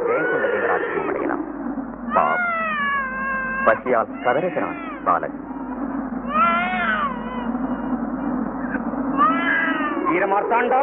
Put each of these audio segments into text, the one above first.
ஜெயம் கொண்ட தேவராட்சியம் அடையலாம் பாவம் பசியால் கதறுகிறான் பாலன் வீரமார்த்தாண்டா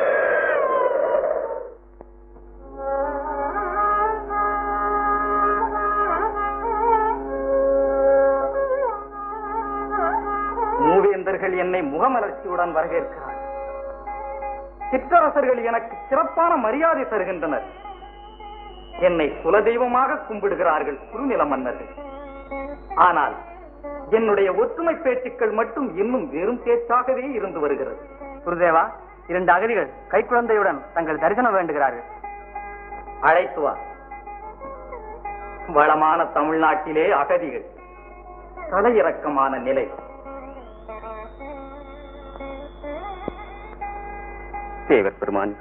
மூவேந்தர்கள் என்னை முகமலர்ச்சியுடன் வரவேற்கிறார் சிற்றரசர்கள் எனக்கு சிறப்பான மரியாதை தருகின்றனர் என்னை குலதெய்வமாக கும்பிடுகிறார்கள் குறுநில மன்னர்கள் ஆனால் என்னுடைய ஒற்றுமை பேச்சுக்கள் மட்டும் இன்னும் வெறும் பேச்சாகவே இருந்து வருகிறது குருதேவா இரண்டு அகதிகள் கைக்குழந்தையுடன் தங்கள் தரிசனம் வேண்டுகிறார்கள் அழைத்து வா வளமான தமிழ்நாட்டிலே அகதிகள் தலையிறக்கமான நிலை தேவர் பெருமான்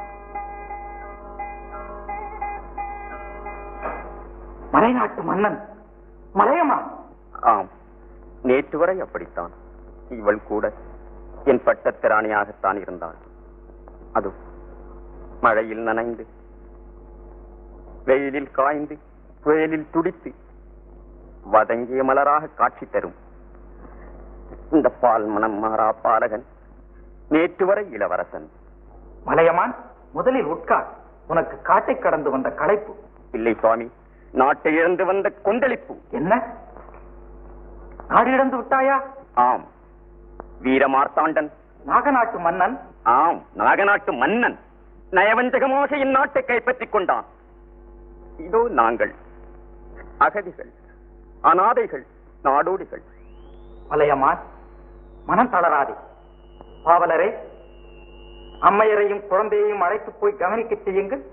மலைநாட்டு மன்னன் மலையமான் ஆம் நேற்று வரை அப்படித்தான் இவள் கூட என் பட்டத்திராணியாகத்தான் இருந்தாள் அது மழையில் நனைந்து வெயிலில் காய்ந்து புயலில் துடித்து வதங்கிய மலராக காட்சி தரும் இந்த பால் மனம் மாறா பாலகன் நேற்று வரை இளவரசன் மலையமான் முதலில் உட்கார் உனக்கு காட்டை கடந்து வந்த களைப்பு இல்லை சுவாமி நாட்டை இழந்து வந்த கொந்தளிப்பு என்ன நாடு இழந்து விட்டாயா ஆம் வீரமார்த்தாண்டன் நாகநாட்டு மன்னன் ஆம் நாகநாட்டு மன்னன் நயவஞ்சகமாக இந்நாட்டை கைப்பற்றிக் கொண்டான் இதோ நாங்கள் அகதிகள் அனாதைகள் நாடோடிகள் மலையமான் மனம் தளராதே பாவலரே அம்மையரையும் குழந்தையையும் அழைத்து போய் கவனிக்க செய்யுங்கள்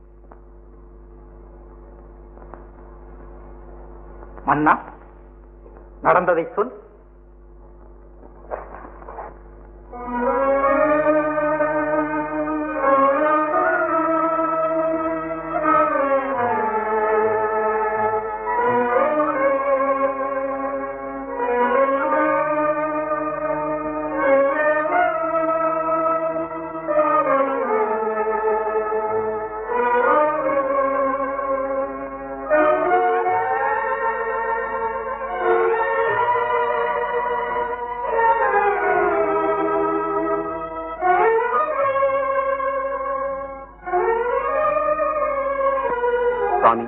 மன்னா நடந்ததை சொல் சுவாமி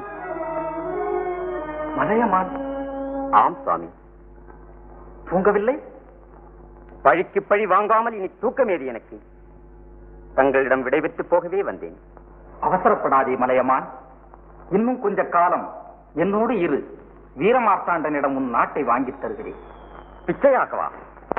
மலையமான் ஆம் சுவாமி தூங்கவில்லை பழிக்கு பழி வாங்காமல் இனி தூக்கமேது எனக்கு தங்களிடம் விடைபெற்று போகவே வந்தேன் அவசரப்படாதே மலையமான் இன்னும் கொஞ்ச காலம் என்னோடு இரு வீரமார்த்தாண்டனிடம் உன் நாட்டை வாங்கித் தருகிறேன் பிச்சையாகவா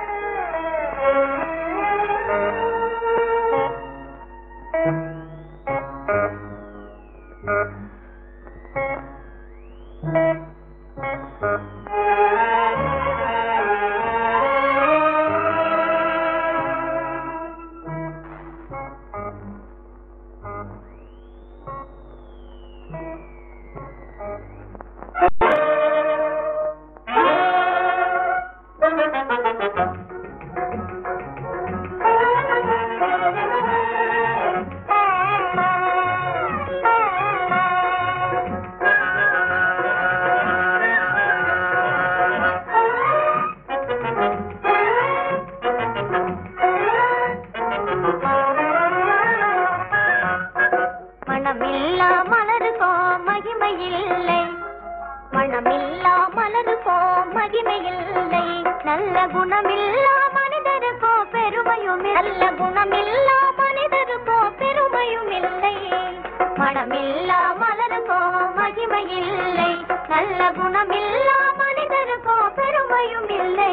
மனமில்லா மலருக்கோ மகிமையில்லை மனமில்லா மலருக்கோ மகிமையில்லை நல்ல குணமில்லா மனிதருக்கோ பெருமையும் நல்ல குணமில்லா மனிதருக்கோ பெருமையும் இல்லை மனமில்லா மலருக்கோ மகிமையில்லை நல்ல குணமில்லா மனிதருக்கோ பெருமையும் இல்லை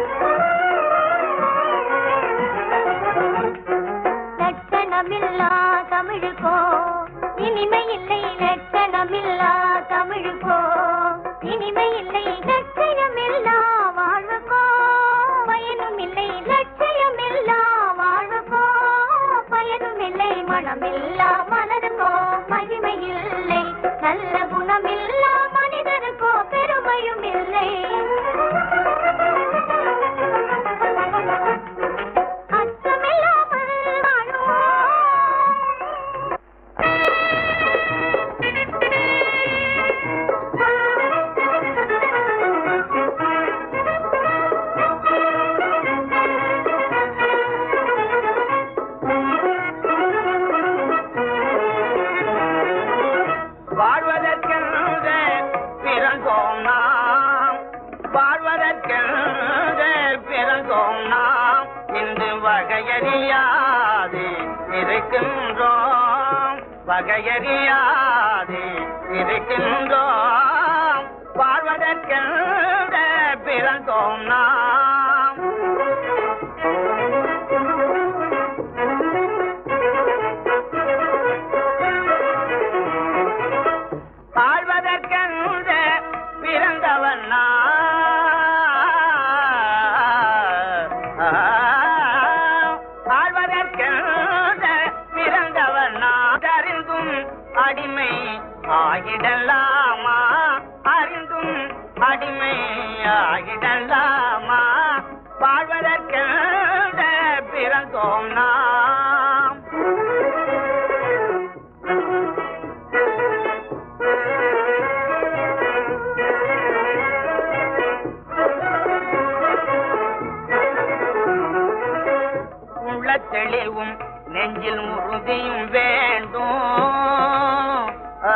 லட்சணமில்லா தமிழுக்கோ இனிமை இல்லை லட்சணமில்லா தமிழுக்கோ இனிமை இல்லை லட்சியமில்லா வாழ்வுக்கோ பயனும் இல்லை லட்சியமில்லா வாழ்வுக்கோ பயனும் இல்லை மனமில்லா மனதுக்கோ மகிமை இல்லை நல்ல குணமில்லா மனிதருக்கோ பெருமையும் இல்லை அச்சமில்லாமல் வாழும் வாழ்வதற்கென்று பிறந்தோம் நாம் வாழ்வதற்கென்று பிறந்தோம் நாம் இன்று வகையறியாது இருக்கின்றோம் வகையறியாது இருக்கின்றோம் வாழ்வதற்கென்று பிறந்தோம் நாம் ஆழ்வதற்கென்று பிறந்தவன் ஆழ்வதற்கென்று பிறந்தவன் அறிந்தும் அடிமை ஆகிடலாமா அறிந்தும் அடிமை ஆகிடலாமா வாழ்வதற்கென்று பிறந்தோம் நாம் உள்ள தெளிவும் நெஞ்சில் உறுதியும் வேண்டும் ஆ,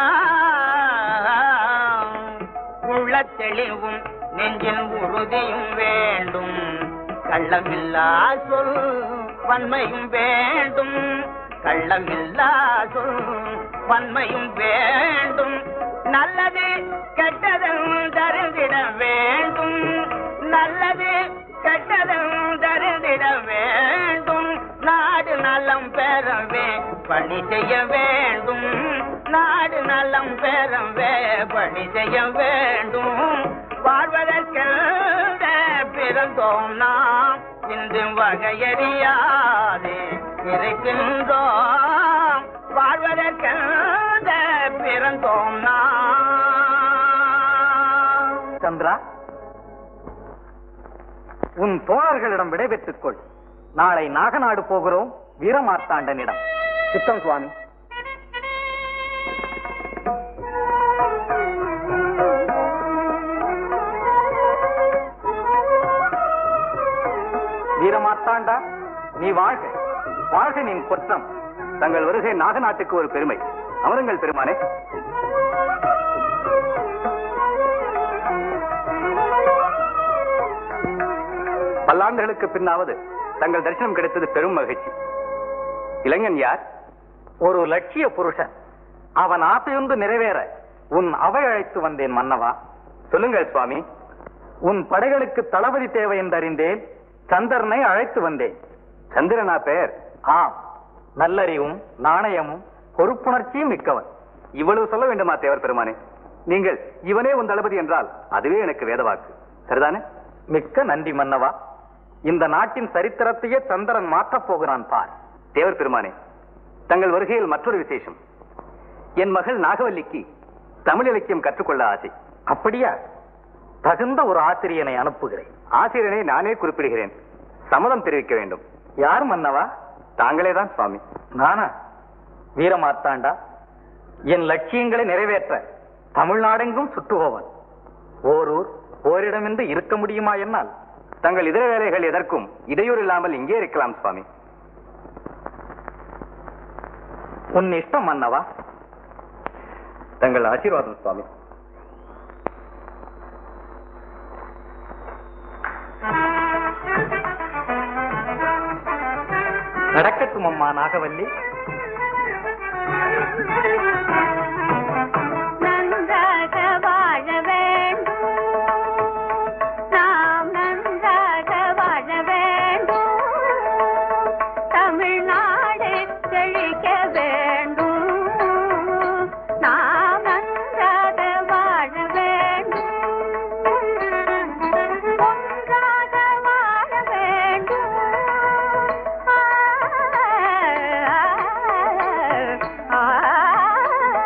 உள்ள தெளிவும் நெஞ்சில் உறுதியும் வேண்டும் கள்ளமில்லா சொல் வன்மையும் வேண்டும் கள்ளமில்லா சொல் வன்மையும் வேண்டும் நல்லது கெட்டதும் தருந்திட வேண்டும் நல்லது கெட்டதும் தருந்திட வேண்டும் நாடு நலம் பெறவே பணி செய்ய வேண்டும் நாடு நலம் பெறவே பணி செய்ய வேண்டும் வாழ்வதற்கு பிறந்தோம் நாம் இன்று வகையறியாது இருக்கின்றோம் வாழ்வதற்கு பிறந்தோம் நாம் சந்திரா உன் தோழர்களிடம் விடைபெற்றுக் கொள் நாளை நாகநாடு போகிறோம் வீரமார்த்தாண்டனிடம் சித்தம் சுவாமி வீரமார்த்தாண்டா நீ வாழ்க வாழ்க நீ குற்றம் தங்கள் வருகை நாகநாட்டுக்கு ஒரு பெருமை அமருங்கள் பெருமானே பல்லாண்டுகளுக்கு பின்னாவது தங்கள் தரிசனம் கிடைத்தது பெரும் மகிழ்ச்சி இளைஞன் யார் ஒரு லட்சிய புருஷன் அவன் ஆசையொன்று நிறைவேற உன் அவை அழைத்து வந்தேன் மன்னவா சொல்லுங்கள் சுவாமி உன் படைகளுக்கு தளபதி தேவை என்று அறிந்தேன் சந்திரனை அழைத்து வந்தேன் சந்திரனா பெயர் ஆம் நல்லறிவும் நாணயமும் பொறுப்புணர்ச்சியும் மிக்கவன் இவ்வளவு சொல்ல வேண்டுமா தேவர் பெருமானே நீங்கள் இவனே உன் தளபதி என்றால் அதுவே எனக்கு வேதவாக்கு சரிதானே மிக்க நன்றி மன்னவா இந்த நாட்டின் சரித்திரத்தையே சந்திரன் மாற்றப் போகிறான் பார் தேவர் பெருமானே தங்கள் வருகையில் மற்றொரு விசேஷம் என் மகள் நாகவல்லிக்கு தமிழ் இலக்கியம் கற்றுக்கொள்ள ஆசை அப்படியா தகுந்த ஒரு ஆசிரியனை அனுப்புகிறேன் ஆசிரியனை நானே குறிப்பிடுகிறேன் சம்மதம் தெரிவிக்க வேண்டும் யார் மன்னவா தாங்களே தான் சுவாமி நானா வீரமார்த்தாண்டா என் லட்சியங்களை நிறைவேற்ற தமிழ்நாடெங்கும் சுற்றுபவன் ஓரூர் ஓரிடமின்றி இருக்க முடியுமா என்னால் தங்கள் இதர வேலைகள் எதற்கும் இடையூறு இல்லாமல் இங்கே இருக்கலாம் சுவாமி உன் இஷ்டம் மன்னவா தங்கள் ஆசீர்வாதம் சுவாமி நடக்கட்டும் அம்மா நாகவல்லி நன்றாக வாழ வேண்டும் நாம் நன்றாக வாழ வேண்டும் தமிழ்நாடு செழிக்க வேண்டும் நாம் நன்றாக வாழ வேண்டும் ஒன்றாக வாழ வேண்டும் ஆ, ஆ, ஆ.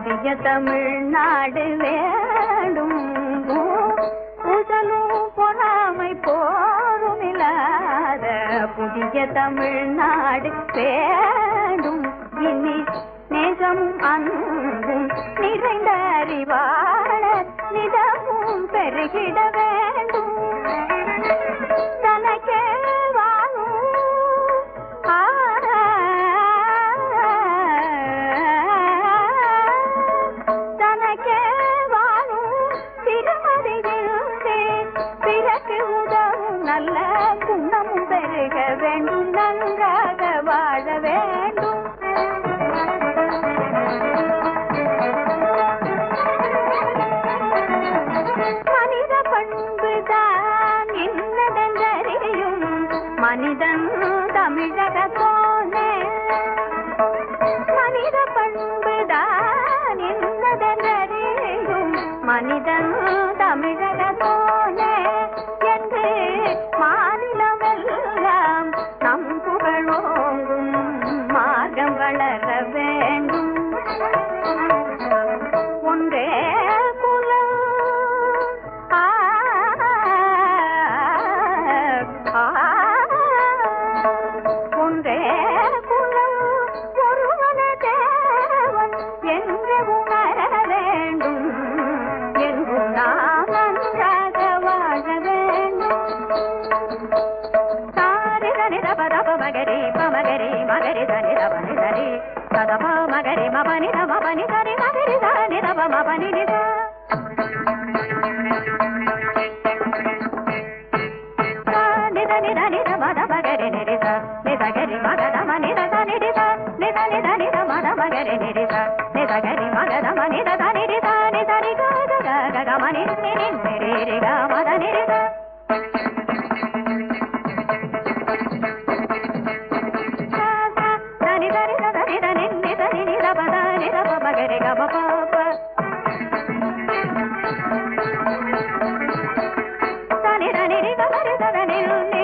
புதிய தமிழ்நாடு வேண்டும் புதலும் பொறாமை போரும் இல்லாத புதிய தமிழ்நாடு வேண்டும் இனி நேசமும் அன்பும் நிறைந்த அறிவாளர் நிதமும் பெருகிட வேண்டும் தனக்கே வாழும் ஆ தனக்கே வாழும் திருமதியிலே பிறகு உதவும் நல்ல குணமும் பெருக வேண்டும் நன்றாக வாழ வேண்டும் மனித பண்புதான் என்னதென்றறியும் மனிதன் தமிழக போனே மனித பண்புதான் என்னதென்றறியும் மனிதன் தமிழக போனே என்று மாநிலமெல்லாம் நம் புகழோங்கும் மார்க்கம் வளர வேண்டும் ஒன்றே குலம் ஆ, ஆ, ஒன்றே குலம் ஒருவன தேவன் என்று உணர வேண்டும் எங்கும் நாம் நன்றாக வாழ வேண்டும் சாரி தனி தப தப மகரி பமகரி மகரி தனி தப நி தனி ததப மகரி மபனி தம பனி தனி மகரி தனி தப மபனி நித நித நித நித மத மகரி நிரித நித கரி மகத மனித தனி நித நித நித நித மத மகரி நிரித நித கரி மகத மனித தனி நித நித ரி க க க க க மனி நி நி நி ரி ரி க மத நிரித దని దని దని దని ని దని ని ద పద ని ద ప ప గ రి గ ప ప ప దని దని రి గ మ రి ద దని రు ని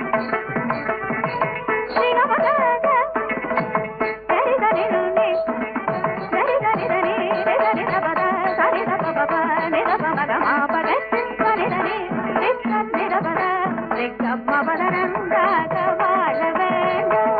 రి గ మ గ గ గరి దని రు ని గరి దని దని రి దని ద ప ద దని ద ప ప ప ని ద ప మ గ మ ప గ దని దని రి గ ని ద ప ద రి గ మ ప ద நன்றாக வாழ வேண்டும்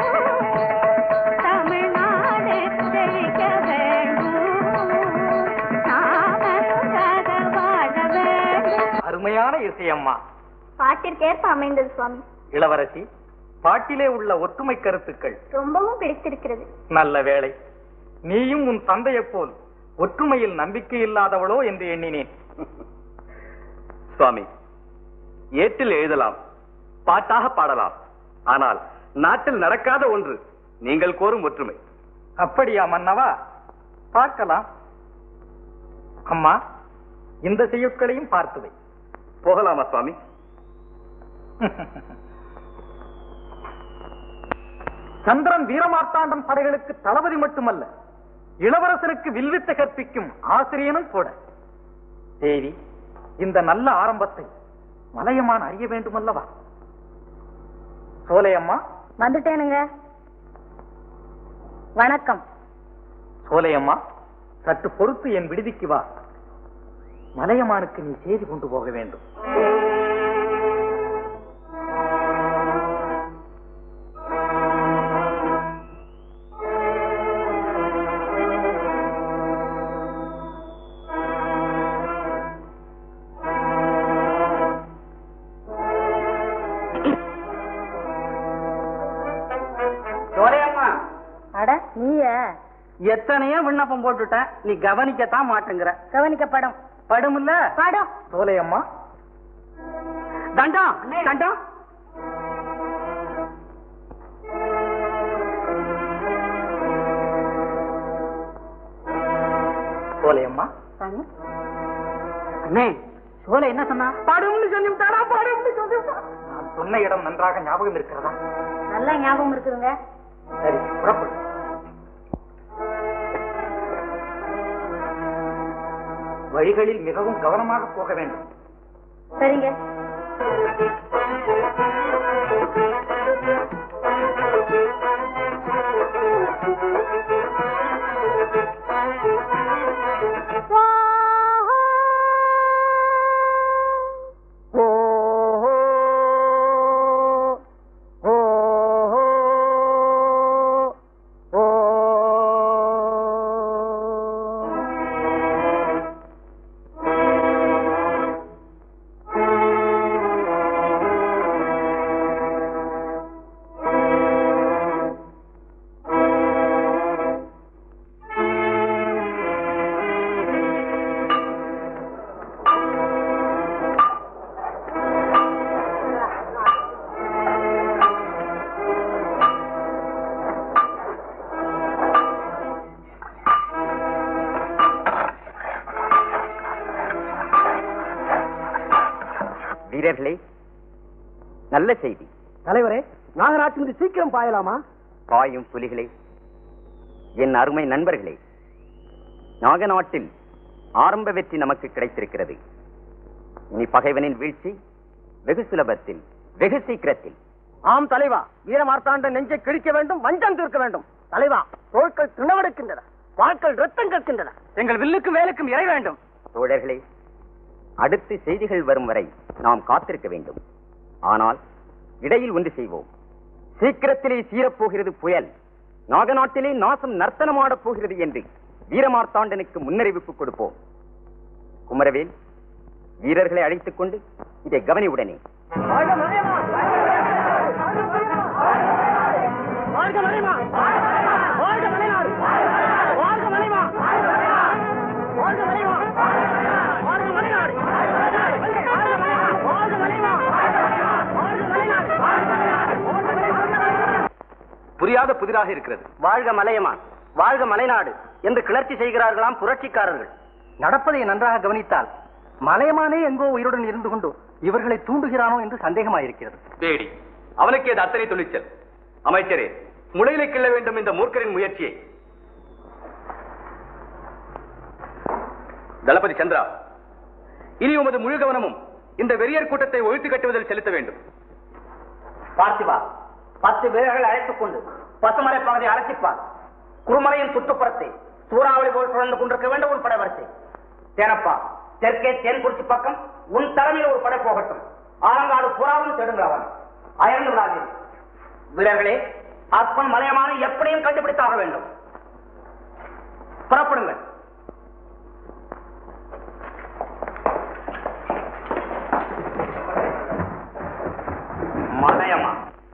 தமிழ்நாடு செழிக்க வேண்டும் நாம நன்றாக வாழ வேண்டும் அருமையான இசையம்மா பாட்டிற்கேற்ப அமைந்தது சுவாமி இளவரசி பாட்டிலே உள்ள ஒற்றுமை கருத்துக்கள் ரொம்பவும் பிடித்திருக்கிறது நல்ல வேளை நீயும் உன் தந்தையைப் போல் ஒற்றுமையில் நம்பிக்கை இல்லாதவளோ என்று எண்ணினேன் சுவாமி ஏட்டில் எழுதலாம் பாட்டாக பாடலாம் ஆனால் நாட்டில் நடக்காத ஒன்று நீங்கள் கோரும் ஒற்றுமை அப்படியா மன்னவா பார்க்கலாம் அம்மா இந்த செய்யுட்களையும் பார்த்துவை போகலாமா சுவாமி சந்திரன் வீரமார்த்தாண்டம் படைகளுக்கு தளபதி மட்டுமல்ல இளவரசருக்கு வில்வித்தை கற்பிக்கும் ஆசிரியனும் கூட தேவி இந்த நல்ல ஆரம்பத்தை மலையமான் அறிய வேண்டுமல்லவா சோலையம்மா வந்துட்டேனுங்க வணக்கம் சோலையம்மா சற்று பொறுத்து என் விடுதிக்கு வா மலையமானுக்கு நீ செய்தி கொண்டு போக வேண்டும் சோலையம்மா அட நீய எத்தனையோ விண்ணப்பம் போட்டுட்ட நீ கவனிக்கத்தான் மாட்டேங்கிற கவனிக்கப்படும் படுமில்ல படம் சோலையம்மா தண்டம் தண்டம் சோலையம்மா அண்ணே சோலை என்ன சொன்னா படும்னு சொல்லிவிட்டாரா படும்னு சொல்லிவிட்டா நான் சொன்ன இடம் நன்றாக ஞாபகம் இருக்கிறதா நல்லா ஞாபகம் இருக்குதுங்க சரி புறப்படு வழிகளில் மிகவும் கவனமாக போக வேண்டும் சரிங்க ஆ வீரர்களே நல்ல செய்தி தலைவரே நாகராஜ் சீக்கிரம் பாயலாமா பாயும் புலிகளே என் அருமை நண்பர்களே நாகநாட்டில் ஆரம்ப வெற்றி நமக்கு கிடைத்திருக்கிறது இனி பகைவனின் வீழ்ச்சி வெகு சுலபத்தில் வெகு சீக்கிரத்தில் ஆம் தலைவா வீரமார்த்தாண்ட நெஞ்சை கிழிக்க வேண்டும் வஞ்சம் தீர்க்க வேண்டும் தலைவா தோள்கள் திணவெடுக்கின்றன வாட்கள் ரத்தம் கற்கின்றன எங்கள் வில்லுக்கும் வேலுக்கும் இறை வேண்டும் தோழர்களே அடுத்து செய்திகள் வரும் வரை நாம் காத்திருக்க வேண்டும் ஆனால் இடையில் ஒன்று செய்வோம் சீக்கிரத்திலே சீரப்போகிறது புயல் நாகநாட்டிலே நாசம் நர்த்தனமாடப் போகிறது என்று வீரமார்த்தாண்டனுக்கு முன்னறிவிப்பு கொடுப்போம் குமரவேல் வீரர்களை அழைத்துக் கொண்டு இதை கவனி உடனே புரியாத புதிராக இருக்கிறது வாழ்க மலையமா வாழ்க மலைநாடு என்று கிளர்ச்சி செய்கிறார்களாம் புரட்சிக்காரர்கள் நடப்பதை நன்றாக கவனித்தால் மலையமானே எங்கோ உயிருடன் இருந்து கொண்டு இவர்களை தூண்டுகிறானோ என்று சந்தேகமாயிருக்கிறது தேடி அவனுக்கு அது அத்தனை துணிச்சல் அமைச்சரே முளையிலே கிள்ள வேண்டும் இந்த மூர்க்கரின் முயற்சியை தளபதி சந்திரா இனி உமது முழு கவனமும் இந்த வெறியர் கூட்டத்தை ஒழித்து கட்டுவதில் செலுத்த வேண்டும் பார்த்திபா பத்து வீரர்கள் அழைத்துக் கொண்டு பசுமலை பகுதியை அழைச்சிப்பார் குருமலையின் சுற்றுப்புறத்தை சூறாவளி போல் சுழந்து கொண்டிருக்க வேண்டும் ஒரு படவரிசை தேனப்பா தெற்கே தேன்குறிச்சி பக்கம் உன் தலைமையில் ஒரு படை போகட்டும் ஆலங்காடு புறாவும் தேடுங்க அவன் அயர்ந்து விடாதீர்கள் வீரர்களே அற்பன் மலையமான எப்படியும் கண்டுபிடித்தாக வேண்டும் புறப்படுங்கள் மலையமா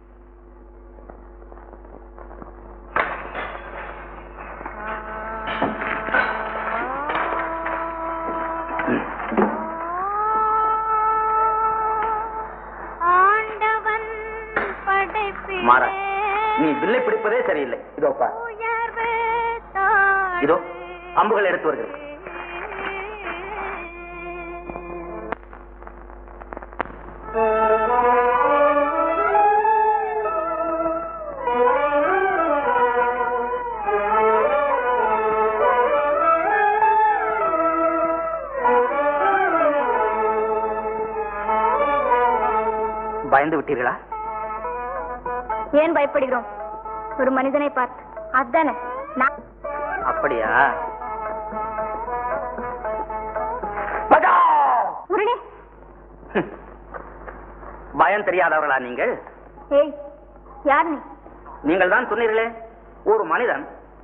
ஆண்டவன் படைப்பிலே மாறா, நீ வில்லை பிடிப்பதே சரியில்லை இதோ பார் உயர்வு இதோ அம்புகள் எடுத்து வருகிறேன் பயந்து விட்டீர்களா ஏன் பயப்படுகிறோம் ஒரு மனிதனை பார்த்து அதானே நான் அப்படியா முரளி பயம் தெரியாதவர்களா நீங்கள் ஏய் யார் நீ நீங்கள் தான் சொன்னீர்களே ஒரு மனிதன்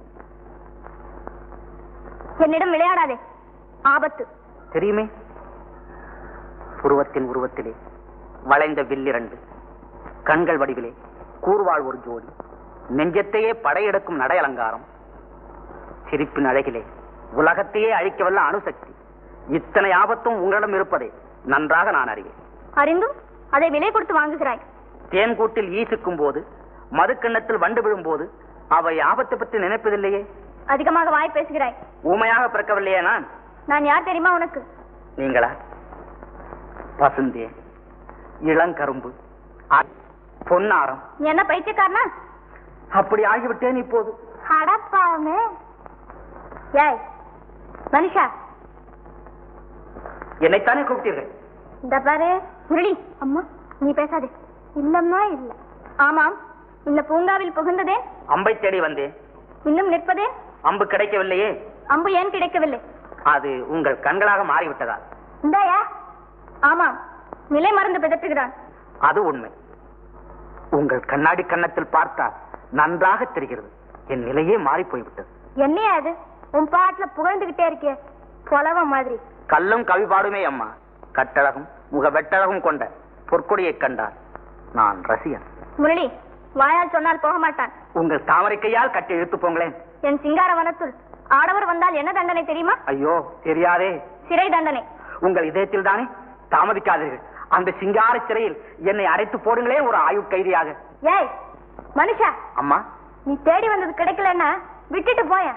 என்னிடம் விளையாடாதே ஆபத்து தெரியுமே உருவத்தின் உருவத்திலே வளைந்த வில்லிரண்டு கண்கள் வடிவிலே கூர்வாள் ஒரு ஜோடி நெஞ்சத்தையே படையெடுக்கும் நடை அலங்காரம் சிரிப்பின் அழகிலே உலகத்தையே அழிக்கவல்ல அணுசக்தி இத்தனை ஆபத்தும் உங்களிடம் இருப்பதை நன்றாக நான் அறிவேன் அறிந்தும் அதை விலை கொடுத்து வாங்குகிறாய் தேன்கூட்டில் ஈசுக்கும் போது மதுக்கண்ணத்தில் வண்டு விழும்போது அவை ஆபத்தை பற்றி நினைப்பதில்லையே அதிகமாக வாய் பேசுகிறாய் ஊமையாக பிறக்கவில்லையே நான் நான் யார் தெரியுமா உனக்கு நீங்களா பசுந்தேன் இளங்கரும்பு அ- பொன்னாரம் நீ என்ன பைத்தியக்காரனா அப்படி ஆகிவிட்டேன் இப்போது அடப்பாவமே ஏய் மனுஷா என்னைத்தானே கூப்பிட்டீர்கள் இந்த பாரு முரளி அம்மா நீ பேசாதே இல்லம்மா இல்ல ஆமாம் இந்த பூங்காவில் புகுந்ததே அம்பை தேடி வந்தேன் இன்னும் நிற்பதே அம்பு கிடைக்கவில்லையே அம்பு ஏன் கிடைக்கவில்லை அது உங்கள் கண்களாக மாறிவிட்டதா இந்தாயா ஆமாம் நிலை மறந்து பிதற்றுகிறான் அது உண்மை உங்கள் கண்ணாடி கன்னத்தில் பார்த்தால் நன்றாக தெரிகிறது என் நிலையே மாறி போய்விட்டது என்னையா அது உன் பாட்டுல புகழ்ந்துகிட்டே இருக்கிய புலவ மாதிரி கல்லும் கவி பாடுமே அம்மா கட்டழகும் முக வெட்டழகும் கொண்ட பொற்கொடியை கண்டால் நான் ரசிகன் முரளி வாயால் சொன்னால் போக மாட்டான் உங்கள் தாமரை கையால் கட்டி இழுத்து போங்களேன் என் சிங்கார வனத்துள் ஆடவர் வந்தால் என்ன தண்டனை தெரியுமா ஐயோ தெரியாதே சிறை தண்டனை உங்கள் இதயத்தில் தானே தாமதிக்காதீர்கள் அந்த சிங்கார சிறையில் என்னை அடைத்து போடுங்களே ஒரு ஆயுட் கைதியாக ஏய் மனுஷா அம்மா நீ தேடி வந்தது கிடைக்கலன்னா விட்டுட்டு போயேன்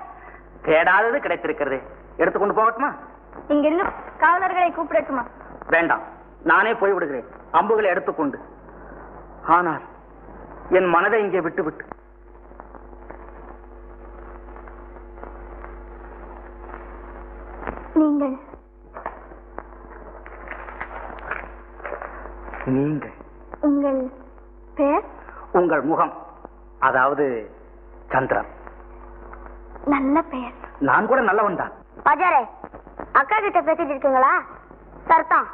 தேடாதது கிடைத்திருக்கிறது எடுத்துக்கொண்டு போகட்டுமா இங்கிருந்து காவலர்களை கூப்பிடட்டுமா வேண்டாம் நானே போய் விடுகிறேன் அம்புகளை எடுத்துக்கொண்டு ஆனால் என் மனதை இங்கே விட்டுவிட்டு நீங்கள் நீங்கள் உங்கள் பெயர் உங்கள் முகம் அதாவது சந்திரன் நல்ல பெயர் நான் கூட நல்லவன் தான் பஜாரே அக்கா கிட்ட பேசிட்டு இருக்கீங்களா சர்த்தம்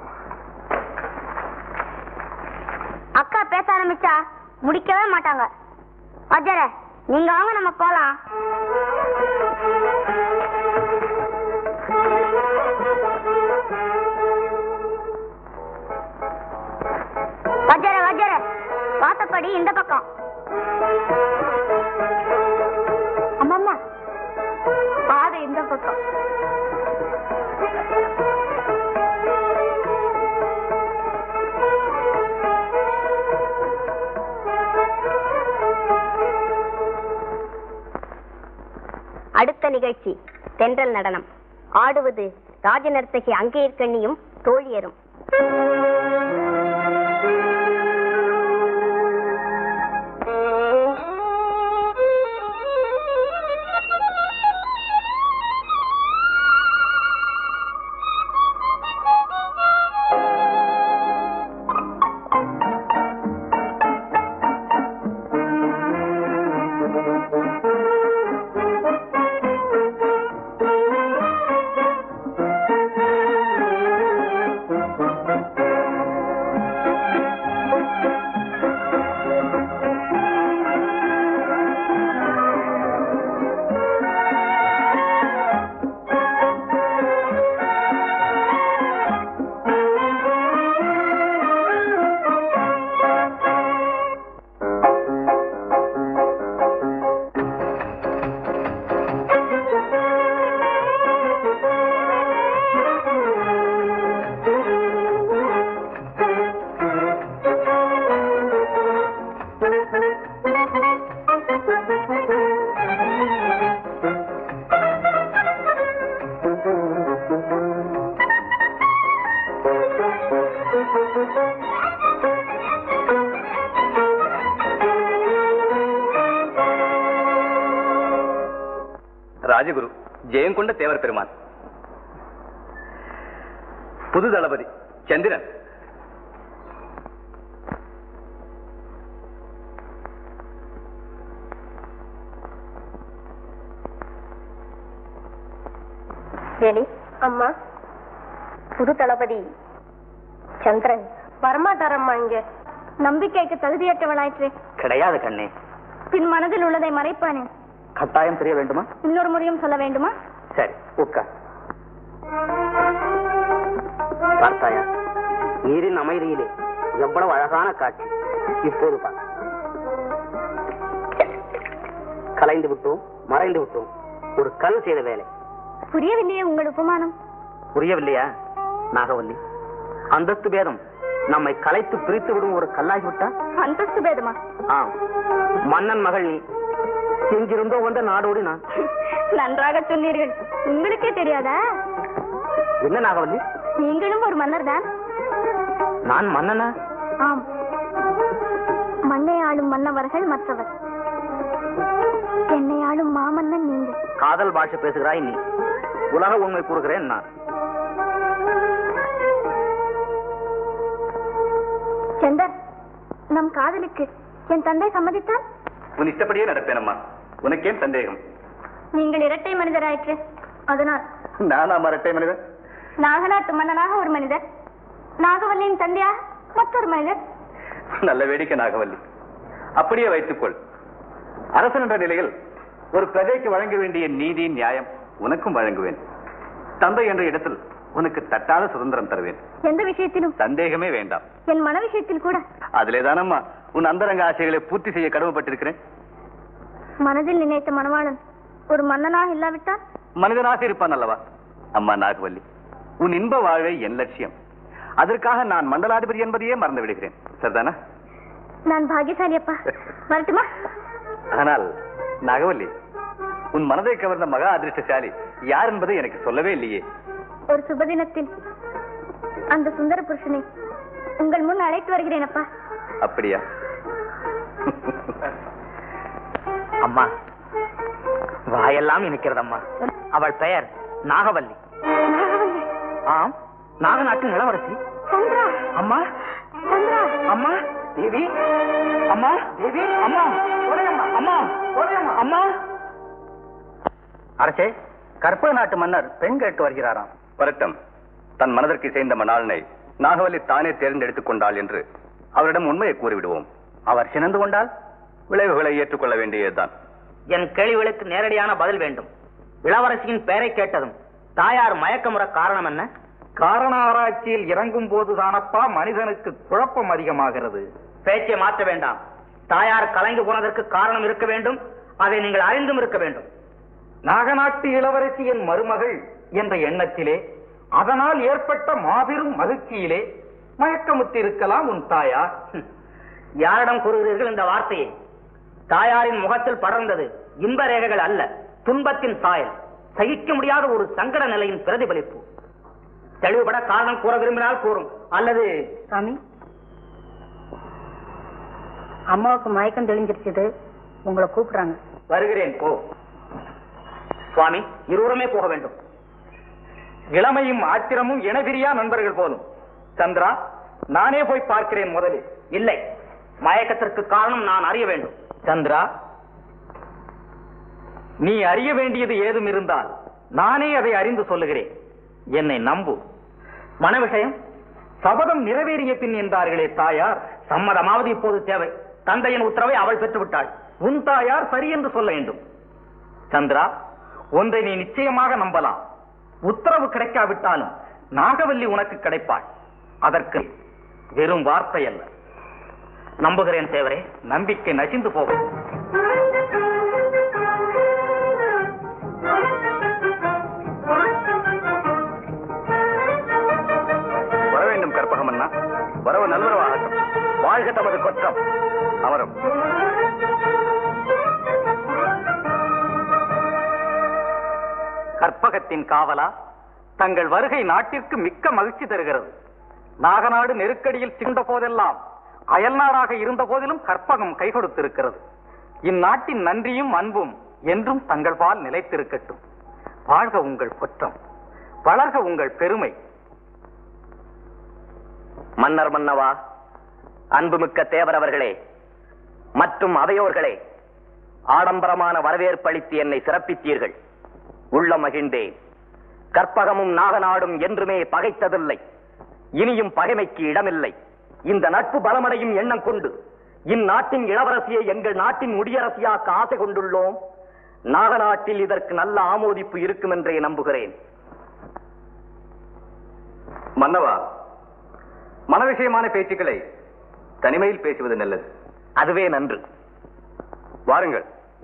அக்கா பேச ஆரம்பிச்சா முடிக்கவே மாட்டாங்க பஜாரே நீங்க வாங்க நம்ம போலாம் வஜ்ஜர வஜ்ஜர வாசப்படி இந்த பக்கம் அம்மம்மா பாதை இந்த பக்கம் அடுத்த நிகழ்ச்சி தென்றல் நடனம் ஆடுவது ராஜநர்த்தகி அங்கேற்கண்ணியும் தோழியரும் ராஜகுரு ஜெயங்கொண்ட தேவர் பெருமான் புது தளபதி சந்திரன் வேலி அம்மா புது தளபதி சந்திரன் வரமாட்டாரம்மா இங்க நம்பிக்கைக்கு தகுதியற்றவளாயிற்று கிடையாது கண்ணே பின் மனதில் உள்ளதை மறைப்பானே கட்டாயம் தெரிய வேண்டுமா இன்னொரு முறையும் சொல்ல வேண்டுமா சரி உட்கார் பார்த்தாயா நீரின் அமைதியிலே எவ்வளவு அழகான காட்சி இப்போது பார் கலைந்து விட்டோம் மறைந்து விட்டோம் ஒரு கல் செய்த வேலை புரியவில்லையே உங்கள் உபமானம் புரியவில்லையா நாகவல்லி அந்தஸ்து பேதம் நம்மை கலைத்து பிரித்து விடும் ஒரு கல்லாகிவிட்டா அந்தஸ்து பேதமா ஆம் மன்னன் மகள் நீ எங்கிருந்தோ வந்த நாடோடி நான் நன்றாக சொன்னீர்கள் உங்களுக்கே தெரியாதா என்ன நாகவல்லி நீங்களும் ஒரு மன்னர் தான் நான் மன்னனா ஆம் மண்ணை ஆளும் மன்னவர்கள் மற்றவர் என்னை ஆளும் மாமன்னன் நீங்க காதல் பாஷை பேசுகிறாய் நீ உலக உண்மை கூறுகிறேன் நான் செந்தர் நம் காதலுக்கு என் தந்தை சம்மதித்தால் உன் இஷ்டப்படியே நடப்பேனம்மா உனக்கேன் சந்தேகம் நீங்கள் இரட்டை மனிதராயிற்று அதனால் நானா மரட்டை மனிதன் நாகநாட்டு மன்னனாக ஒரு மனிதர் நாகவல்லியின் தந்தையாக மற்றொரு மனிதர் நல்ல வேடிக்கை நாகவல்லி அப்படியே வைத்துக்கொள் அரசன் என்ற நிலையில் ஒரு பிரஜைக்கு வழங்க வேண்டிய நீதி நியாயம் உனக்கும் வழங்குவேன் தந்தை என்ற இடத்தில் உனக்கு தட்டாத சுதந்திரம் தருவேன் எந்த விஷயத்திலும் சந்தேகமே வேண்டாம் என் மன விஷயத்தில் கூட அதிலே தானம்மா உன் அந்தரங்க ஆசைகளை பூர்த்தி செய்ய கடமைப்பட்டிருக்கிறேன் மனதில் நினைத்த மணவாளன் ஒரு மன்னனாக இல்லாவிட்டால் மனிதனாக இருப்பான் அல்லவா அம்மா நாகவல்லி உன் இன்ப வாழ்வை என் லட்சியம் அதற்காக நான் மண்டலாதிபதி என்பதையே மறந்து விடுகிறேன் சரிதானா நான் பாகியசாலி அப்பா வரட்டுமா ஆனால் நாகவல்லி உன் மனதை கவர்ந்த மகா அதிர்ஷ்டசாலி யார் என்பதை எனக்கு சொல்லவே இல்லையே ஒரு சுபதினத்தில் அந்த சுந்தர புருஷனை உங்கள் முன் அழைத்து வருகிறேன் அப்பா அப்படியா அம்மா வாயெல்லாம் இனிக்கிறதம்மா அவள் பெயர் நாகவல்லி நாகவல்லி ஆம் நாகநாட்டின் இளவரசி சந்திரா அம்மா சந்திரா அம்மா தேவி அம்மா தேவி அம்மா ஓடையம்மா அம்மா ஓடையம்மா அம்மா அரசே கற்பக நாட்டு மன்னர் பெண் கேட்டு வருகிறாராம் வரட்டும் தன் மனதிற்கு சேர்ந்த மணாளனை நாகவல்லி தானே தேர்ந்தெடுத்துக் கொண்டாள் என்று அவரிடம் உண்மையை கூறிவிடுவோம் அவர் சினந்து கொண்டால் விளைவுகளை ஏற்றுக்கொள்ள வேண்டியதுதான் என் கேள்விகளுக்கு நேரடியான பதில் வேண்டும் இளவரசியின் பெயரை கேட்டதும் தாயார் மயக்கமுற காரணம் என்ன காரண ஆராய்ச்சியில் இறங்கும் போதுதானப்பா மனிதனுக்கு குழப்பம் அதிகமாகிறது பேச்சை மாற்ற வேண்டாம் தாயார் கலங்கி போனதற்கு காரணம் இருக்க வேண்டும் அதை நீங்கள் அறிந்தும் இருக்க வேண்டும் நாகநாட்டு இளவரசியின் மருமகள் என்ற எண்ணத்திலே அதனால் ஏற்பட்ட மாபெரும் மகிழ்ச்சியிலே மயக்கமுற்றிருக்கலாம் உன் தாயார் யாரிடம் கூறுகிறீர்கள் இந்த வார்த்தையை தாயாரின் முகத்தில் படர்ந்தது இன்ப ரேகைகள் அல்ல துன்பத்தின் சாயல் சகிக்க முடியாத ஒரு சங்கட நிலையின் பிரதிபலிப்பு தெளிவுபட காரணம் கூற விரும்பினால் கூறும் அல்லது சாமி அம்மாவுக்கு மயக்கம் தெளிஞ்சிருச்சுது உங்களை கூப்பிடுறாங்க வருகிறேன் போ சுவாமி இருவருமே போக வேண்டும் இளமையும் ஆத்திரமும் இனபிரியா நண்பர்கள் போலும் சந்திரா நானே போய் பார்க்கிறேன் முதலில் இல்லை மயக்கத்திற்கு காரணம் நான் அறிய வேண்டும் சந்திரா நீ அறிய வேண்டியது ஏதும் இருந்தால் நானே அதை அறிந்து சொல்லுகிறேன் என்னை நம்பு மன விஷயம் சபதம் நிறைவேறிய பின் என்றார்களே தாயார் சம்மதமாவது இப்போது தேவை தந்தையின் உத்தரவை அவள் பெற்றுவிட்டாள் உன் தாயார் சரி என்று சொல்ல வேண்டும் சந்திரா ஒன்றை நீ நிச்சயமாக நம்பலாம் உத்தரவு கிடைக்காவிட்டாலும் நாகவல்லி உனக்கு கிடைப்பாள் அதற்கு வெறும் வார்த்தை அல்ல நம்புகிறேன் தேவரே நம்பிக்கை நசிந்து போகும் வர வேண்டும் கற்பகம் அண்ணா வரவு நல்வரவாகட்டும் வாழ்க தமது கொற்றம் அமரும் கற்பகத்தின் காவலா தங்கள் வருகை நாட்டிற்கு மிக்க மகிழ்ச்சி தருகிறது நாகநாடு நெருக்கடியில் சிண்ட போதெல்லாம் அயல்நாடாக இருந்த போதிலும் கற்பகம் கை கொடுத்திருக்கிறது இந்நாட்டின் நன்றியும் அன்பும் என்றும் தங்கள் பால் நிலைத்திருக்கட்டும் வாழ்க உங்கள் குற்றம் வளர்க உங்கள் பெருமை மன்னர் மன்னவா அன்புமிக்க தேவரவர்களே மற்றும் அவையோர்களே ஆடம்பரமான வரவேற்பளித்து என்னை சிறப்பித்தீர்கள் உள்ள மகிழ்ந்தேன் கற்பகமும் நாகநாடும் என்றுமே பகைத்ததில்லை இனியும் பகைமைக்கு இடமில்லை இந்த நட்பு பலமடையும் எண்ணம் கொண்டு இந்நாட்டின் இளவரசியை எங்கள் நாட்டின் முடியரசியாக்க ஆசை கொண்டுள்ளோம் நாகநாட்டில் இதற்கு நல்ல ஆமோதிப்பு இருக்கும் என்றே நம்புகிறேன் மன்னவா மன விஷயமான பேச்சுக்களை தனிமையில் பேசுவது நல்லது அதுவே நன்று வாருங்கள்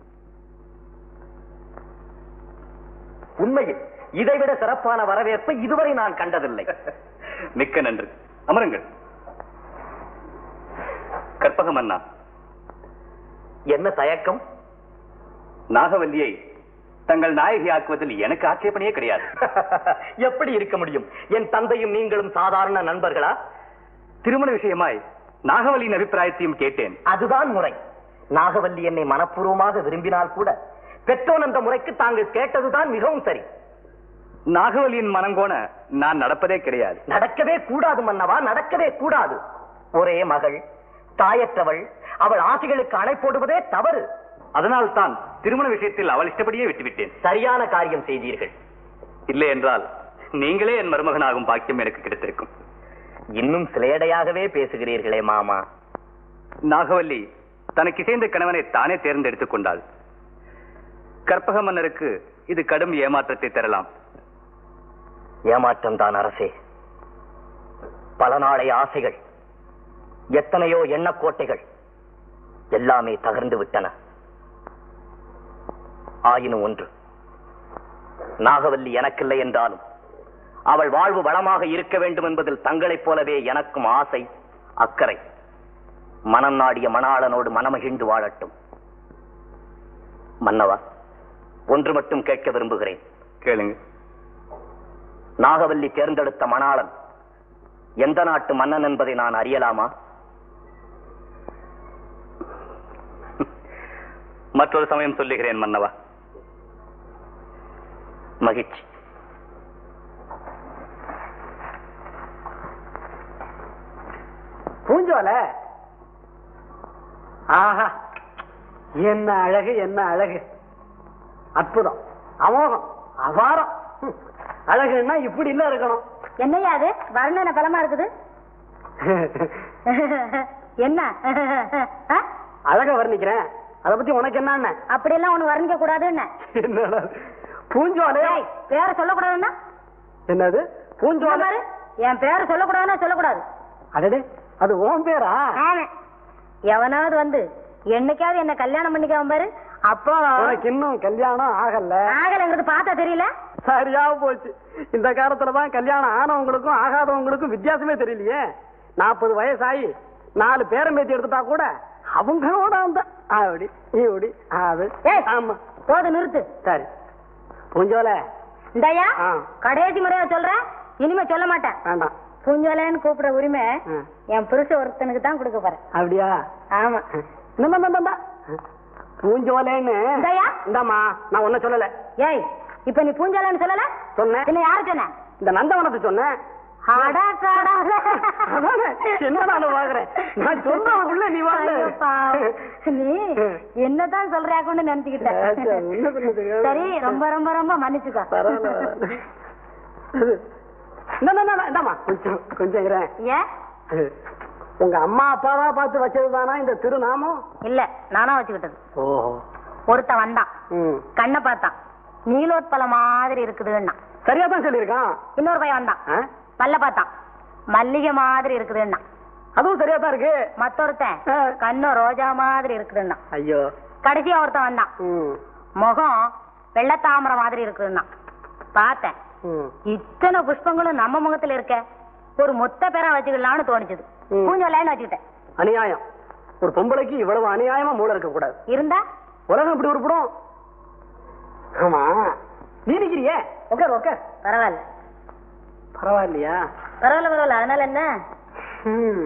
உண்மையில் இதைவிட சிறப்பான வரவேற்பை இதுவரை நான் கண்டதில்லை மிக்க நன்று அமருங்கள் கற்பகம் அண்ணா என்ன தயக்கம் நாகவல்லியை தங்கள் நாயகி ஆக்குவதில் எனக்கு ஆட்சேபனையே கிடையாது எப்படி இருக்க முடியும் என் தந்தையும் நீங்களும் சாதாரண நண்பர்களா திருமண விஷயமாய் நாகவல்லியின் அபிப்பிராயத்தையும் கேட்டேன் அதுதான் முறை நாகவல்லி என்னை மனப்பூர்வமாக விரும்பினால் கூட பெற்றோன் என்ற முறைக்கு தாங்கள் கேட்டதுதான் மிகவும் சரி நாகவல்லியின் மனங்கோண நான் நடப்பதே கிடையாது நடக்கவே கூடாது மன்னவா நடக்கவே கூடாது ஒரே மகள் தாயற்றவள் அவள் ஆசைகளுக்கு அணை போடுவதே தவறு அதனால் தான் திருமண விஷயத்தில் அவள் இஷ்டப்படியே விட்டுவிட்டேன் சரியான காரியம் செய்தீர்கள் இல்லை என்றால் நீங்களே என் மருமகனாகும் பாக்கியம் எனக்கு கிடைத்திருக்கும் இன்னும் சிலையடையாகவே பேசுகிறீர்களே மாமா நாகவல்லி தனக்கு இசைந்த கணவனை தானே தேர்ந்தெடுத்துக் கொண்டாள் கற்பக மன்னருக்கு இது கடும் ஏமாற்றத்தை தரலாம் ஏமாற்றம் தான் அரசே பல நாளை ஆசைகள் எத்தனையோ எண்ணக்கோட்டைகள் எல்லாமே தகர்ந்து விட்டன ஆயினும் ஒன்று நாகவல்லி எனக்கில்லை என்றாலும் அவள் வாழ்வு வளமாக இருக்க வேண்டும் என்பதில் தங்களைப் போலவே எனக்கும் ஆசை அக்கறை மனம் நாடிய மணாளனோடு மனமகிழ்ந்து வாழட்டும் மன்னவா ஒன்று மட்டும் கேட்க விரும்புகிறேன் கேளுங்க நாகவல்லி தேர்ந்தெடுத்த மணாளன் எந்த நாட்டு மன்னன் என்பதை நான் அறியலாமா மற்றொரு சமயம் சொல்லுகிறேன் மன்னவா மகிழ்ச்சி பூஞ்சோல ஆஹா என்ன அழகு என்ன அழகு அற்புதம் அமோகம் அபாரம் ஹம். அழகுன்னா இப்படி இல்ல இருக்கணும் என்னையா அது வர்ணனை பலமா இருக்குது என்ன ஆ? அழக வர்ணிக்கிறேன் அத பத்தி உனக்கு என்ன அப்படியெல்லாம் ஒண்ணு வர்ணிக்க கூடாதுன்னு என்னடா பூஞ்சோலை ஏய், பேரை சொல்லக்கூடாதுன்னா என்னது இந்த பூஞ்சோலை பாரு, என் பேரை சொல்லக்கூடாதுன்னா சொல்லக்கூடாது அடடே அது உன் பேரா ஆமா எவனாவது வந்து என்னைக்காவது என்ன கல்யாணம் பண்ணிக்காம பாரு அப்போ உனக்கு இன்னும் கல்யாணம் ஆகல ஆகலைங்கிறது பார்த்தா தெரியல சரியா போச்சு இந்த காலத்துலதான் கல்யாணம் ஆனவங்களுக்கும் ஆகாதவங்களுக்கும் வித்தியாசமே தெரியலையே நாற்பது வயசாகி நாலு பேரம் பேத்தி எடுத்துட்டா கூட அவங்களோட அந்த அப்படி இப்படி அது ஏய். ஆமா போது நிறுத்து சரி பூஞ்சோல இந்தாயா ஆ. கடைசி முறையா சொல்றேன் இனிமே சொல்ல மாட்டேன் வேண்டாம் பூஞ்சோலைன்னு கூப்பிடுற உரிமை ஆ. என் புருஷ ஒருத்தனுக்கு தான் கொடுக்க போறேன் அப்படியா ஆமா இந்தா, இந்தா, இந்தா. பூஞ்சோலைன்னு இந்தாயா? இந்தாம்மா நான் ஒன்னும் சொல்லல ஏய் இப்ப நீ பூஞ்சோலைன்னு சொல்லல சொன்னேன் பின்ன யாரு சொன்ன இந்த நந்தவனத்தை சொன்னேன் அடா காடா. அதானே, என்ன நானும் பாக்குறேன் நான் சொன்னவங்களுக்குள்ள நீ ஐயோ, பாவம். நீ என்னதான் சொல்றாக்குன்னு சரி, நினைச்சுக்கிட்ட ஒண்ணும் பண்ண தெரியாது. சரி ரொம்ப ரொம்ப ரொம்ப மன்னிச்சுக்கோ பரவாயில்ல. இந்தா, இந்தா, இந்தா, இந்தாம்மா, கொஞ்சம் கொஞ்சம் இரேன். ஏன் உங்க அம்மா அப்பாவா பார்த்து வச்சதுதானா இந்த திருநாமம் இல்ல நானா வச்சுக்கிட்டது ஓஹோ ஒருத்தன் வந்தான் ம் கண்ணை பார்த்தான் நீலோத்பல மாதிரி இருக்குதுன்னா சரியா தான் சொல்லியிருக்கான் இன்னொரு பையன் வந்தான் ஆ? பல்ல பார்த்தான் மல்லிகை மாதிரி இருக்குதுன்னா அதுவும் சரியா தான் இருக்கு மத்தொருத்தன் ஆ. கண்ணு ரோஜா மாதிரி இருக்குதுன்னா ஐயோ கடைசியா ஒருத்தன் வந்தான் ம் முகம் வெள்ளத்தாமரை மாதிரி இருக்குதுன்னா பார்த்தேன் ம் இத்தனை புஷ்பங்களும் நம்ம முகத்துல இருக்க ஒரு மொத்த பேரா வச்சுக்கலாம்னு தோணுச்சுது ம். பூஞ்சோலைன்னு வச்சுக்கிட்டேன் அநியாயம் ஒரு பொம்பளைக்கு இவ்வளவு அநியாயமா மூளை இருக்க கூடாது இருந்தா உலகம் இப்படி உருப்படும் ஆமா நீ நிக்கிறியே உட்கார் உட்கார் பரவாயில்ல பரவாயில்லையா பரவாயில்ல பரவாயில்ல அதனால என்ன ம்.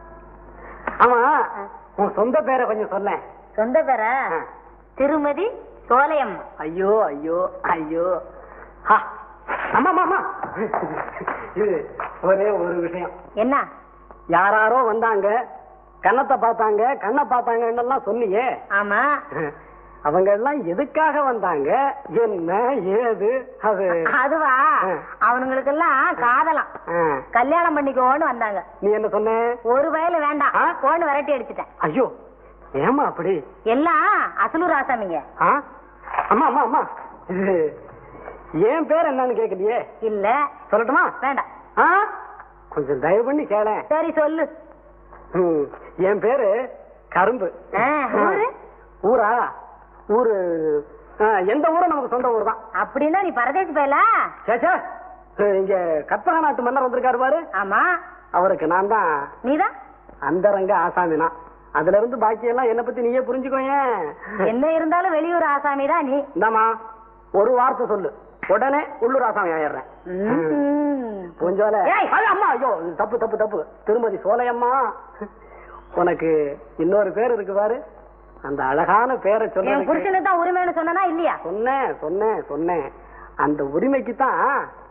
ஆமா உன் சொந்த பேரை கொஞ்சம் சொல்ல சொந்த பேரா திருமதி சோலையம்மா ஐயோ ஐயோ ஐயோ ஹா. அம்மா அம்மா, அம்மா இது ஒரே ஒரு விஷயம் என்ன யாராரோ வந்தாங்க கன்னத்தை பார்த்தாங்க கண்ணை பார்த்தாங்கன்னு சொன்னியே ஆமா அவங்க எல்லாம் எதுக்காக வந்தாங்க என்ன ஏது அது அதுவா ஆ. அவனுங்களுக்கெல்லாம் காதலாம் ஆ. கல்யாணம் பண்ணிக்கோன்னு வந்தாங்க நீ என்ன சொன்ன ஒரு வயலு வேண்டாம் ஆ? போன்னு விரட்டி அடிச்சிட்டேன் ஐயோ ஏமா அப்படி எல்லாம் அசலூர் ஆசாமிங்க ஆ? அம்மா அம்மா அம்மா இது என் பேர் என்னன்னு கேக்குறியே இல்ல சொல்லட்டுமா வேண்டாம் ஆ? கொஞ்சம் தயவு பண்ணி கேளேன் சரி சொல்லு ம், என் பேரு கரும்பு ஆ, ஊரு? ஊரா ஊரு ஆ, எந்த ஊரும் நமக்கு சொந்த ஊர் தான் அப்படின்னா நீ பரதேசி பயலா சேச்சா இங்க கற்பக நாட்டு மன்னர் வந்திருக்காரு பாரு ஆமா அவருக்கு நான் தான் நீதான் அந்தரங்க ஆசாமினா அதுல இருந்து பாக்கி எல்லாம் என்ன பத்தி நீயே புரிஞ்சுக்கோயேன் என்ன இருந்தாலும் வெளியூர் ஆசாமி தான் நீ இந்தாமா ஒரு வார்த்தை சொல்லு உடனே உள்ளூர் ஆசாமி ஆயிடுறேன் ம்ம். கொஞ்சோல ஏய். அம்மா ஐயோ இது தப்பு தப்பு தப்பு திருமதி சோலையம்மா உனக்கு இன்னொரு பேர் இருக்கு பாரு அந்த அழகான பேரை என் சொல்ல புருஷனுக்கு தான் உரிமைன்னு சொன்னா இல்லையா சொன்னேன் சொன்னேன் சொன்னேன் அந்த உரிமைக்கு தான்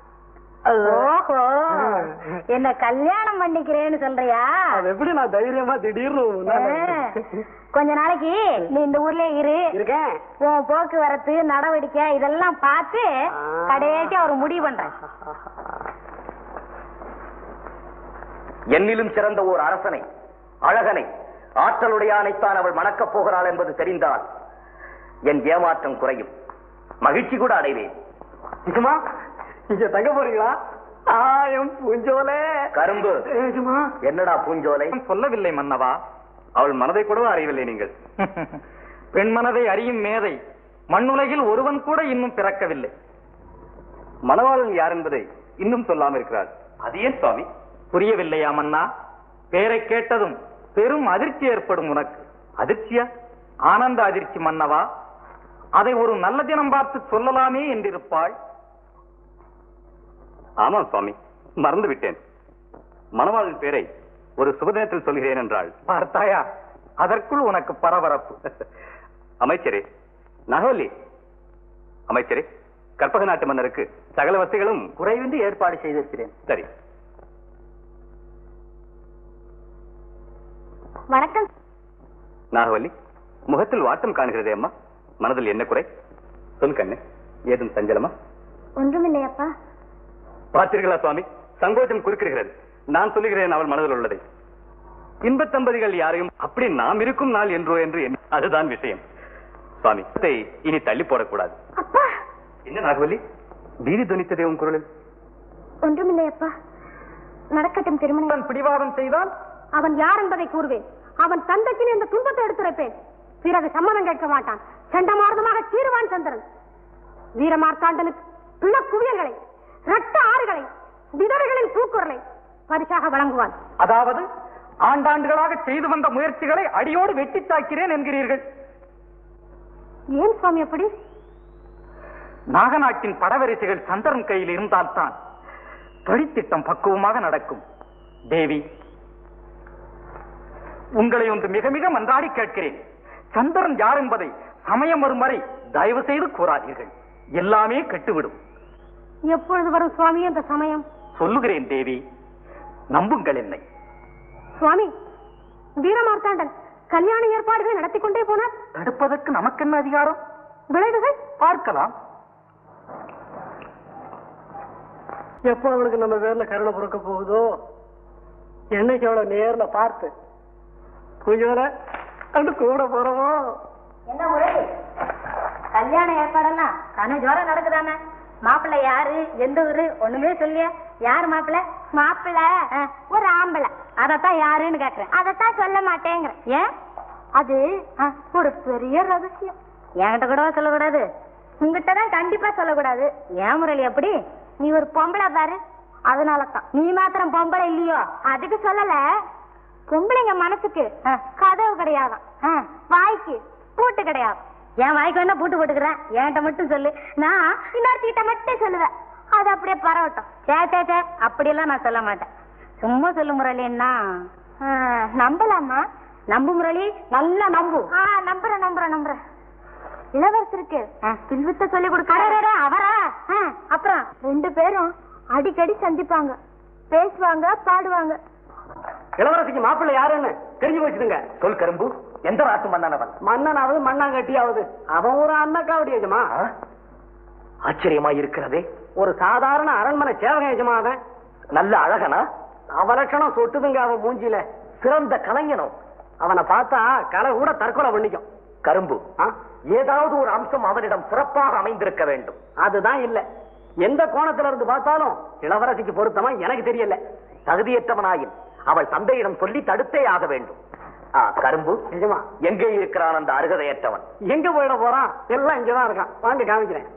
ஓஹோ என்ன கல்யாணம் பண்ணிக்கிறேன்னு சொல்றியா அது எப்படி நான் தைரியமா திடீர்னு ஆ. உன்னால- கொஞ்ச நாளைக்கு நீ இந்த ஊர்லயே இரு இருக்கேன் உன் போக்குவரத்து நடவடிக்கை இதெல்லாம் பார்த்து ஆ. கடைசியா ஒரு முடிவு பண்றேன் என்னிலும் சிறந்த ஓர் அரசனை அழகனை ஆற்றலுடையானைத்தான் அவள் மணக்கப் போகிறாள் என்பது தெரிந்தால் என் ஏமாற்றம் குறையும் மகிழ்ச்சி கூட அடைவேன் நிஜமா இங்க தங்க போறீங்களா ஆயம் பூஞ்சோலே கரும்பு நிஜமா என்னடா பூஞ்சோலை சொல்லவில்லை மன்னவா அவள் மனதை கூடவா அறியவில்லை நீங்கள் பெண் மனதை அறியும் மேதை மண்ணுலகில் ஒருவன் கூட இன்னும் பிறக்கவில்லை மணவாளன் யார் என்பதை இன்னும் சொல்லாம இருக்கிறாள் அது ஏன் சுவாமி புரியவில்லையா மன்னா பேரை கேட்டதும் பெரும் அதிர்ச்சி ஏற்படும் உனக்கு அதிர்ச்சியா ஆனந்த அதிர்ச்சி மன்னவா அதை ஒரு நல்ல தினம் பார்த்து சொல்லலாமே என்றிருப்பாள் ஆமாம் சுவாமி மறந்து விட்டேன் மணவாளன் பேரை ஒரு சுபதினத்தில் சொல்கிறேன் என்றாள் பார்த்தாயா அதற்குள் உனக்கு பரபரப்பு அமைச்சரே நகவல்லி அமைச்சரே கற்பக நாட்டு மன்னருக்கு சகல வசதிகளும் குறைவின்றி ஏற்பாடு செய்திருக்கிறேன் சரி வணக்கம் நாகவல்லி முகத்தில் வாட்டம் காணுகிறதே அம்மா மனதில் என்ன குறை சொல் கண்ணு ஏதும் சஞ்சலமா ஒன்றுமில்லையப்பா பார்த்தீர்களா சுவாமி சங்கோச்சம் குறுக்கிடுகிறது நான் சொல்லுகிறேன் அவள் மனதில் உள்ளதை இன்பத் தம்பதிகள் யாரையும் அப்படி நாம் இருக்கும் நாள் என்றோ என்று எண்ண- அதுதான் விஷயம் சுவாமி இதை இனி தள்ளி போடக்கூடாது அப்பா என்ன நாகவல்லி பீதி துணித்ததே உன் குரலில் ஒன்றுமில்லையப்பா நடக்கட்டும் திருமணம் அவன் பிடிவாதம் செய்தால் அவன் யார் என்பதை கூறுவேன் அவன் தந்தைக்கு இந்த துன்பத்தை எடுத்துரைப்பேன் பிறகு சம்மதம் கேட்க மாட்டான் சண்டமார்தமாக சீருவான் சந்திரன் வீரமார்த்தாண்டனுக்கு பிள்ள குவியல்களை ரத்த ஆறுகளை விதவைகளின் பூக்குரலை பரிசாக வழங்குவான் அதாவது ஆண்டாண்டுகளாக செய்து வந்த முயற்சிகளை அடியோடு வெட்டி தாக்கிறேன் என்கிறீர்கள் ஏன் சுவாமி அப்படி நாகநாட்டின் படவரிசைகள் சந்திரன் கையில் இருந்தால்தான் தொழிற்திட்டம் பக்குவமாக நடக்கும் தேவி உங்களை ஒன்று மிக மிக மன்றாடி கேட்கிறேன் சந்திரன் யார் என்பதை சமயம் வரும் வரை தயவு செய்து கூறாதீர்கள் எல்லாமே கெட்டுவிடும் எப்பொழுது வரும் சுவாமி அந்த சமயம் சொல்லுகிறேன் தேவி நம்புங்கள் என்னை சுவாமி வீரமார்த்தாண்டன் கல்யாண ஏற்பாடுகளை நடத்தி கொண்டே போனார் தடுப்பதற்கு நமக்கென்ன அதிகாரம் விளைவுகள் பார்க்கலாம் எப்போ அவளுக்கு நம்ம பேர்ல கருணை பிறக்க போகுதோ என்னைக்கு அவளை நேர்ல பார்த்து பூஜோல அது கூட போறோமோ என்ன முறை கல்யாண ஏற்பாடெல்லாம் கன ஜோரம் நடக்குதானே மாப்பிள்ளை யாரு எந்த ஊரு ஒண்ணுமே சொல்லிய யாரு மாப்பிள்ளை மாப்பிள்ளை ஒரு ஆம்பளை அதத்தான் யாருன்னு கேக்குறேன் அதத்தான் சொல்ல மாட்டேங்கிற ஏன் அது ஒரு பெரிய ரகசியம் என்கிட்ட கூடவா சொல்லக்கூடாது உங்ககிட்ட தான் கண்டிப்பா சொல்லக்கூடாது ஏன் முரளி அப்படி நீ ஒரு பொம்பளை பாரு அதனாலதான் நீ மாத்திரம் பொம்பளை இல்லையோ அதுக்கு சொல்லல பொம்பளைங்க மனசுக்கு கதவு கிடையாதாம் வாய்க்கு பூட்டு கிடையாது என் வாய்க்கு வேணா பூட்டு போட்டுக்கிறேன் என்கிட்ட மட்டும் சொல்லு நான் இன்னொருத்திட்ட மட்டும் சொல்லுவேன் அது அப்படியே பரவட்டும் சே சே சே அப்படியெல்லாம் நான் சொல்ல மாட்டேன் சும்மா சொல்லு முரளின்னா நம்பலாமா நம்பு முரளி நல்லா நம்பு நம்புறேன் நம்புறேன் நம்புறேன் இளவரசருக்கு வில்வித்த சொல்லி கொடுக்க அவரா ஆ, அப்புறம் ரெண்டு பேரும் அடிக்கடி சந்திப்பாங்க பேசுவாங்க பாடுவாங்க இளவரசிக்கு மாப்பிள்ளை யாருன்னு தெரிஞ்சு வச்சுடுங்க சொல் கரும்பு எந்த நாட்டு மன்னனவன் மன்னனாவது மண்ணாங்கட்டியாவது அவன் ஒரு அன்னக்காவடி எஜமா ஆச்சரியமா இருக்கிறதே ஒரு சாதாரண அரண்மனை சேவக எஜமாவன் நல்ல அழகனா அவலட்சணம் சொட்டுதுங்க அவன் மூஞ்சில சிறந்த கலைஞனும் அவனை பார்த்தா கலை கூட தற்கொலை பண்ணிக்கும் கரும்பு ஆ? ஏதாவது ஒரு அம்சம் அவனிடம் சிறப்பாக அமைந்திருக்க வேண்டும் அதுதான் இல்ல எந்த கோணத்துல இருந்து பார்த்தாலும் இளவரசிக்கு பொருத்தமா எனக்கு தெரியல தகுதியற்றவனாயின் அவள் தந்தையிடம் சொல்லி தடுத்தே ஆக வேண்டும் ஆ, கரும்பு நிஜமா எங்கே இருக்கிறான் அந்த அருகதையற்றவன் எங்க போயிட போறான் எல்லாம் இங்கதான் இருக்கான் வாங்க காமிக்கிறேன்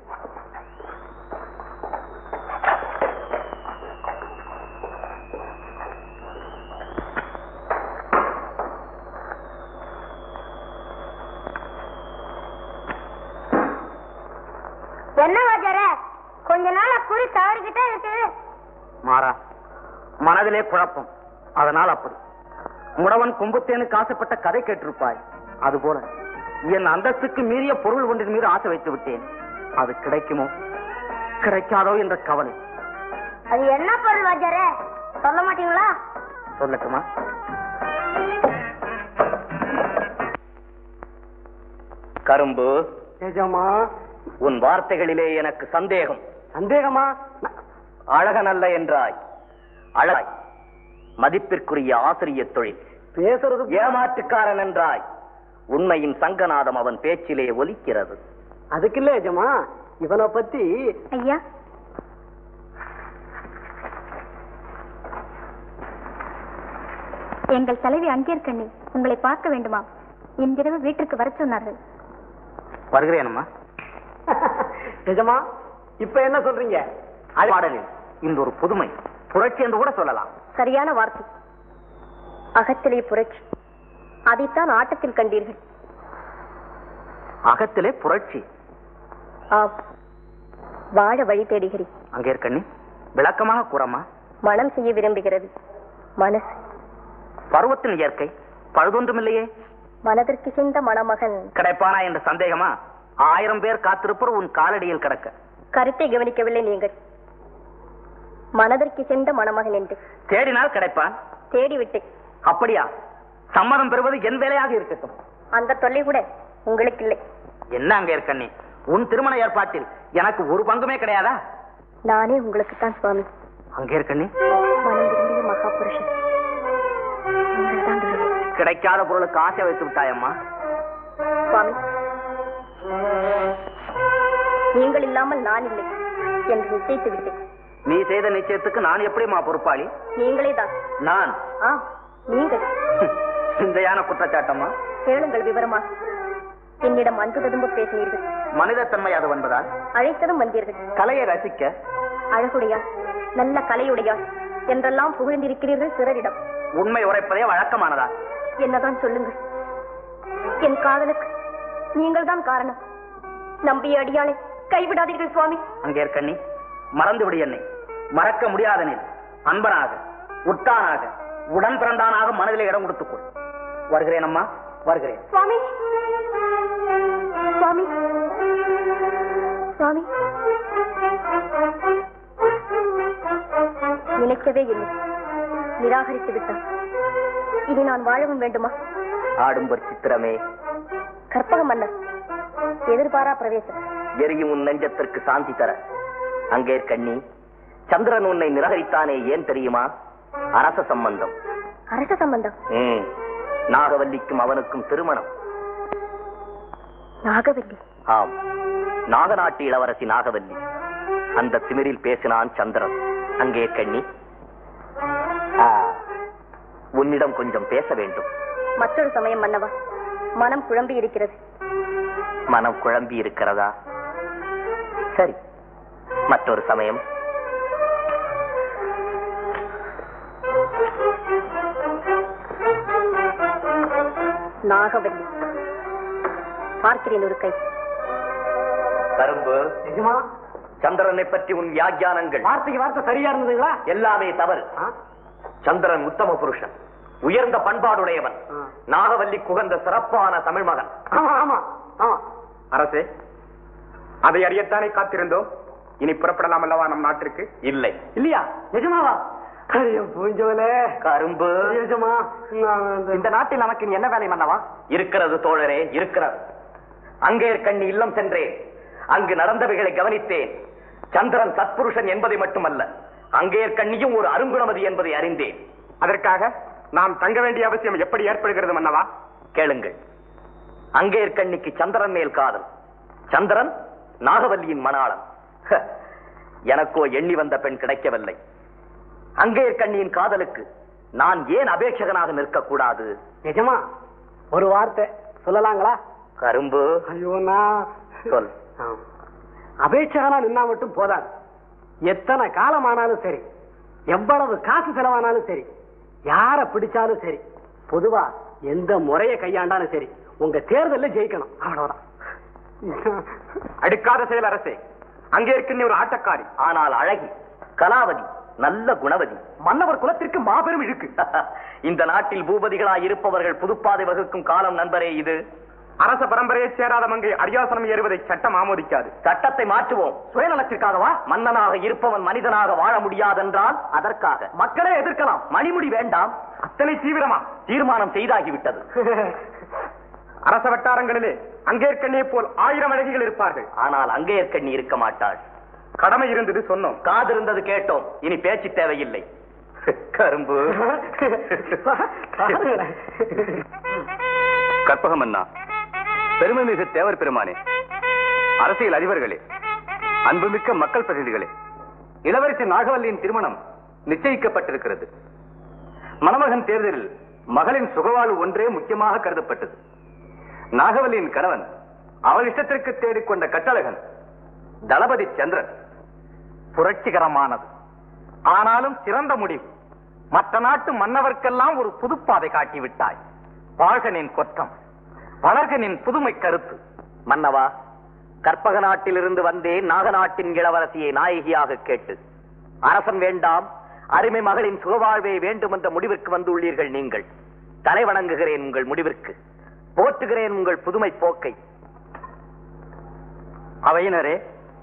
என்ன வாஜர கொஞ்ச நாளா குறி தவறிக்கிட்டே இருக்கு மாறா மனதிலே குழப்பம் அதனால் அப்படி முடவன் கும்புத்தேனுக்கு ஆசைப்பட்ட கதை கேட்டிருப்பாய் அதுபோல என் அந்தஸ்துக்கு மீறிய பொருள் ஒன்றின் மீது ஆசை வைத்து விட்டேன் அது கிடைக்குமோ கிடைக்காதோ என்ற கவலை அது என்ன பொருள் வாஜர சொல்ல மாட்டீங்களா சொல்லட்டுமா கரும்பு நிஜமா உன் வார்த்தைகளிலே எனக்கு சந்தேகம் சந்தேகமா ந- அழகனல்ல என்றாய் அழகாய் மதிப்பிற்குரிய ஆசிரிய தொழில் பேசுறது ஏமாற்றுக்காரன் என்றாய் உண்மையின் சங்கநாதம் அவன் பேச்சிலே ஒலிக்கிறது அதுக்கு இல்ல எஜமா இவனை பத்தி ஐயா எங்கள் தலைவி அங்கேற்கண்ணி உங்களை பார்க்க வேண்டுமா இன்றிரவு வீட்டிற்கு வர சொன்னார்கள் வருகிறேனம்மா நிஜமா இப்ப என்ன சொல்றீங்க பாடலில் இந்த ஒரு புதுமை புரட்சி என்று கூட சொல்லலாம் சரியான வார்த்தை அகத்திலே புரட்சி அதைத்தான் ஆட்டத்தில் கண்டீர்கள் அகத்திலே புரட்சி ஆம் வாழ வழி தேடுகிறேன் அங்கே இருக்கண்ணி விளக்கமாக கூறம்மா மனம் செய்ய விரும்புகிறது மனசு பருவத்தின் இயற்கை பழுதொன்றுமில்லையே மனதிற்கு சென்ற மணமகன் கிடைப்பானா என்ற சந்தேகமா ஆயிரம் பேர் காத்திருப்பர் உன் காலடியில் கிடக்க கருத்தை கவனிக்கவில்லை நீங்கள் மனதிற்கு சென்ற மணமகன் என்று தேடினால் கிடைப்பான் தேடிவிட்டேன் அப்படியா சம்மதம் பெறுவது என் வேலையாக இருக்கட்டும் அந்த தொல்லை கூட உங்களுக்கு இல்லை என்ன அங்க இருக்கண்ணி உன் திருமண ஏற்பாட்டில் எனக்கு ஒரு பங்குமே கிடையாதா நானே உங்களுக்கு தான் சுவாமி அங்கே இருக்கண்ணி மனம் விரும்பிய மகாபுருஷன் நீங்கள் தான் துணை. கிடைக்காத பொருளுக்கு ஆசை வைத்து விட்டாயம்மா சுவாமி நீங்கள் இல்லாமல் நான் இல்லை என்று நிச்சயித்து விட்டேன் நீ செய்த நிச்சயத்துக்கு நான் எப்படிமா பொறுப்பாளி நீங்களே தான் நான் ஆ நீங்கள் சிந்தையான குற்றச்சாட்டம்மா கேளுங்கள் விவரமாக என்னிடம் அன்பு ததும்ப பேசினீர்கள் மனிதத்தன்மை அது வந்ததால் அழைத்ததும் வந்தீர்கள் கலையை ரசிக்க அழகுடையார் நல்ல கலையுடையார் என்றெல்லாம் புகழ்ந்திருக்கிறீர்கள் பிறரிடம் உண்மை உரைப்பதே வழக்கமானதா என்னதான் சொல்லுங்கள் என் காதலுக்கு நீங்கள் தான் காரணம் நம்பிய அடியாளை கைவிடாதீர்கள் சுவாமி அங்கே இருக்கண்ணி மறந்து விடு என்னை மறக்க முடியாதனில் அன்பனாக உட்டானாக உடன் பிறந்தானாக மனதிலே இடம் கொடுத்துக்கொள் வருகிறேன் அம்மா வருகிறேன் சுவாமி சுவாமி சுவாமி நினைக்கவே இல்லை நிராகரித்து விட்டான் இனி நான் வாழவும் வேண்டுமா ஆடும்பர் சித்திரமே கற்பக மன்னர் எதிர்பாரா பிரவேசம் எரியும் உன் நெஞ்சத்திற்கு சாந்தி தர அங்கே கண்ணி சந்திரன் உன்னை நிராகரித்தானே ஏன் தெரியுமா அரச சம்பந்தம் அரச சம்பந்தம் ம். நாகவல்லிக்கும் அவனுக்கும் திருமணம் நாகவல்லி ஆம் நாகநாட்டு இளவரசி நாகவல்லி அந்த திமிரில் பேசினான் சந்திரன் அங்கே கண்ணி ஆ, உன்னிடம் கொஞ்சம் பேச வேண்டும் மற்றொரு சமயம் மன்னவா மனம் குழம்பி இருக்கிறது மனம் குழம்பி இருக்கிறதா சரி மற்றொரு சமயம் நாகவல்லி பார்க்கிறேன் ஒரு கை கரும்பு நிஜமா சந்திரனை பற்றி உன் வியாக்கியானங்கள் வார்த்தைக்கு வார்த்தை சரியா இருந்ததுங்களா எல்லாமே தவறு ஆ? சந்திரன் உத்தம புருஷன் உயர்ந்த பண்பாடுடையவன் ஆ. நாகவல்லி குகந்த சிறப்பான தமிழ் மகன் ஆமா ஆமா ஆமா அரசே அதை அறியத்தானே காத்திருந்தோம் இனி புறப்படலாம் அல்லவா நம் நாட்டிற்கு இல்லை இல்லையா நிஜமாவா ஐயோ பூஞ்சோலே கரும்பு நிஜமா நான் அந்த- இந்த நாட்டில் நமக்கு நீ என்ன வேலை மன்னவா இருக்கிறது தோழரே இருக்கிறது அங்கே கண்ணி இல்லம் சென்றேன் அங்கு நடந்தவைகளை கவனித்தேன் சந்திரன் சத்புருஷன் என்பதை மட்டுமல்ல அங்கே கண்ணியும் ஒரு அருங்குணமதி என்பதை அறிந்தேன் அதற்காக நாம் தங்க வேண்டிய அவசியம் எப்படி ஏற்படுகிறது மன்னவா கேளுங்கள் அங்கே கண்ணிக்கு சந்திரன் மேல் காதல் சந்திரன் நாகவல்லியின் மணாளன் ஹ, எனக்கோ எண்ணி வந்த பெண் கிடைக்கவில்லை அங்கே கண்ணியின் காதலுக்கு நான் ஏன் அபேட்சகனாக நிற்கக்கூடாது நிஜமா ஒரு வார்த்தை சொல்லலாங்களா கரும்பு ஐயோ நான் சொல் ஆ. அபேட்சகனா நின்னா மட்டும் போதாது எத்தனை காலம் ஆனாலும் சரி எவ்வளவு காசு செலவானாலும் சரி யார பிடிச்சாலும் சரி பொதுவா எந்த முறையை கையாண்டாலும் சரி உங்க தேர்தல்ல ஜெயிக்கணும் அவ்வளவுதான் அடுக்காத செயல் அரசே அங்கே இருக்கின்ற ஒரு ஆட்டக்காரி ஆனால் அழகி கலாவதி நல்ல குணவதி மன்னவர் குலத்திற்கு மாபெரும் இழுக்கு இந்த நாட்டில் பூபதிகளாய் இருப்பவர்கள் புதுப்பாதை வகுக்கும் காலம் நண்பரே இது அரச பரம்பரையைச் சேராத மங்கை அரியாசனம் ஏறுவதை சட்டம் ஆமோதிக்காது சட்டத்தை மாற்றுவோம் சுயநலத்திற்காகவா மன்னனாக இருப்பவன் மனிதனாக வாழ முடியாதென்றால் அதற்காக மக்களே எதிர்க்கலாம் மணிமுடி வேண்டாம் அத்தனை தீவிரமா தீர்மானம் செய்தாகிவிட்டது அரச வட்டாரங்களிலே அங்கேற்கண்ணே போல் ஆயிரம் அழகிகள் இருப்பார்கள் ஆனால் அங்கே கண்ணி இருக்க மாட்டாள் கடமை இருந்தது சொன்னோம் காதிருந்தது கேட்டோம் இனி பேச்சு தேவையில்லை கரும்பு கற்பகம் அண்ணா பெருமை மிகு தேவர் பெருமானே அரசியல் அதிபர்களே அன்புமிக்க மக்கள் பிரதிநிதிகளே இளவரசி நாகவல்லியின் திருமணம் நிச்சயிக்கப்பட்டிருக்கிறது மணமகன் தேர்தலில் மகளின் சுகவாழ்வு ஒன்றே முக்கியமாக கருதப்பட்டது நாகவல்லியின் கணவன் அவள் இஷ்டத்திற்கு தேடிக்கொண்ட கட்டழகன் தளபதி சந்திரன் புரட்சிகரமானது ஆனாலும் சிறந்த முடிவு மற்ற நாட்டு மன்னவர்க்கெல்லாம் ஒரு புதுப்பாதை காட்டிவிட்டாய் வாழ்கனின் கொற்றம் வளர்கனின் புதுமை கருத்து மன்னவா கற்பக நாட்டிலிருந்து வந்தே நாகநாட்டின் இளவரசியை நாயகியாக கேட்டு அரசன் வேண்டாம் அருமை மகளின் சுகவாழ்வே வேண்டும் என்ற முடிவிற்கு வந்துள்ளீர்கள் நீங்கள் தலை வணங்குகிறேன் உங்கள் முடிவிற்கு போற்றுகிறேன் உங்கள் புதுமை போக்கை அவையினரே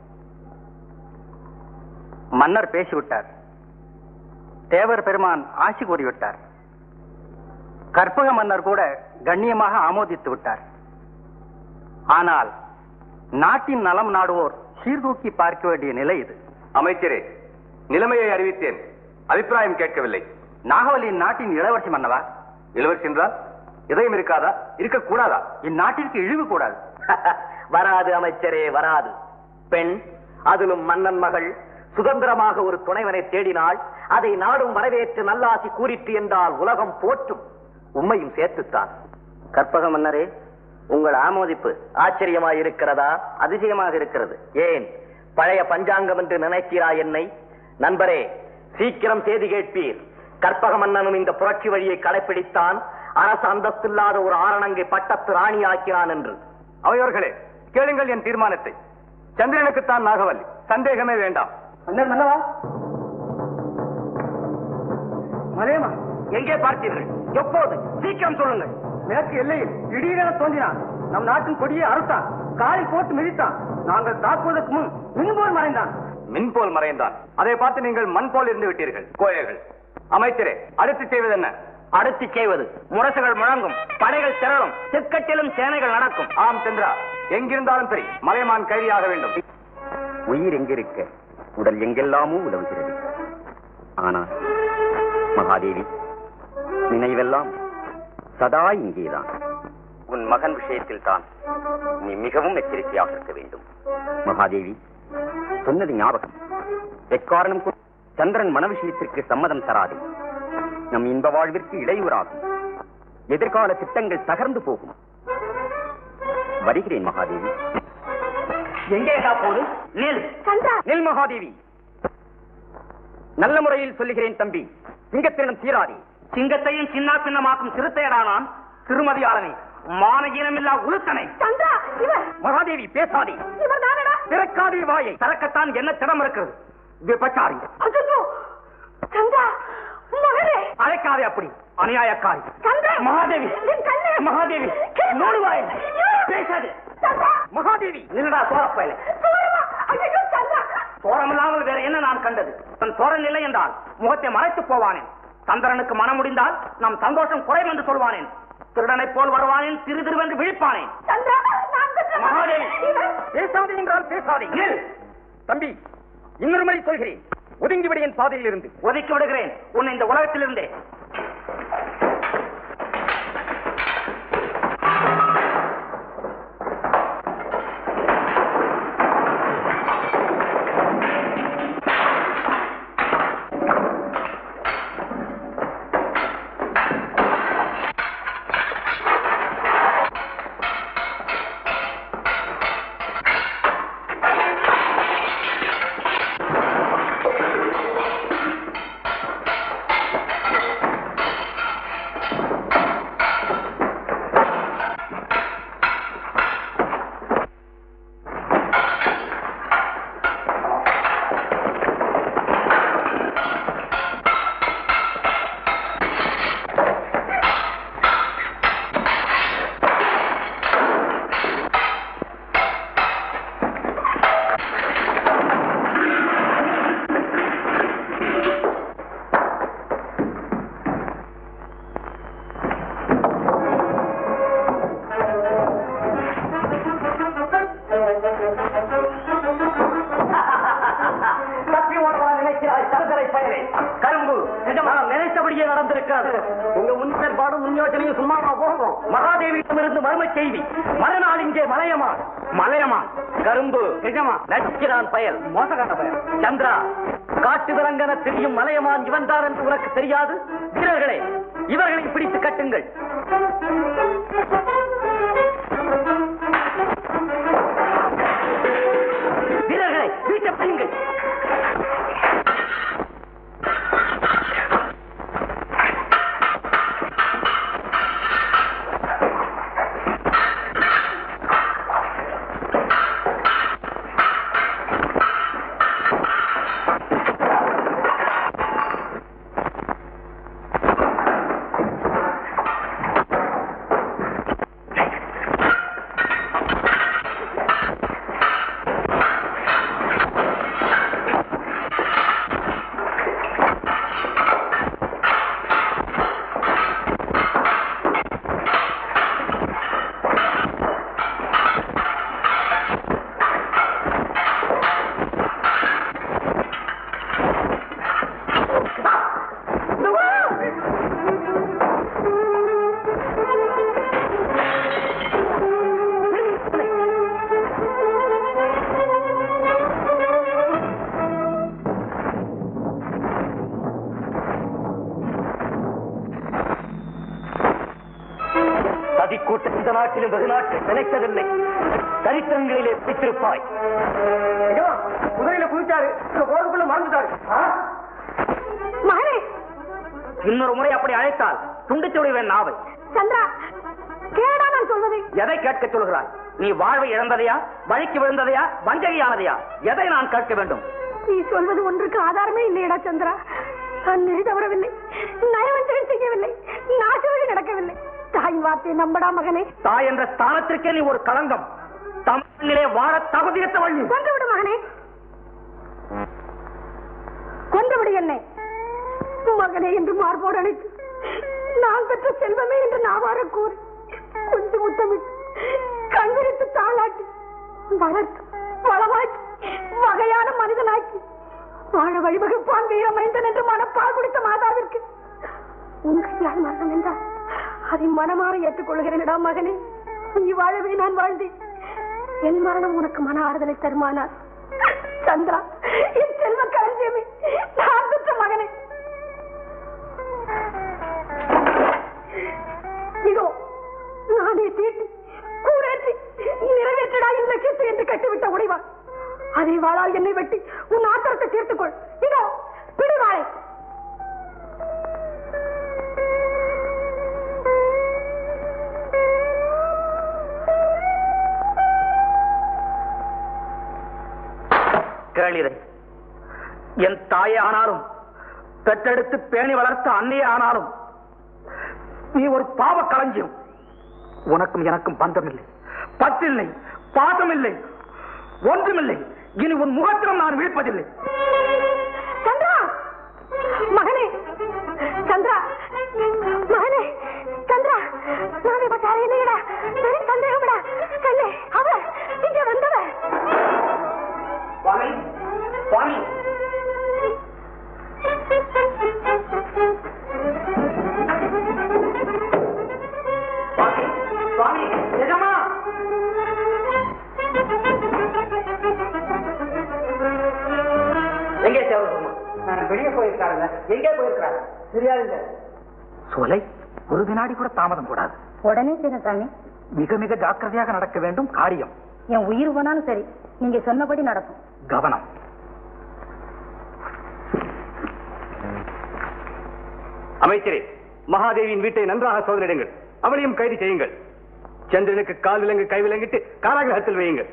மன்னர் பேசிவிட்டார் தேவர் பெருமான் ஆட்சி கூறிவிட்டார் கற்பக மன்னர் கூட கண்ணியமாக ஆமோதித்து விட்டார் ஆனால் நாட்டின் நலம் நாடுவோர் சீர்தூக்கி பார்க்க வேண்டிய நிலை இது அமைச்சரே நிலைமையை அறிவித்தேன் அபிப்பிராயம் கேட்கவில்லை நாகவல்லியின் நாட்டின் இளவரசி மன்னவா இளவரசி என்றால் இதயம் இருக்காதா இருக்கக்கூடாதா இந்நாட்டிற்கு இழிவு கூடாது வராது அமைச்சரே வராது பெண் அதிலும் மன்னன் மகள் சுதந்திரமாக ஒரு துணைவனை தேடினாள் அதை நாடும் வரவேற்று நல்லாசி கூறிற்று என்றால் உலகம் போற்றும் உண்மையும் சேர்த்துத்தான் கற்பக மன்னரே உங்கள் ஆமோதிப்பு ஆச்சரியமாய் இருக்கிறதா அதிசயமாக இருக்கிறது ஏன் பழைய பஞ்சாங்கம் என்று நினைக்கிறா என்னை நண்பரே சீக்கிரம் செய்தி கேட்பீர் கற்பக மன்னனும் இந்த புரட்சி வழியை கடைப்பிடித்தான் அரசு அந்தஸ்தில்லாத ஒரு ஆரணங்கை பட்டத்து ராணி ஆக்கினான் என்று அவையோர்களே கேளுங்கள் என் தீர்மானத்தை சந்திரனுக்குத்தான் நாகவல்லி சந்தேகமே வேண்டாம் மன்னர் மன்னவா மலையமா எங்கே பார்த்தீர்கள் எப்போது சீக்கிரம் சொல்லுங்கள் மேற்கு எல்லையில் திடீரென தோன்றினான் நம் நாட்டின் கொடியை அறுத்தான் காலில் போட்டு மிதித்தான் நாங்கள் தாக்குவதற்கு முன் மின்போல் மறைந்தான் மின் போல் மறைந்தான் அதை பார்த்து நீங்கள் மண் போல் இருந்து விட்டீர்கள் கோயர்கள் அமைச்சரே அடுத்து செய்வது என்ன அடுத்து செய்வது முரசுகள் முழங்கும் படைகள் திரளும் திக்கட்டிலும் சேனைகள் நடக்கும் ஆம் சந்திரா எங்கிருந்தாலும் சரி மலைமான் கைதியாக வேண்டும் உயிர் எங்கிருக்க உடல் எங்கெல்லாமோ உதவுகிறது ஆனால் மகாதேவி நினைவெல்லாம் சதா இங்கேதான் உன் மகன் விஷயத்தில் தான் நீ மிகவும் எச்சரிக்கையாக இருக்க வேண்டும் மகாதேவி சொன்னது ஞாபகம் எக்காரணம் கொண்டு சந்திரன் மன விஷயத்திற்கு சம்மதம் தராது நம் இன்ப வாழ்விற்கு இடையூறாகும் எதிர்கால திட்டங்கள் தகர்ந்து போகும் வருகிறேன் மகாதேவி எங்கே போது நில் நில் மகாதேவி நல்ல முறையில் சொல்லுகிறேன் தம்பி சிங்கத்தினம் தீராதே சிங்கத்தையும் சின்ன பின்னமாக்கும் சிறுத்தையடானான் திருமதியாளனை மான இனமில்லா உளுத்தனை சந்திரா இவர் மகாதேவி பேசாதே இவர் தானடா திறக்காதே வாயை தரக்கத்தான் என்ன திடம் இருக்கிறது விபச்சாரி அச்சோ சந்திரா மகனே அழைக்காதே அப்படி அநியாயக்காரி சந்திரா மகாதேவி என் கண்ணே மகாதேவி மூடு வாயை பேசாதே சந்திரா மகாதேவி நில்லடா சோரப்பயல சோரமா ஐயோ சந்திரா சோரமில்லாமல் வேற என்ன நான் கண்டது தன் சோரன் இல்லை என்றால் முகத்தை மறைத்து போவானேன் சந்திரனுக்கு மனம் முடிந்தால் நம் சந்தோஷம் குறையும் என்று சொல்வானேன் திருடனைப் போல் வருவானேன் திரு திருவென்று விழிப்பானேன் சந்திரா நான் பெற்ற மகாதேவி இவர் பேசாதே என்றால் பேசாதே நில். தம்பி இன்னொரு முறை சொல்கிறேன் ஒதுங்கிவிடு என் பாதையில் இருந்து ஒதுக்கி விடுகிறேன் உன்னை இந்த உலகத்திலிருந்தே தப்பி ஓடவா நினைக்கிறாய் தருதலை பயலே கரும்பு நான் நினைத்தபடியே நடந்திருக்காது உங்க முன்னேற்பாடும் முன் யோசனையும் சும்மாவா போகும் மகாதேவியிடமிருந்து மர்ம செய்தி மறுநாள் இங்கே மலையமான் மலையமான் கரும்பு நிஜமா நடிக்கிறான் பயல் மோசகாட்ட பயல் சந்திரா காட்டு விலங்கன தெரியும் மலையமான் இவன்தான் என்று உனக்கு தெரியாது வீரர்களே இவர்களை பிடித்து கட்டுங்கள் வீரர்களை வீட்டை பிடிங்கள் கூட்டம் இந்த நாட்டிலும் வெகு நாட்டில் நினைத்ததில்லை சரித்திரங்களிலே பிடித்திருப்பாய் குதிரையில குதிச்சாரு போறதுக்குள்ள மறந்துட்டாரு மகனே இன்னொரு முறை அப்படி அழைத்தால் துண்டித்து விடுவேன் நாவை சந்திரா கேடா நான் சொல்வதை எதை கேட்க சொல்கிறாய் நீ வாழ்வை இழந்ததையா வழிக்கு விழுந்ததையா வஞ்சகியானதையா எதை நான் கேட்க வேண்டும் நீ சொல்வது ஒன்றுக்கு ஆதாரமே இல்லையடா சந்திரா நான் நெறி தவறவில்லை நயவஞ்சகம் செய்யவில்லை நாட்டுவழி நடக்கவில்லை தாய் வார்த்தை நம்படா மகனே தாய் என்ற ஸ்தானத்திற்கே நீ ஒரு களங்கம் தமிழிலே வாழ தகுதியற்ற வழி கொன்று விடு மகனே கொன்று விடு என்னை மகனே என்று மார்போடு அழைத்து நான் பெற்ற செல்வமே என்று நாவார கூறி கொஞ்சம் முத்தமிட்டு கண்விரித்து தாளாட்டி வளர்த்து வளமாக்கி வகையான மனிதனாக்கி வாழ வழிவகுப்பான் வீரமைந்தன் என்று மனப்பால் குடித்த மாதாவிற்கு உங்கள் யார் மரணம் என்றால் அதை மனமாற ஏற்றுக்கொள்கிறேனடா மகனே நீ வாழவே நான் வாழ்ந்தேன் என் மரணம் உனக்கு மன ஆறுதலை தருமானார் சந்திரா என் செல்வ களஞ்சியமே நான் பெற்ற மகனே இதோ நானே தீட்டி கூறேற்றி நிறைவேற்றடா என் லட்சியத்தை என்று கட்டிவிட்ட உடைவா அதை வாழால் என்னை வெட்டி உன் ஆத்திரத்தை தீர்த்துக்கொள் இதோ பிடிவாளை கேளிரை என் தாயே ஆனாலும் பெற்றெடுத்து பேணி வளர்த்த அன்னையே ஆனாலும் நீ ஒரு பாவ களஞ்சியம் உனக்கும் எனக்கும் பந்தமில்லை பற்றில்லை பாசமில்லை ஒன்றுமில்லை இனி உன் முகத்திலும் நான் வீழ்ப்பதில்லை சந்திரா மகனே சந்திரா மகனே சந்திரா நான் இப்ப தரையிலேடா சரி சந்தேகம்டா கண்ணே அவ இங்க வந்தவ சுவாமி சுவாமி சுவாமி சுவாமி நிஜமா எங்கே சேவல் வெளியே போயிருக்காருங்க எங்கே போயிருக்காரு தெரியாதுங்க சோலை ஒரு வினாடி கூட தாமதம் கூடாது உடனே செய்யணும் சாமி மிக மிக ஜாக்கிரதையாக நடக்க வேண்டும் காரியம் என் உயிர் போனாலும் சரி நீங்க சொன்னபடி நடக்கும் கவனம் அமைச்சரே மகாதேவியின் வீட்டை நன்றாக சோதனையிடுங்கள் அவளையும் கைது செய்யுங்கள் சந்திரனுக்கு கால் விலங்கு கை விலங்கிட்டு காராகிரகத்தில் வையுங்கள்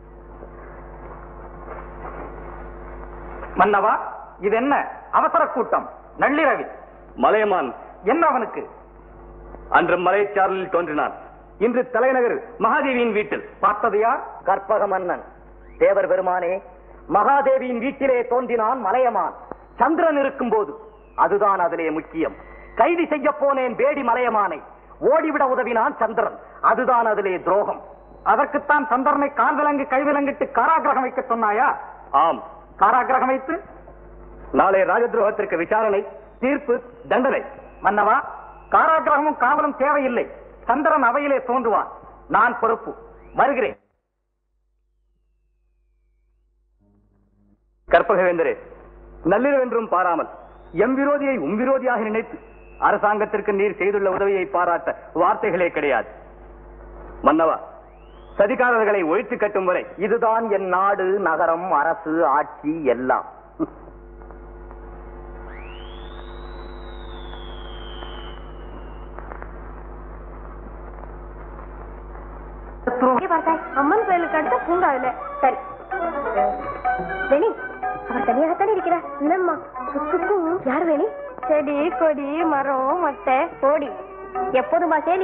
மன்னவா இது என்ன அவசர கூட்டம் நள்ளிரவில் மலையமான் என்ன அவனுக்கு அன்று மலைச்சாரலில் தோன்றினான் இன்று தலைநகர் மகாதேவியின் வீட்டில் பார்த்தது யார் கற்பக மன்னன் தேவர் பெருமானே மகாதேவியின் வீட்டிலே தோன்றினான் மலையமான் சந்திரன் இருக்கும் போது அதுதான் அதிலே முக்கியம் கைது செய்ய போனேன் பேடி மலையமானை ஓடிவிட உதவினான் சந்திரன் அதுதான் அதிலே துரோகம் அதற்குத்தான் சந்திரனை கால் விலங்கு கை விலங்கிட்டு காராகிரகம் வைக்க சொன்னாயா ஆம் காராகிரகம் வைத்து நாளை ராஜதுரோகத்திற்கு விசாரணை தீர்ப்பு தண்டனை மன்னவா காராகிரகமும் காவலும் தேவையில்லை சந்திரன் அவையிலே தோன்றுவான் நான் பொறுப்பு வருகிறேன் கற்பகவேந்தரே நள்ளிரவென்றும் பாராமல் எம் விரோதியை உம் விரோதியாக நினைத்து அரசாங்கத்திற்கு நீர் செய்துள்ள உதவியை பாராட்ட வார்த்தைகளே கிடையாது மன்னவா சதிகாரர்களை ஒழித்து கட்டும் வரை இதுதான் என் நாடு நகரம் அரசு ஆட்சி எல்லாம் அம்மன் கோயிலுக்கு அடுத்த பூங்காவில சரி வேணி அவர் தனியாகத்தானே இருக்கிறார் இல்லம்மா சுத்துக்கும் யார் வேணி செடி கொடி மரம் மட்டை கோடி எப்போதுமா சேலி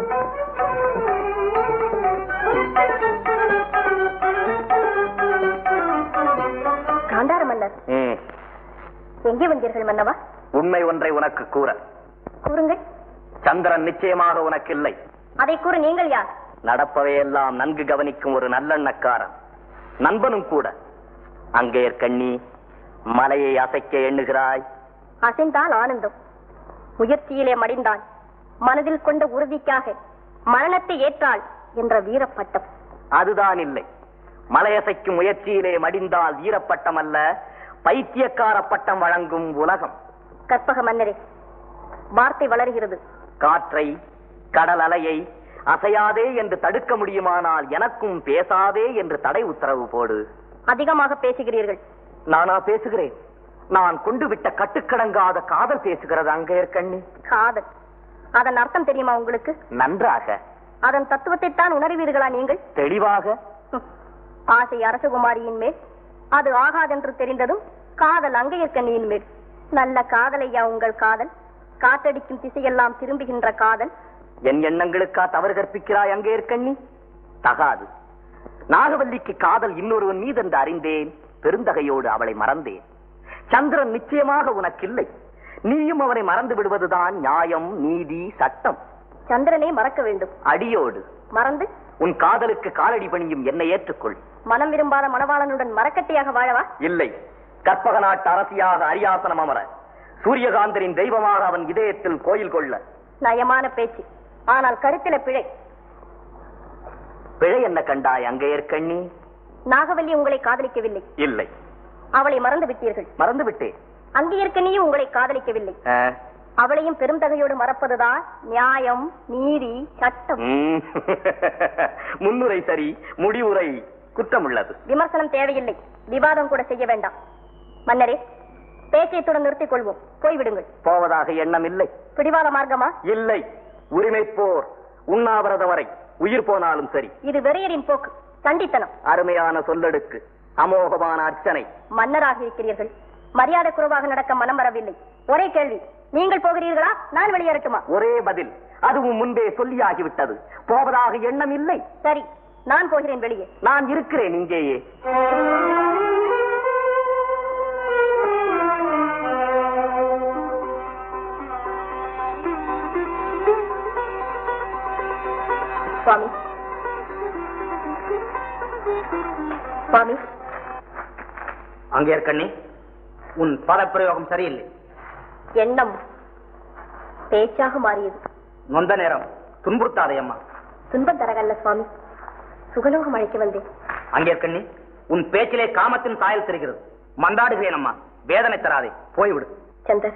காந்தார மன்னர் ம், எங்கே வந்தீர்கள் மன்னவா உண்மை ஒன்றை உனக்கு கூற கூறுங்கள் சந்திரன் நிச்சயமாக உனக்கு இல்லை அதை கூறு நீங்கள் யார் நடப்பவையெல்லாம் நன்கு கவனிக்கும் ஒரு நல்லெண்ணக்காரன் நண்பனும் கூட அங்கே கண்ணி மலையை அசைக்க எண்ணுகிறாய் அசைந்தால் ஆனந்தம் முயற்சியிலே மடிந்தாள் மனதில் கொண்ட உறுதிக்காக மரணத்தை ஏற்றாள் என்ற வீரப்பட்டம் அதுதான் இல்லை மலையசைக்கும் முயற்சியிலே மடிந்தால் வீரப்பட்டம் அல்ல பைத்தியக்கார பட்டம் வழங்கும் உலகம் கற்பக மன்னரே வார்த்தை வளர்கிறது காற்றை கடல் அலையை அசையாதே என்று தடுக்க முடியுமானால் எனக்கும் பேசாதே என்று தடை உத்தரவு போடு அதிகமாக பேசுகிறீர்கள் நானா பேசுகிறேன் நான் கொண்டு விட்ட கட்டுக்கடங்காத காதல் பேசுகிறது அங்கையர் கண்ணி காதல் அதன் அர்த்தம் தெரியுமா உங்களுக்கு நன்றாக அதன் தத்துவத்தை தான் உணர்வீர்களா நீங்கள் தெளிவாக ஹம். ஆசை அரசகுமாரியின் மேல் அது ஆகாதென்று தெரிந்ததும் காதல் அங்கையற்கண்ணியின் மேல் நல்ல காதலையா உங்கள் காதல் காத்தடிக்கும் திசையெல்லாம் திரும்புகின்ற காதல் என் எண்ணங்களுக்கா தவறு கற்பிக்கிறாய் அங்கையர் கண்ணி தகாது நாகவல்லிக்கு காதல் இன்னொருவன் மீதென்று அறிந்தேன் பெருந்தகையோடு அவளை மறந்தேன் சந்திரன் நிச்சயமாக உனக்கில்லை நீயும் அவனை மறந்து விடுவதுதான் நியாயம் நீதி சட்டம் சந்திரனை மறக்க வேண்டும் அடியோடு மறந்து உன் காதலுக்கு காலடி பணியும் என்னை ஏற்றுக்கொள் மனம் விரும்பாத மணவாளனுடன் மரக்கட்டையாக வாழவா இல்லை கற்பக நாட்டு அரசியாக அரியாசனம் அமர சூரியகாந்தனின் தெய்வமாக அவன் இதயத்தில் கோயில் கொள்ள நயமான பேச்சு ஆனால் கருத்தில பிழை பிழை என்ன கண்டாய் அங்கையர் கண்ணி நாகவல்லி உங்களை காதலிக்கவில்லை இல்லை அவளை மறந்து விட்டீர்கள் மறந்து விட்டேன் அங்கேற்கனியும் உங்களை காதலிக்கவில்லை ஆ, அவளையும் பெருந்தகையோடு மறப்பதுதான் நியாயம் நீதி சட்டம் ம். முன்னுரை சரி முடிவுரை குற்றமுள்ளது விமர்சனம் தேவையில்லை விவாதம் கூட செய்ய வேண்டாம் மன்னரே பேச்சைத்துடன் நிறுத்திக் கொள்வோம் போய்விடுங்கள் போவதாக எண்ணம் இல்லை பிடிவாத மார்க்கமா இல்லை உரிமை போர் உண்ணாவிரதம் வரை உயிர் போனாலும் சரி இது வெறியரின் போக்கு சண்டித்தனம் அருமையான சொல்லெடுக்கு அமோகமான அர்ச்சனை மன்னராக இருக்கிறீர்கள் மரியாதை குறைவாக நடக்க மனம் வரவில்லை ஒரே கேள்வி நீங்கள் போகிறீர்களா நான் வெளியேறட்டுமா ஒரே பதில் அதுவும் முன்பே சொல்லியாகிவிட்டது போவதாக எண்ணம் இல்லை சரி நான் போகிறேன் வெளியே நான் இருக்கிறேன் இங்கேயே சுவாமி சுவாமி அங்கேற்கண்ணி உன் பதப்பிரயோகம் சரியில்லை எண்ணம் பேச்சாக மாறியது நொந்த நேரம் துன்புறுத்தாதே அம்மா துன்பம் தரகல்ல சுவாமி சுகலோகம் அழைக்க வந்தேன் அங்கேற்கண்ணி உன் பேச்சிலே காமத்தின் சாயல் தெரிகிறது மந்தாடுகிறேன் அம்மா வேதனை தராதே போய்விடு சந்தர்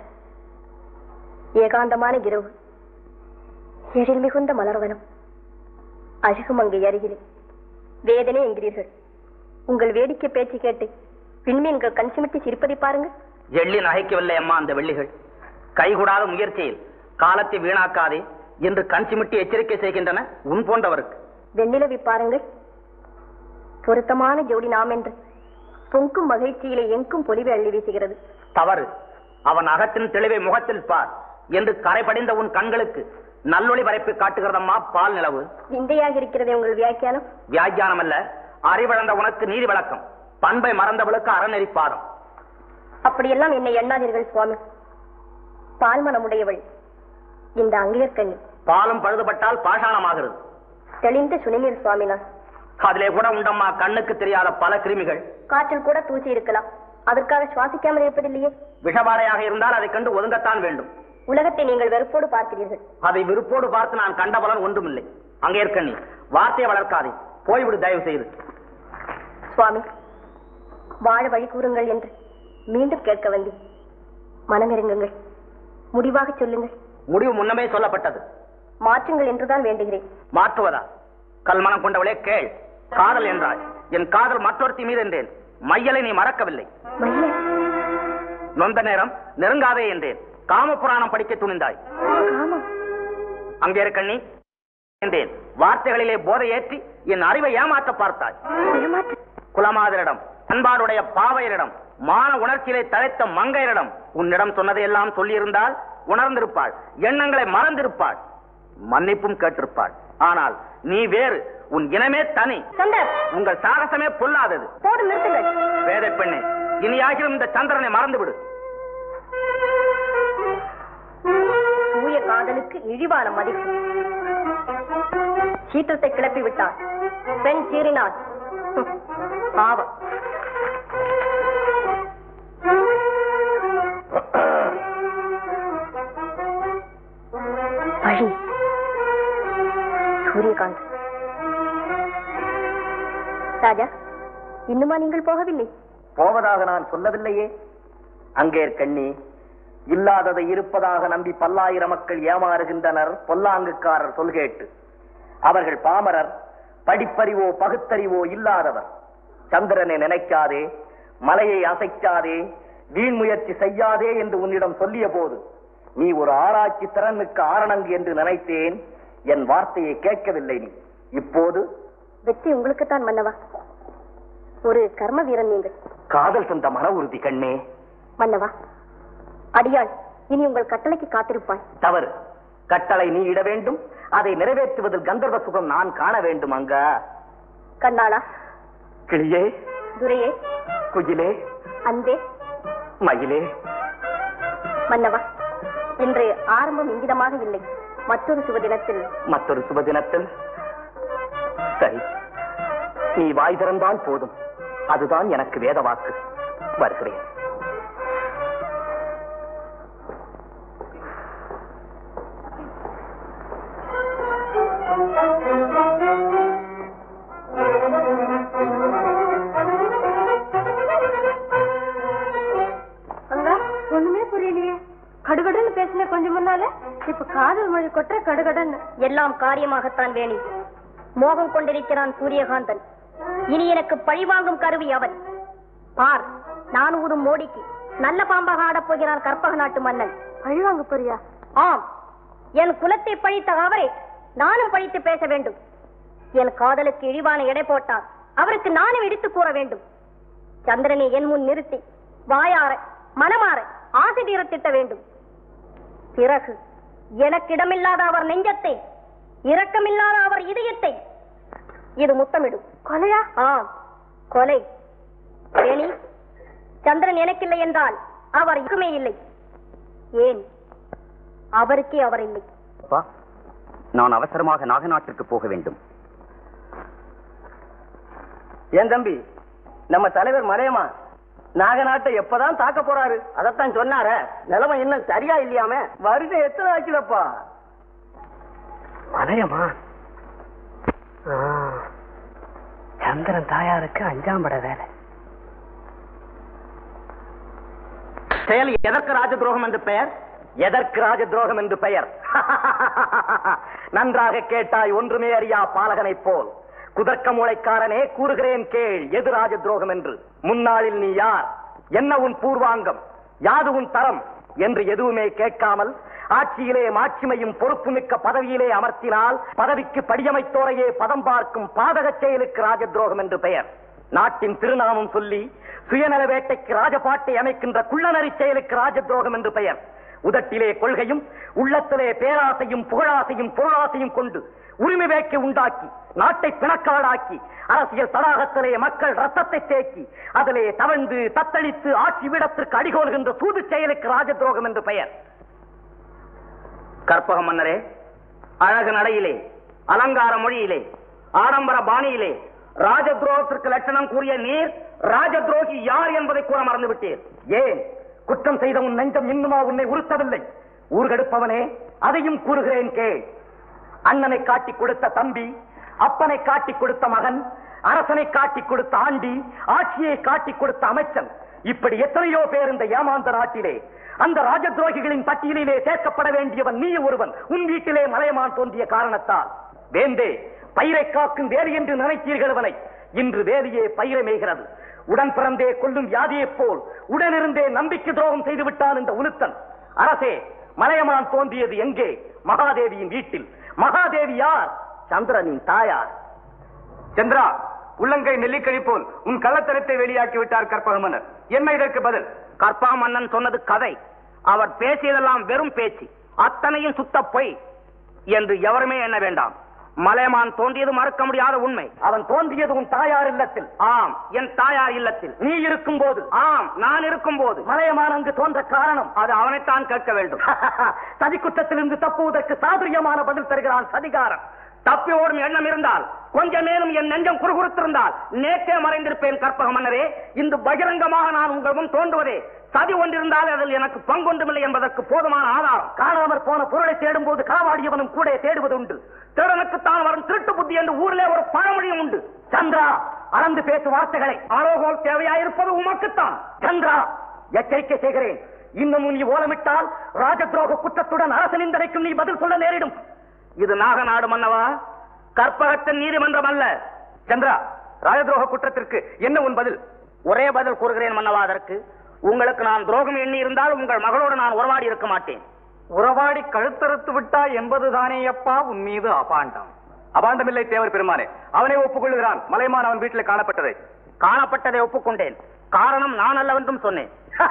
ஏகாந்தமான இரவு எழில் மிகுந்த மலர்வனம் அழகுமங்கை அருகிலே வேதனை என்கிறீர்கள் உங்கள் வேடிக்கை பேச்சு கேட்டு விண்மீன்கள் கண் சிமிட்டி சிரிப்பதை பாருங்கள் எள்ளி நகைக்கவில்லை அம்மா அந்த வெள்ளிகள் கைகூடாத முயற்சியில் காலத்தை வீணாக்காதே என்று கண் சிமிட்டி எச்சரிக்கை செய்கின்றன உன் போன்றவருக்கு வெண்ணிலவை பாருங்கள் பொருத்தமான ஜோடி நாம் என்று பொங்கும் மகிழ்ச்சியிலே எங்கும் பொலிவை அள்ளி வீசுகிறது தவறு அவன் அகத்தின் தெளிவை முகத்தில் பார் என்று கரைபடிந்த உன் கண்களுக்கு நல்லொளி வரைப்பு காட்டுகிறதம்மா பால் நிலவு விந்தையாக இருக்கிறதே உங்கள் வியாக்கியானம் வியாக்கியானம் அல்ல அறிவழந்த உனக்கு நீதி விளக்கம் பண்பை மறந்தவளுக்கு அறநெறி பாதம் அப்படியெல்லாம் என்னை எண்ணாதீர்கள் சுவாமி பால்மனமுடையவள் இந்த அங்கியற்கண்ணி பாலும் பழுதுபட்டால் பாஷாணமாகிறது தெளிந்த சுனிநீர் சுவாமி நான் அதிலே கூட உண்டம்மா கண்ணுக்கு தெரியாத பல கிருமிகள் காற்றில் கூட தூசி இருக்கலாம் அதற்காக சுவாசிக்காமல் இருப்பதில்லையே விஷபாறையாக இருந்தால் அதை கண்டு ஒதுங்கத்தான் வேண்டும் உலகத்தை நீங்கள் வெறுப்போடு பார்க்கிறீர்கள் அதை விருப்போடு பார்த்து நான் கண்ட பலன் ஒன்றுமில்லை அங்கே இருக்கண்ணி வார்த்தையை வளர்க்காதே போய்விடு தயவு செய்து சுவாமி வாழ வழி கூறுங்கள் என்று மீண்டும் கேட்க வந்தேன் மனமிறங்குங்கள் முடிவாக சொல்லுங்கள் முடிவு முன்னமே சொல்லப்பட்டது மாற்றுங்கள் என்றுதான் வேண்டுகிறேன் மாற்றுவதா கல்மனம் கொண்டவளே கேள் காதல் என்றாய் என் காதல் மற்றொருத்தி மீது என்றேன் மையலை நீ மறக்கவில்லை மயிலே நொந்த நேரம் நெருங்காதே என்றேன் காம புராணம் படிக்க துணிந்தாய் காமம் அங்கே இருக்கண்ணி என்றேன் வார்த்தைகளிலே போதை ஏற்றி என் அறிவை ஏமாற்ற பார்த்தாய் ஏமாற்று குலமாதரிடம் அன்பாருடைய பாவையரிடம் மான உணர்ச்சியிலே தழைத்த மங்கையரிடம் உன்னிடம் சொன்னதையெல்லாம் சொல்லியிருந்தால் உணர்ந்திருப்பாள் எண்ணங்களை மறந்திருப்பாள் மன்னிப்பும் கேட்டிருப்பாள் ஆனால் நீ வேறு உன் இனமே தனி சந்தர் உங்கள் சாகசமே பொல்லாதது போதும் நிறுத்துங்கள் வேதை பெண்ணே இனியாகிலும் இந்த சந்திரனை மறந்துவிடு தூய காதலுக்கு இழிவான மதிப்பு சீற்றத்தை கிளப்பி விட்டான் பெண் சீறினான் ஹம், பாவம் பழி சூரியகாந்த் ராஜா இன்னுமா நீங்கள் போகவில்லை போவதாக நான் சொல்லவில்லையே அங்கே கண்ணி இல்லாததை இருப்பதாக நம்பி பல்லாயிரம் மக்கள் ஏமாறுகின்றனர் பொல்லாங்குக்காரர் சொல் கேட்டு அவர்கள் பாமரர் படிப்பறிவோ பகுத்தறிவோ இல்லாதவர் சந்திரனை நினைக்காதே மலையை அசைக்காதே வீண் முயற்சி செய்யாதே என்று உன்னிடம் சொல்லிய போது நீ ஒரு ஆராய்ச்சி திறனுக்கு ஆரணங்கு என்று நினைத்தேன் என் வார்த்தையை கேட்கவில்லை நீ இப்போது வெற்றி உங்களுக்குத்தான் மன்னவா ஒரு கர்ம வீரன் நீங்கள் காதல் தந்த மன உறுதி கண்ணே மன்னவா அடியாள் இனி உங்கள் கட்டளைக்கு காத்திருப்பாய் தவறு கட்டளை நீ இட வேண்டும் அதை நிறைவேற்றுவதில் கந்தர்வ சுகம் நான் காண வேண்டும் அங்க கண்ணாளா கிளியே துரையே குயிலே அன்பே மயிலே மன்னவா இன்று ஆரம்பம் இங்கிதமாக இல்லை மற்றொரு சுப தினத்தில் மற்றொரு சுப தினத்தில் சரி நீ வாய் திறந்தால் போதும் அதுதான் எனக்கு வேத வாக்கு வருகிறேன் அங்க ஒண்ணுமே புரியலையே கடுகடுன்னு பேசின கொஞ்சம் முன்னால இப்ப காதல் மொழி கொற்ற கடுகடன்னு எல்லாம் காரியமாகத்தான் வேணி மோகம் கொண்டிருக்கிறான் சூரியகாந்தன் இனி எனக்கு பழிவாங்கும் கருவி அவன் பார் நான் ஊதும் மோடிக்கு நல்ல பாம்பாக ஆடப் போகிறான் கற்பக நாட்டு மன்னன் பழிவாங்க போறியா ஆம் என் குலத்தை பழித்த அவரை நானும் பழித்து பேச வேண்டும் என் காதலுக்கு இழிவான எடை போட்டால் அவருக்கு நானும் இடித்து கூற வேண்டும் சந்திரனை என் முன் நிறுத்தி வாயார மனமாற ஆசை தீர திட்ட வேண்டும் பிறகு எனக்கிடமில்லாத அவர் நெஞ்சத்தை இரக்கமில்லாத அவர் இதயத்தை இது முத்தமிடும் கொலையா ஆ கொலை வேணி சந்திரன் எனக்கில்லை என்றால் அவர் இருக்குமே இல்லை ஏன் அவருக்கே அவர் இல்லை அப்பா நான் அவசரமாக நாகநாட்டிற்கு போக வேண்டும் ஏன் தம்பி நம்ம தலைவர் மலையமா நாகநாட்டை எப்பதான் தாக்க போறாரு அதத்தான் சொன்னார நிலைமை இன்னும் சரியா இல்லையாமே வருஷம் எத்தனை ஆச்சுலப்பா மலையமா சந்திரன் தாயாருக்கு அஞ்சாம் பட வேலை செயல் எதற்கு ராஜ துரோகம் என்று பெயர் எதற்கு ராஜ துரோகம் என்று பெயர் நன்றாக கேட்டாய் ஒன்றுமே அறியா பாலகனைப் போல் குதர்க்க மூளைக்காரனே கூறுகிறேன் கேள் எது ராஜ துரோகம் என்று முன்னாளில் நீ யார் என்ன உன் பூர்வாங்கம் யாது உன் தரம் என்று எதுவுமே கேட்காமல் ஆட்சியிலே மாட்சிமையும் பொறுப்புமிக்க பதவியிலே அமர்த்தினால் பதவிக்கு படியமைத்தோரையே பதம் பார்க்கும் பாதகச் செயலுக்கு ராஜ துரோகம் என்று பெயர் நாட்டின் திருநாமம் சொல்லி சுயநல வேட்டைக்கு ராஜபாட்டை அமைக்கின்ற குள்ளநரி செயலுக்கு ராஜ துரோகம் என்று பெயர் உதட்டிலே கொள்கையும் உள்ளத்திலே பேராசையும் புகழாசையும் பொருளாசையும் கொண்டு உரிமை வேட்கை உண்டாக்கி நாட்டை பிணக்காடாக்கி அரசியல் தடாகத்திலே மக்கள் ரத்தத்தை தேக்கி அதிலே தவழ்ந்து தத்தளித்து ஆட்சி விடத்திற்கு அடிகோல்கின்ற சூது செயலுக்கு ராஜ துரோகம் என்று பெயர் கற்பக மன்னரே அழகு நடையிலே அலங்கார மொழியிலே ஆடம்பர பாணியிலே ராஜ துரோகத்திற்கு லட்சணம் கூறிய நீர் ராஜ துரோகி யார் என்பதை கூற மறந்து விட்டீர் ஏன் குற்றம் செய்த உன் நெஞ்சம் இன்னுமா உன்னை உறுத்தவில்லை ஊர்கெடுப்பவனே அதையும் கூறுகிறேன் கேள் அண்ணனை காட்டிக் கொடுத்த தம்பி அப்பனை காட்டிக் கொடுத்த மகன் அரசனை காட்டிக் கொடுத்த ஆண்டி ஆட்சியை காட்டிக் கொடுத்த அமைச்சன் இப்படி எத்தனையோ பேர் இந்த ஏமாந்த நாட்டிலே அந்த ராஜ துரோகிகளின் பட்டியலிலே சேர்க்கப்பட வேண்டியவன் நீ ஒருவன் உன் வீட்டிலே மலையமான் தோன்றிய காரணத்தால் வேந்தே பயிரை காக்கும் வேலி என்று நினைத்தீர்கள் அவனை இன்று வேலியே பயிரை மேய்கிறது உடன் பிறந்தே கொல்லும் வியாதியைப் போல் உடனிருந்தே நம்பிக்கை துரோகம் செய்து விட்டான் இந்த உலுத்தன் அரசே மலையமான் தோன்றியது எங்கே மகாதேவியின் வீட்டில் மகாதேவி யார் சந்திரனின் தாயார் சந்திரா உள்ளங்கை நெல்லிக்கழி போல் உன் கள்ளத்தனத்தை வெளியாக்கி விட்டார் கற்பக மன்னர் என்ன இதற்கு பதில் கற்பக மன்னன் சொன்னது கதை அவர் பேசியதெல்லாம் வெறும் பேச்சு அத்தனையும் சுத்த பொய் என்று எவருமே எண்ண வேண்டாம் மலையமான் தோன்றியது மறுக்க முடியாத உண்மை அவன் தோன்றியது உன் தாயார் இல்லத்தில் ஆம் என் தாயார் இல்லத்தில் நீ இருக்கும் போது ஆம் நான் இருக்கும் போது மலையமான் அங்கு தோன்ற காரணம் அது அவனைத்தான் கேட்க வேண்டும் சதி குற்றத்திலிருந்து தப்புவதற்கு சாதுரியமான பதில் தருகிறான் சதிகாரன் தப்பி ஓடும் எண்ணம் இருந்தால் கொஞ்ச நேரம் என் நெஞ்சம் குறுகுறுத்திருந்தால் நேற்றே மறைந்திருப்பேன் கற்பக மன்னரே இந்த பகிரங்கமாக நான் உங்கள் முன் தோன்றுவதே சதி ஒன்றிருந்தால் அதில் எனக்கு பங்கொன்றுமில்லை என்பதற்கு போதுமான ஆதாரம் காணாமற் போன பொருளை தேடும் போது களவாடியவனும் கூட தேடுவது உண்டு திருடனுக்குத்தான் வரும் திருட்டு புத்தி என்று ஊரிலே ஒரு பழமொழியும் உண்டு சந்திரா அளந்து பேசு வார்த்தைகளை ஆரோகோல் தேவையாயிருப்பது உமக்குத்தான் சந்திரா எச்சரிக்கை செய்கிறேன் இன்னும் நீ ஓலமிட்டால் ராஜ துரோக குற்றத்துடன் அரசு நிந்தனைக்கும் நீ பதில் சொல்ல நேரிடும் இது நாகநாடு மன்னவா கற்பகத்தின் நீதிமன்றம் அல்ல சந்திரா ராஜதுரோக குற்றத்திற்கு என்ன உன் பதில் ஒரே பதில் கூறுகிறேன் மன்னவா அதற்கு உங்களுக்கு நான் துரோகம் எண்ணி இருந்தால் உங்கள் மகளோடு நான் உறவாடி இருக்க மாட்டேன் உறவாடி கழுத்தறுத்து விட்டா என்பதுதானே அப்பா உன் மீது அபாண்டம் அபாண்டமில்லை தேவர் பெருமானே அவனை ஒப்புக்கொள்கிறான் மலைமான் அவன் வீட்டில் காணப்பட்டதை காணப்பட்டதை ஒப்புக்கொண்டேன் காரணம் நான் அல்லவென்றும் சொன்னேன்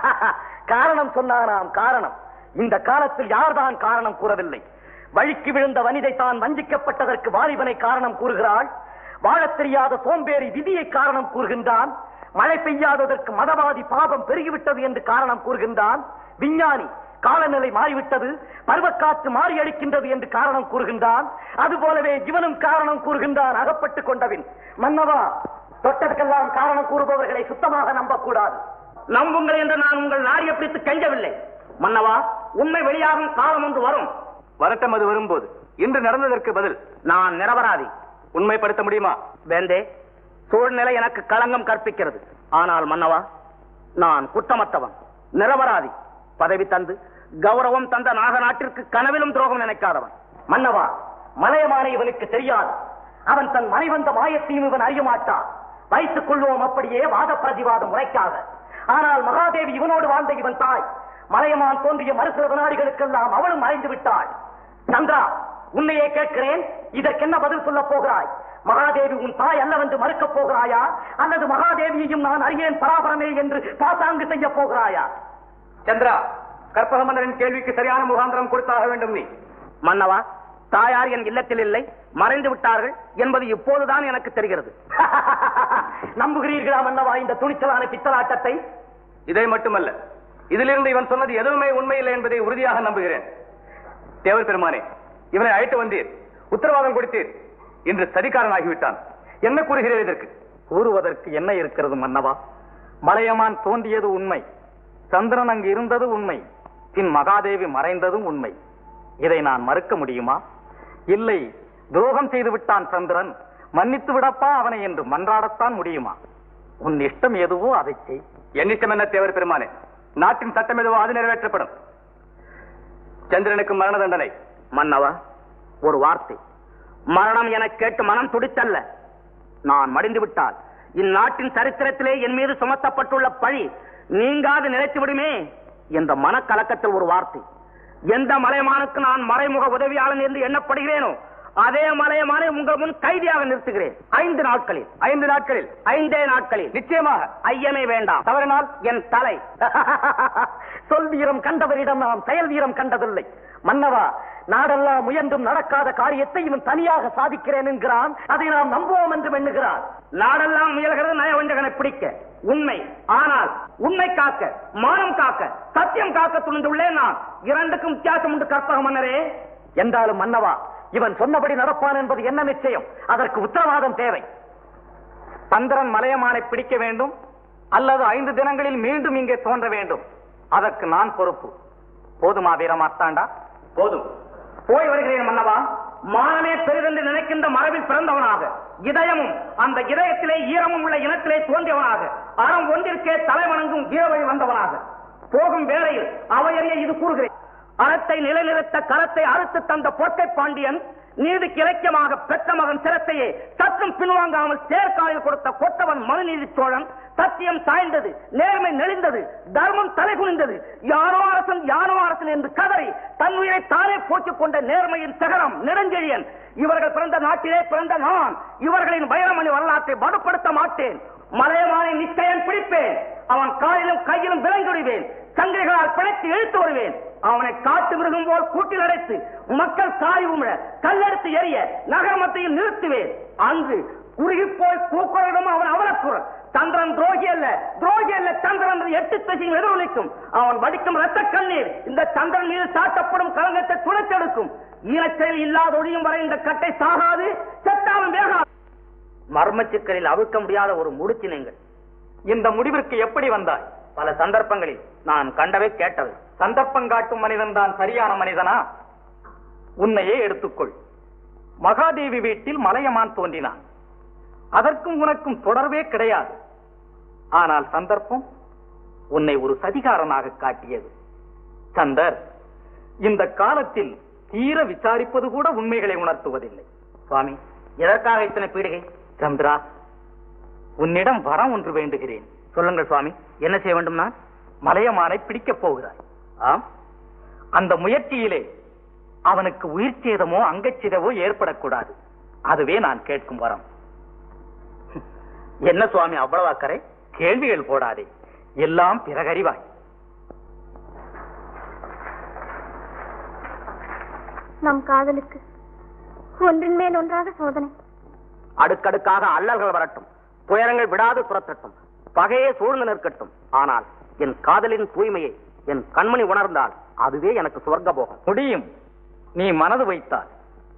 காரணம் சொன்னாராம் காரணம் இந்த காலத்தில் யார்தான் காரணம் கூறவில்லை வழிக்கு விழுந்த வனிதை தான் வஞ்சிக்கப்பட்டதற்கு வாலிபனை காரணம் கூறுகிறாள் வாழத் தெரியாத சோம்பேறி விதியை காரணம் கூறுகின்றான் மழை பெய்யாததற்கு மதவாதி பாபம் பெருகிவிட்டது என்று காரணம் கூறுகின்றான் விஞ்ஞானி காலநிலை மாறிவிட்டது பருவக்காற்று மாறி அடிக்கின்றது என்று காரணம் கூறுகின்றான் அதுபோலவே இவனும் காரணம் கூறுகின்றான் அகப்பட்டுக் கொண்டபின் மன்னவா தொட்டதுக்கெல்லாம் காரணம் கூறுபவர்களை சுத்தமாக நம்பக்கூடாது நம்புங்கள் என்று நான் உங்கள் நாடியை பிடித்து கெஞ்சவில்லை மன்னவா உண்மை வெளியாகும் காலம் ஒன்று வரும் வரட்டும் அது வரும்போது இன்று நடந்ததற்கு பதில் நான் நிரபராதி உண்மைப்படுத்த முடியுமா வேந்தே சூழ்நிலை எனக்கு களங்கம் கற்பிக்கிறது ஆனால் மன்னவா நான் குற்றமற்றவன் நிரபராதி பதவி தந்து கௌரவம் தந்த நாகநாட்டிற்கு கனவிலும் துரோகம் நினைக்காதவன் மன்னவா மலையமானை இவனுக்கு தெரியாது அவன் தன் மனைவந்த மாயத்தையும் இவன் அறிய மாட்டான் வைத்துக் கொள்வோம் அப்படியே வாத பிரதிவாதம் உரைக்காக ஆனால் மகாதேவி இவனோடு வாழ்ந்த இவன் தாய் மலையமான் தோன்றிய மறுசில வினாடிகளுக்கெல்லாம் அவளும் மறைந்து விட்டாள் சந்திரா உன்னையே கேட்கிறேன் இதற்கென்ன பதில் சொல்லப் போகிறாய் மகாதேவி உன் தாய் அல்லவென்று மறுக்கப் போகிறாயா அல்லது மகாதேவியையும் நான் அறியேன் பராபரமே என்று பாசாங்கு செய்ய போகிறாயா சந்திரா கற்பக மன்னரின் கேள்விக்கு சரியான முகாந்திரம் கொடுத்தாக வேண்டும் நீ மன்னவா தாயார் என் இல்லத்தில் இல்லை மறைந்து விட்டார்கள் என்பது இப்போதுதான் எனக்கு தெரிகிறது நம்புகிறீர்களா மன்னவா இந்த துணிச்சலான பித்தலாட்டத்தை இதை மட்டுமல்ல இதிலிருந்து இவன் சொன்னது எதுவுமே உண்மையில்லை என்பதை உறுதியாக நம்புகிறேன் தேவர் பெருமானே இவனை அழைத்து வந்தீர் உத்தரவாதம் கொடுத்தீர் இன்று சதிகாரன் ஆகிவிட்டான் என்ன கூறுகிறீர் இதற்கு கூறுவதற்கு என்ன இருக்கிறது மன்னவா மலையமான் தோன்றியது உண்மை சந்திரன் அங்கு இருந்தது உண்மை பின் மகாதேவி மறைந்ததும் உண்மை இதை நான் மறுக்க முடியுமா இல்லை துரோகம் செய்து விட்டான் சந்திரன் மன்னித்து விடப்பா அவனை என்று மன்றாடத்தான் முடியுமா உன் இஷ்டம் எதுவோ அதை செய் என் இஷ்டம் என்ன தேவர் பெருமானே நாட்டின் சட்டம் எதுவோ அது நிறைவேற்றப்படும் சந்திரனுக்கு மரண தண்டனை மன்னவா ஒரு வார்த்தை மரணம் என கேட்டு மனம் துடித்தல்ல நான் மடிந்து விட்டால் இந்நாட்டின் சரித்திரத்திலே என் மீது சுமத்தப்பட்டுள்ள பழி நீங்காது நிலைத்து விடுமே என்ற மனக்கலக்கத்தில் ஒரு வார்த்தை எந்த மலையமானுக்கு நான் மறைமுக உதவியாளன் என்று எண்ணப்படுகிறேனோ அதே மலையமானை உங்கள் முன் கைதியாக நிறுத்துகிறேன் ஐந்து நாட்களில் ஐந்து நாட்களில் ஐந்தே நாட்களில் நிச்சயமாக ஐயமே வேண்டாம் தவறினால் என் தலை சொல் வீரம் கண்டவரிடம் நாம் செயல் வீரம் கண்டதில்லை மன்னவா நாடெல்லாம் முயன்றும் நடக்காத காரியத்தை இவன் தனியாக சாதிக்கிறேன் என்கிறான் அதை நாம் நம்புவோம் என்று எண்ணுகிறான் நாடெல்லாம் முயல்கிறது நயவஞ்சகனை பிடிக்க உண்மை ஆனால் உண்மை காக்க மானம் காக்க சத்தியம் காக்க துணிந்துள்ளேன் நான் இரண்டுக்கும் வித்தியாசம் உண்டு கற்பக மன்னரே என்றாலும் மன்னவா இவன் சொன்னபடி நடப்பான் என்பது என்ன நிச்சயம் அதற்கு உத்தரவாதம் தேவை சந்திரன் மலையமானை பிடிக்க வேண்டும் அல்லது ஐந்து தினங்களில் மீண்டும் இங்கே தோன்ற வேண்டும் அதற்கு நான் பொறுப்பு போதுமா வீரமாத்தாண்டா போதும் போய் வருகிறேன் மன்னவா மானமே பெரிதென்று நினைக்கின்ற மரபில் பிறந்தவனாக இதயமும் அந்த இதயத்திலே ஈரமும் உள்ள இனத்திலே தோன்றியவனாக அறம் ஒன்றிற்கே தலைவணங்கும் வீரவழி வந்தவனாக போகும் வேளையில் அவையறிய இது கூறுகிறேன் அறத்தை நிலைநிறுத்த கரத்தை அறுத்து தந்த பொற்கை பாண்டியன் நீதிக்கு இலக்கியமாக பெற்ற மகன் சிரத்தையே சற்றும் பின்வாங்காமல் சேர்க்காலில் கொடுத்த கொத்தவன் மனுநீதி சோழன் சத்தியம் சாய்ந்தது நேர்மை நெளிந்தது தர்மம் தலைகுனிந்தது யாரோ அரசன் யாரோ அரசன் என்று கதறி தன் உயிரை தானே போக்கிக் கொண்ட நேர்மையின் சகரம் நெடுஞ்செழியன் இவர்கள் பிறந்த நாட்டிலே பிறந்த நான் இவர்களின் வைரமணி வரலாற்றை வலுப்படுத்த மாட்டேன் மலையமானை நிச்சயம் பிடிப்பேன் அவன் காலிலும் கையிலும் விலங்கிடுவேன் சங்கிலிகளால் பிழைத்து இழுத்து வருவேன் அவனை காட்டு மிருகம் போல் கூட்டில் அடைத்து மக்கள் சாய் உமிழ கல்லெடுத்து எரிய நகர் மத்தியில் நிறுத்துவேன் அங்கு குறுகி போய் கூக்குரலிடும் அவன் அவலக்குரல் சந்திரன் துரோகி அல்ல துரோகி அல்ல சந்திரன் என்று எட்டு திசையும் எதிரொலிக்கும் அவன் வடிக்கும் ரத்த கண்ணீர் இந்த சந்திரன் மீது சாட்டப்படும் கலங்கத்தை துளைத்தெடுக்கும் ஈனச்செயல் இல்லாதொழியும் வரை இந்த கட்டை சாகாது செத்தாலும் வேகாது மர்ம சிக்கலில் அவிழ்க்க முடியாத ஒரு முடிச்சு நீங்கள் இந்த முடிவிற்கு எப்படி வந்தாய் பல சந்தர்ப்பங்களில் நான் கண்டவை கேட்டவை சந்தர்ப்பம் காட்டும் மனிதன் தான் சரியான மனிதனா உன்னையே எடுத்துக்கொள் மகாதேவி வீட்டில் மலையமான் தோன்றினான் அதற்கும் உனக்கும் தொடர்பே கிடையாது ஆனால் சந்தர்ப்பம் உன்னை ஒரு சதிகாரனாக காட்டியது சந்தர் இந்த காலத்தில் தீர விசாரிப்பது கூட உண்மைகளை உணர்த்துவதில்லை சுவாமி எதற்காக இத்தனை பீடிகை சந்திரா உன்னிடம் வரம் ஒன்று வேண்டுகிறேன் சொல்லுங்கள் சுவாமி என்ன செய்ய வேண்டும் நான் மலையமானை பிடிக்கப் போகிறாய் ஆம் அந்த முயற்சியிலே அவனுக்கு உயிர் சேதமோ அங்கச்சிதவோ ஏற்படக்கூடாது அதுவே நான் கேட்கும் வரம் என்ன சுவாமி அவ்வளவு அக்கறை கேள்விகள் போடாதே எல்லாம் பிறகறிவாய் நம் காதலுக்கு ஒன்றின் மேல் ஒன்றாக சோதனை அடுக்கடுக்காக அல்லல்கள் வரட்டும் துயரங்கள் விடாது துரத்தட்டும் பகையே சூழ்ந்து நிற்கட்டும் ஆனால் என் காதலின் தூய்மையை என் கண்மணி உணர்ந்தால் அதுவே எனக்கு சுவர்க்க போகம் முடியும் நீ மனது வைத்தால்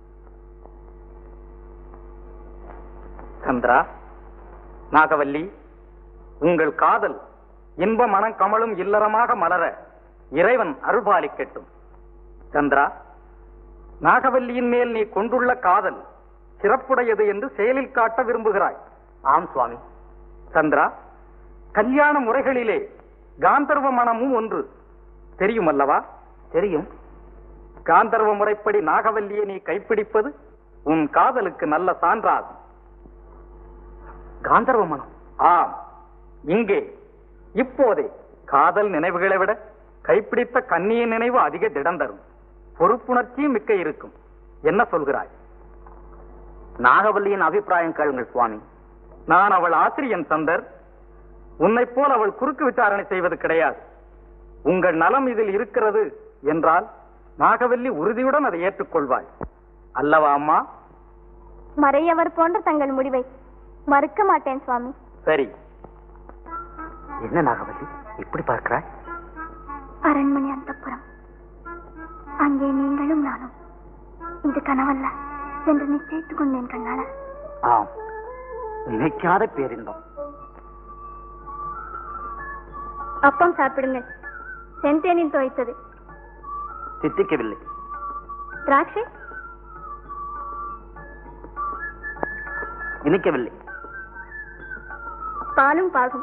சந்திரா நாகவல்லி உங்கள் காதல் இன்ப மனம் கமலும் இல்லறமாக மலர இறைவன் அருள்பாலிக்கட்டும் சந்திரா நாகவல்லியின் மேல் நீ கொண்டுள்ள காதல் சிறப்புடையது என்று செயலில் காட்ட விரும்புகிறாய் ஆம் சுவாமி சந்திரா கல்யாண முறைகளிலே காந்தர்வ மனமும் ஒன்று தெரியுமல்லவா தெரியும் காந்தர்வ முறைப்படி நாகவல்லியை நீ கைப்பிடிப்பது உன் காதலுக்கு நல்ல சான்றாகும் காந்தர்வ மனம் ஆம் இங்கே இப்போதே காதல் நினைவுகளை விட கைப்பிடித்த கண்ணியின் நினைவு அதிக திடம் தரும் பொறுப்புணர்ச்சியும் மிக்க இருக்கும் என்ன சொல்கிறாய் நாகவல்லியின் அபிப்பிராயம் கேளுங்கள் சுவாமி நான் அவள் ஆசிரியன் சந்தர் உன்னைப் போல் அவள் குறுக்கு விசாரணை செய்வது கிடையாது உங்கள் நலம் இதில் இருக்கிறது என்றால் நாகவல்லி உறுதியுடன் அதை ஏற்றுக்கொள்வாய் அல்லவா அம்மா மறையவர் போன்ற தங்கள் முடிவை மறுக்க மாட்டேன் சுவாமி சரி என்ன நாகவல்லி இப்படி பார்க்கிறாய் அரண்மனை அந்தப்புறம் அங்கே நீங்களும் நானும் இது கனவல்ல என்று நிச்சயித்துக் கொண்டேன் கண்ணால ஆம் நினைக்காத பேரின்பம் அப்பம் சாப்பிடுங்கள் செந்தேனில் துவைத்தது சித்திக்கவில்லை திராட்சை இனிக்கவில்லை பாலும் பாகும்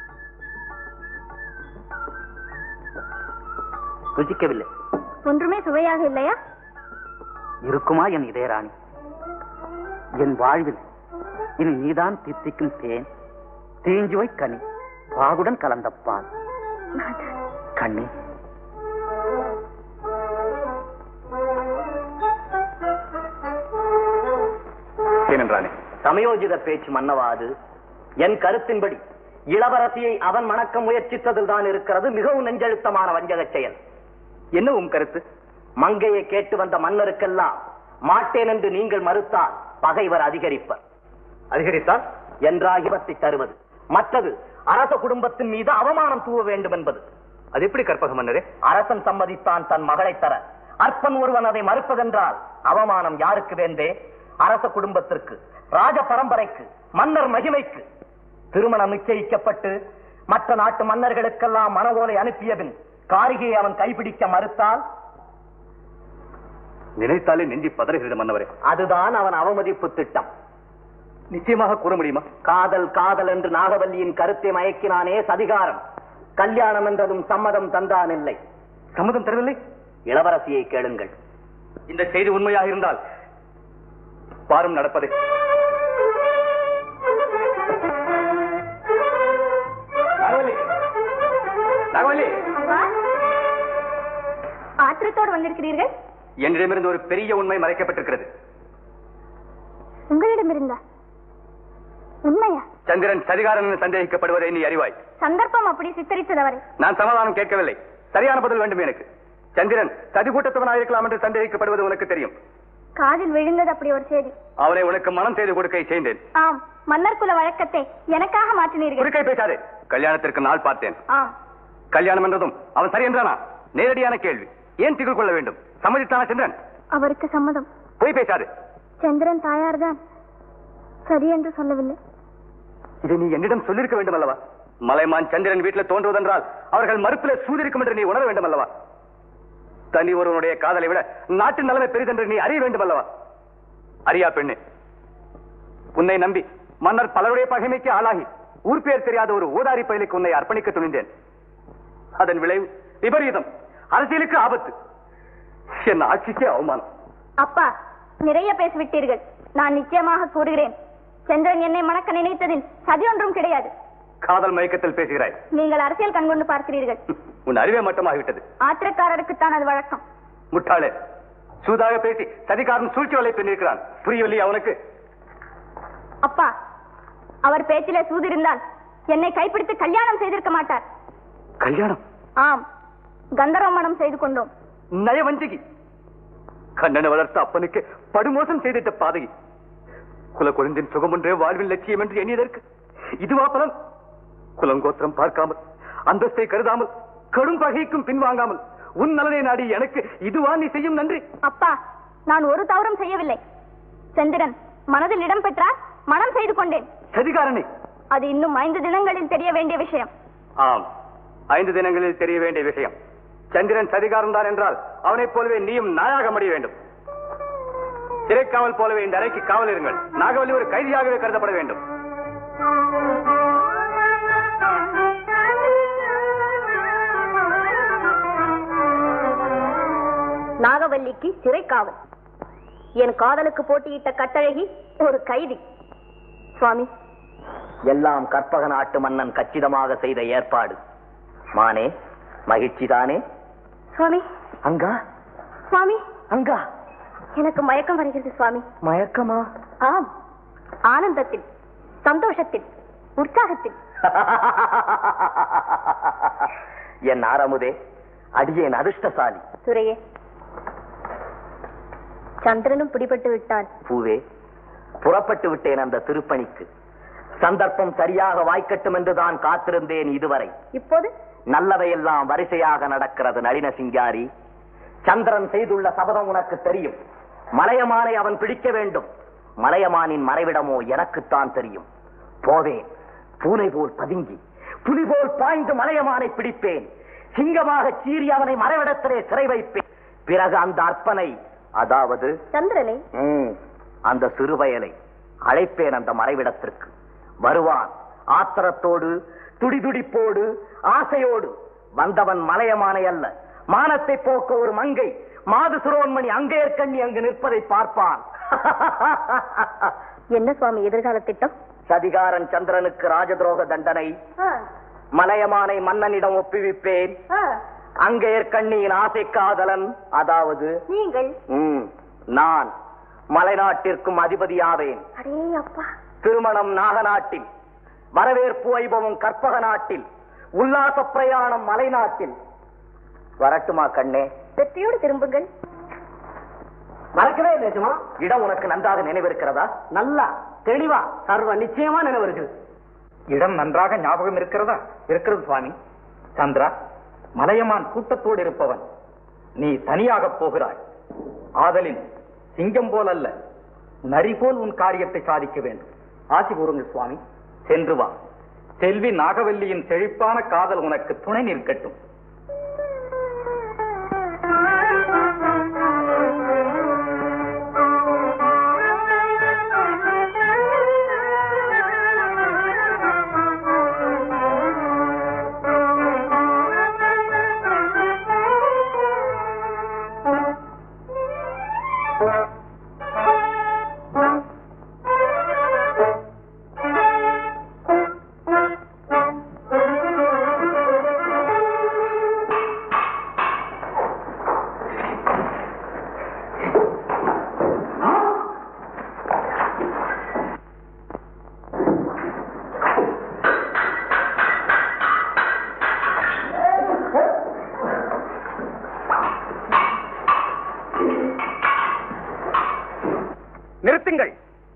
ருசிக்கவில்லை ஒன்றுமே சுவையாக இல்லையா இருக்குமா என் இதயராணி என் வாழ்வில் இனி நீதான் தித்திக்கும் தேன் தீஞ்சுவை கனி பாகுடன் கலந்த பால் கண்ணி ஏனென்றானே சமயோஜித பேச்சு மன்னவாது என் கருத்தின்படி இளவரசியை அவன் மணக்க முயற்சித்ததில் தான் இருக்கிறது மிகவும் நெஞ்செழுத்தமான வஞ்சகச் செயல் என்ன உன் கருத்து மங்கையை கேட்டு வந்த மன்னருக்கெல்லாம் மாட்டேன் என்று நீங்கள் மறுத்தால் பகைவர் அதிகரிப்பர் அதிகரித்தால் என்றாகிவத்தை தருவது மற்றது அரச குடும்பத்தின் மீது அவமானம் தூவ வேண்டும் என்பது அது எப்படி கற்பக மன்னரே அரசன் சம்மதித்தான் தன் மகளை தர அற்பன் ஒருவன் அதை மறுப்பதென்றால் அவமானம் யாருக்கு வேண்டே அரச குடும்பத்திற்கு ராஜ பரம்பரைக்கு மன்னர் மகிமைக்கு திருமணம் நிச்சயிக்கப்பட்டு மற்ற நாட்டு மன்னர்களுக்கெல்லாம் மனவோலை அனுப்பியபின் காரிகையை அவன் கைப்பிடிக்க மறுத்தால் நினைத்தாலே நெஞ்சி பதறுகிறது மன்னவரே அதுதான் அவன் அவமதிப்பு திட்டம் நிச்சயமாக கூற முடியுமா காதல் காதல் என்று நாகவல்லியின் கருத்தை மயக்கினானே சதிகாரம் கல்யாணம் என்றதும் சம்மதம் தந்தான் இல்லை சம்மதம் தரவில்லை இளவரசியை கேளுங்கள் இந்த செய்தி உண்மையாக இருந்தால் பாரும் நடப்பது நாகவல்லி நாகவல்லி ஆத்திரத்தோடு வந்திருக்கிறீர்கள் என்னிடமிருந்து ஒரு பெரிய உண்மை மறைக்கப்பட்டிருக்கிறது உங்களிடம் இருந்தா உண்மையா சந்திரன் சதிகாரன் என சந்தேகிக்கப்படுவதை நீ அறிவாய் சந்தர்ப்பம் அப்படி சித்தரித்ததவரை நான் சமாதானம் கேட்கவில்லை சரியான பதில் வேண்டும் எனக்கு சந்திரன் சதி கூட்டத்தவனாக இருக்கலாம் என்று சந்தேகிக்கப்படுவது உனக்கு தெரியும் காதில் விழுந்தது அப்படி ஒரு செய்தி அவனை உனக்கு மனம் செய்து கொடுக்க செய்தேன் ஆம் மன்னர் குல வழக்கத்தை எனக்காக மாற்றினீர்கள் குறுக்கை பேசாதே கல்யாணத்திற்கு நாள் பார்த்தேன் ஆம் கல்யாணம் என்றதும் அவன் சரி என்றானா நேரடியான கேள்வி ஏன் திகில் கொள்ள வேண்டும் சம்மதித்தானா சந்திரன் அவருக்கு சம்மதம் போய் பேசாதே சந்திரன் தாயார்தான் சரி என்று சொல்லவில்லை இதை நீ என்னிடம் சொல்லிருக்க வேண்டும் அல்லவா மலைமான் சந்திரன் வீட்டில் தோன்றுவதென்றால் அவர்கள் மறுப்பிலே சூதிருக்கும் என்று நீ உணர வேண்டும் அல்லவா தனி ஒருவனுடைய காதலை விட நாட்டின் நலனை பெரிதென்று நீ அறிய வேண்டும் அல்லவா அறியா பெண்ணே உன்னை நம்பி மன்னர் பலருடைய பகைமைக்கு ஆளாகி ஊர் பெயர் தெரியாத ஒரு ஊதாரி பயலுக்கு உன்னை அர்ப்பணிக்க துணிந்தேன் அதன் விளைவு விபரீதம் அரசியலுக்கு ஆபத்து என் ஆட்சிக்கே அவமானம் அப்பா நிறைய பேசிவிட்டீர்கள் நான் நிச்சயமாக கூறுகிறேன் சந்திரன் என்னை மணக்க நினைத்ததில் சதி ஒன்றும் கிடையாது காதல் மயக்கத்தில் பேசுகிறாய் நீங்கள் அரசியல் கண்கொண்டு பார்க்கிறீர்கள் உன் அறிவே மட்டமாகிவிட்டது ஆத்திரக்காரருக்குத்தான் அது வழக்கம் முட்டாளே சூதாக பேசி சதிகாரன் சூழ்ச்சி வலை பெண்ணிருக்கிறான் புரியவில்லை அவனுக்கு அப்பா அவர் பேச்சிலே சூதிருந்தால் என்னை கைப்பிடித்து கல்யாணம் செய்திருக்க மாட்டார் கல்யாணம் ஆம் கந்தர்வ மணம் செய்து கொண்டோம் நயவஞ்சகி கண்ணனை வளர்த்த அப்பனுக்கு படுமோசம் செய்திட்ட பாதகி குல குழந்தின் சுகம் ஒன்றே வாழ்வின் லட்சியம் என்று எண்ணியதற்கு இதுவா பலன் குலங்கோத்திரம் பார்க்காமல் அந்தஸ்தை கருதாமல் கடும் பகைக்கும் பின்வாங்காமல் உன் நலனை நாடி எனக்கு இதுவா நீ செய்யும் நன்றி அப்பா நான் ஒரு தவறும் செய்யவில்லை சந்திரன் மனதில் இடம் பெற்றார் மனம் செய்து கொண்டேன் சதிகாரனை அது இன்னும் ஐந்து தினங்களில் தெரிய வேண்டிய விஷயம் ஆம் ஐந்து தினங்களில் தெரிய வேண்டிய விஷயம் சந்திரன் சதிகாரம் தான் என்றால் அவனைப் போலவே நீயும் நாயாக முடிய வேண்டும் சிறைக்காவல் போலவே இந்த அறைக்கு காவல் இருங்கள் நாகவல்லி ஒரு கைதியாகவே கருதப்பட வேண்டும் நாகவல்லிக்கு சிறைக்காவல் என் காதலுக்கு போட்டியிட்ட கட்டழகி ஒரு கைதி சுவாமி எல்லாம் கற்பக நாட்டு மன்னன் கச்சிதமாக செய்த ஏற்பாடு மானே மகிழ்ச்சிதானே சுவாமி அங்கா சுவாமி அங்கா எனக்கு மயக்கம் வருகிறது சுவாமி மயக்கமா ஆம் ஆனந்தத்தில் சந்தோஷத்தில் உற்சாகத்தில் என் ஆரமுதே அடியேன் அதிர்ஷ்டசாலி துரையே சந்திரனும் பிடிபட்டு விட்டான் பூவே புறப்பட்டு விட்டேன் அந்த திருப்பணிக்கு சந்தர்ப்பம் சரியாக வாய்க்கட்டும் என்று தான் காத்திருந்தேன் இதுவரை இப்போது நல்லவையெல்லாம் வரிசையாக நடக்கிறது நளின சிங்காரி சந்திரன் செய்துள்ள சபதம் உனக்கு தெரியும் மலையமானை அவன் பிடிக்க வேண்டும் மலையமானின் மறைவிடமோ எனக்குத்தான் தெரியும் போவேன் பூனை போல் பதுங்கி புலி போல் பாய்ந்து மலையமானை பிடிப்பேன் சிங்கமாக சீறி அவனை மறைவிடத்திலே சிறை வைப்பேன் பிறகு அந்த அற்பனை அதாவது சந்திரனை ம், அந்த சிறுவயலை அழைப்பேன் அந்த மறைவிடத்திற்கு வருவான் ஆத்திரத்தோடு துடிதுடிப்போடு ஆசையோடு வந்தவன் மலையமானை அல்ல மானத்தை போக்க ஒரு மங்கை மாது சுரோன்மணி அங்கே கண்ணி அங்கு நிற்பதை பார்ப்பான் என்ன சுவாமி எதிர்கால திட்டம் சதிகாரன் சந்திரனுக்கு ராஜதுரோக தண்டனை மலையமானை மன்னனிடம் ஒப்புவிப்பேன் அங்கே கண்ணியின் ஆசை காதலன் அதாவது நீங்கள் ம், நான் மலைநாட்டிற்கும் அதிபதியாவேன் அடே அப்பா திருமணம் நாகநாட்டில் வரவேற்பு வைபவம் கற்பக நாட்டில் உல்லாச பிரயாணம் மலைநாட்டில் வரட்டுமா கண்ணே வெற்றியோடு திரும்புங்கள் மறக்கவே இல்லை நிஜமா இடம் உனக்கு நன்றாக நினைவிருக்கிறதா நல்லா தெளிவா சர்வ நிச்சயமா நினைவு இருக்குது இடம் நன்றாக ஞாபகம் இருக்கிறதா இருக்கிறது சுவாமி சந்திரா மலையமான் கூட்டத்தோடு இருப்பவன் நீ தனியாக போகிறாய் ஆதலின் சிங்கம் போல் அல்ல நரி போல் உன் காரியத்தை சாதிக்க வேண்டும் ஆசி கூறுங்கள் சுவாமி சென்று வா செல்வி நாகவல்லியின் செழிப்பான காதல் உனக்கு துணை நிற்கட்டும் நிறுத்துங்கள்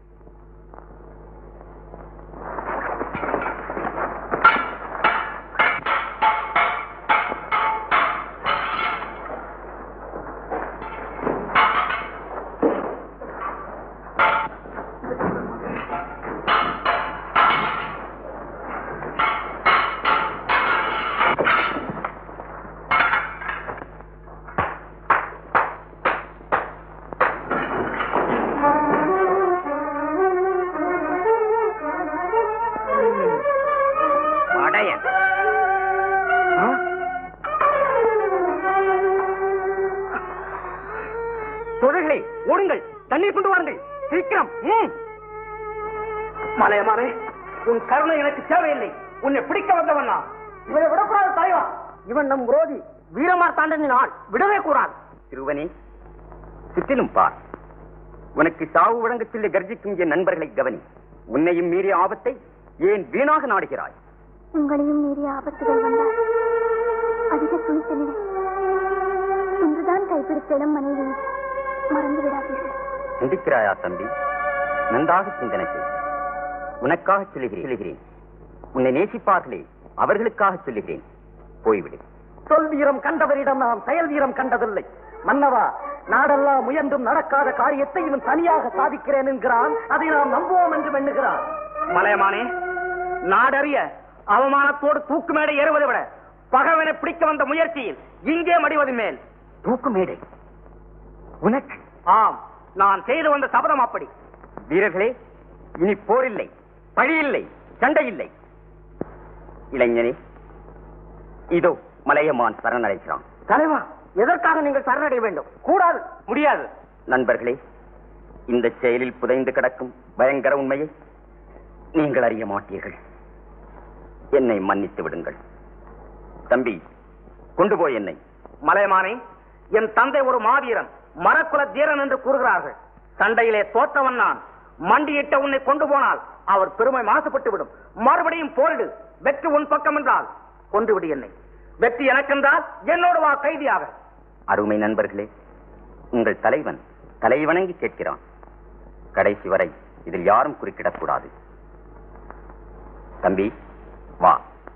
மடையன் தோழர்களே ஓடுங்கள் தண்ணீர் கொண்டு வாருங்கள் சீக்கிரம் ம். மலையமானே உன் கருணை எனக்கு தேவையில்லை உன்னை பிடிக்க வந்தவன் நான் இவனை விடக்கூடாது தலைவா இவன் நம் விரோதி வீரமார்த்தாண்டன் நான் விடவே கூடாது சிறுவனே சுற்றிலும் பார் உனக்கு சாவு வழங்க சொல்லி கர்ஜிக்கும் என் நண்பர்களை கவனி உன்னையும் மீறிய ஆபத்தை ஏன் வீணாக நாடுகிறாய் உங்களையும் மீறிய ஆபத்துகள் வந்தால் அதிக துணிச்சலில் இன்றுதான் கைப்பிடித்த இளம் மனைவி மறந்து விடாதீர்கள் சிந்திக்கிறாயா தம்பி நன்றாக சிந்தனை செய் உனக்காக சொல்லுகிறேன் சொல்லுகிறேன் உன்னை நேசிப்பார்களே அவர்களுக்காக சொல்லுகிறேன் போய்விடு சொல் வீரம் கண்டவரிடம் நாம் செயல் வீரம் கண்டதில்லை மன்னவா நாடெல்லாம் முயன்றும் நடக்காத காரியத்தை இவன் தனியாக சாதிக்கிறேன் என்கிறான் அதை நாம் நம்புவோம் என்று எண்ணுகிறான் மலையமானே நாடறிய அவமானத்தோடு தூக்கு மேடை ஏறுவதை விட பகவனை பிடிக்க வந்த முயற்சியில் இங்கே மடிவது மேல் தூக்கு மேடை உனக்கு ஆம் நான் செய்து வந்த சபதம் அப்படி வீரர்களே இனி போரில்லை பழி இல்லை சண்டை இல்லை இளைஞனே இதோ மலையமான் சரணடைகிறான் தலைவா எதற்காக நீங்கள் சரணடைய வேண்டும் கூடாது முடியாது நண்பர்களே இந்த செயலில் புதைந்து கிடக்கும் பயங்கர உண்மையை நீங்கள் அறிய மாட்டீர்கள் என்னை மன்னித்து விடுங்கள் தம்பி கொண்டு போய் என்னை மலையமானே என் தந்தை ஒரு மாவீரன் மரக்குல தீரன் என்று கூறுகிறார்கள் சண்டையிலே தோற்றவன் நான் மண்டியிட்ட உன்னை கொண்டு போனால் அவர் பெருமை மாசுபட்டு விடும் மறுபடியும் போரிடு வெற்றி உன் பக்கம் என்றால் கொண்டு விடு என்னை வெற்றி எனக்கென்றால் என்னோடு வா கைதியாக அருமை நண்பர்களே உங்கள் தலைவன் தலை வணங்கி கேட்கிறான் கடைசி வரை இதில் யாரும் குறுக்கிடக்கூடாது தம்பி வா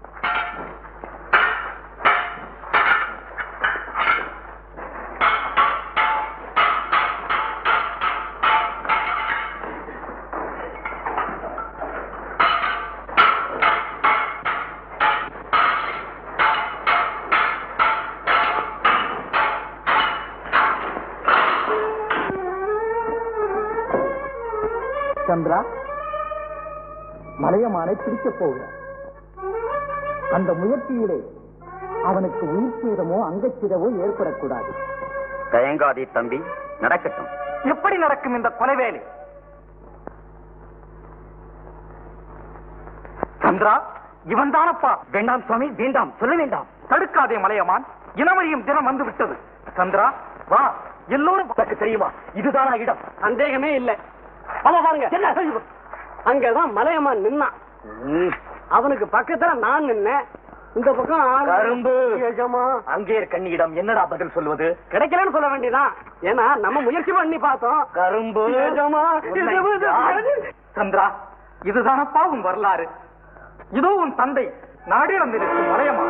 சந்திரா மலையமானை பிடிக்கப் போகிறார் அந்த முயற்சியிலே அவனுக்கு உயிர் சேதமோ அங்கச்சிதவோ ஏற்படக்கூடாது தயங்காதே தம்பி நடக்கட்டும் எப்படி நடக்கும் இந்த கொலைவேலை சந்திரா இவன் தானப்பா வேண்டாம் சுவாமி வேண்டாம் சொல்ல வேண்டாம் தடுக்காதே மலையமான் இனவரியும் தினம் வந்து விட்டது சந்திரா வா எல்லோரும் உனக்கு தெரியுமா இதுதானா இடம் சந்தேகமே இல்லை அவ பாருங்க அங்கதான் மலையமான் நின்னான் அவனுக்கு பக்கத்துல நான் நின்னேன் இந்த பக்கம் ஆளு- கரும்பு. எஜமா. அங்கே கண்ணியிடம் என்னடா பதில் சொல்வது கிடைக்கலன்னு சொல்ல வேண்டியதான் ஏன்னா நம்ம முயற்சி பண்ணி பார்த்தோம் கரும்பு எஜமா. உன்னை யார்? சந்திரா இதுதானப்பா உன் வரலாறு இதோ உன் தந்தை நாடிழந்திருக்கும் மலையமா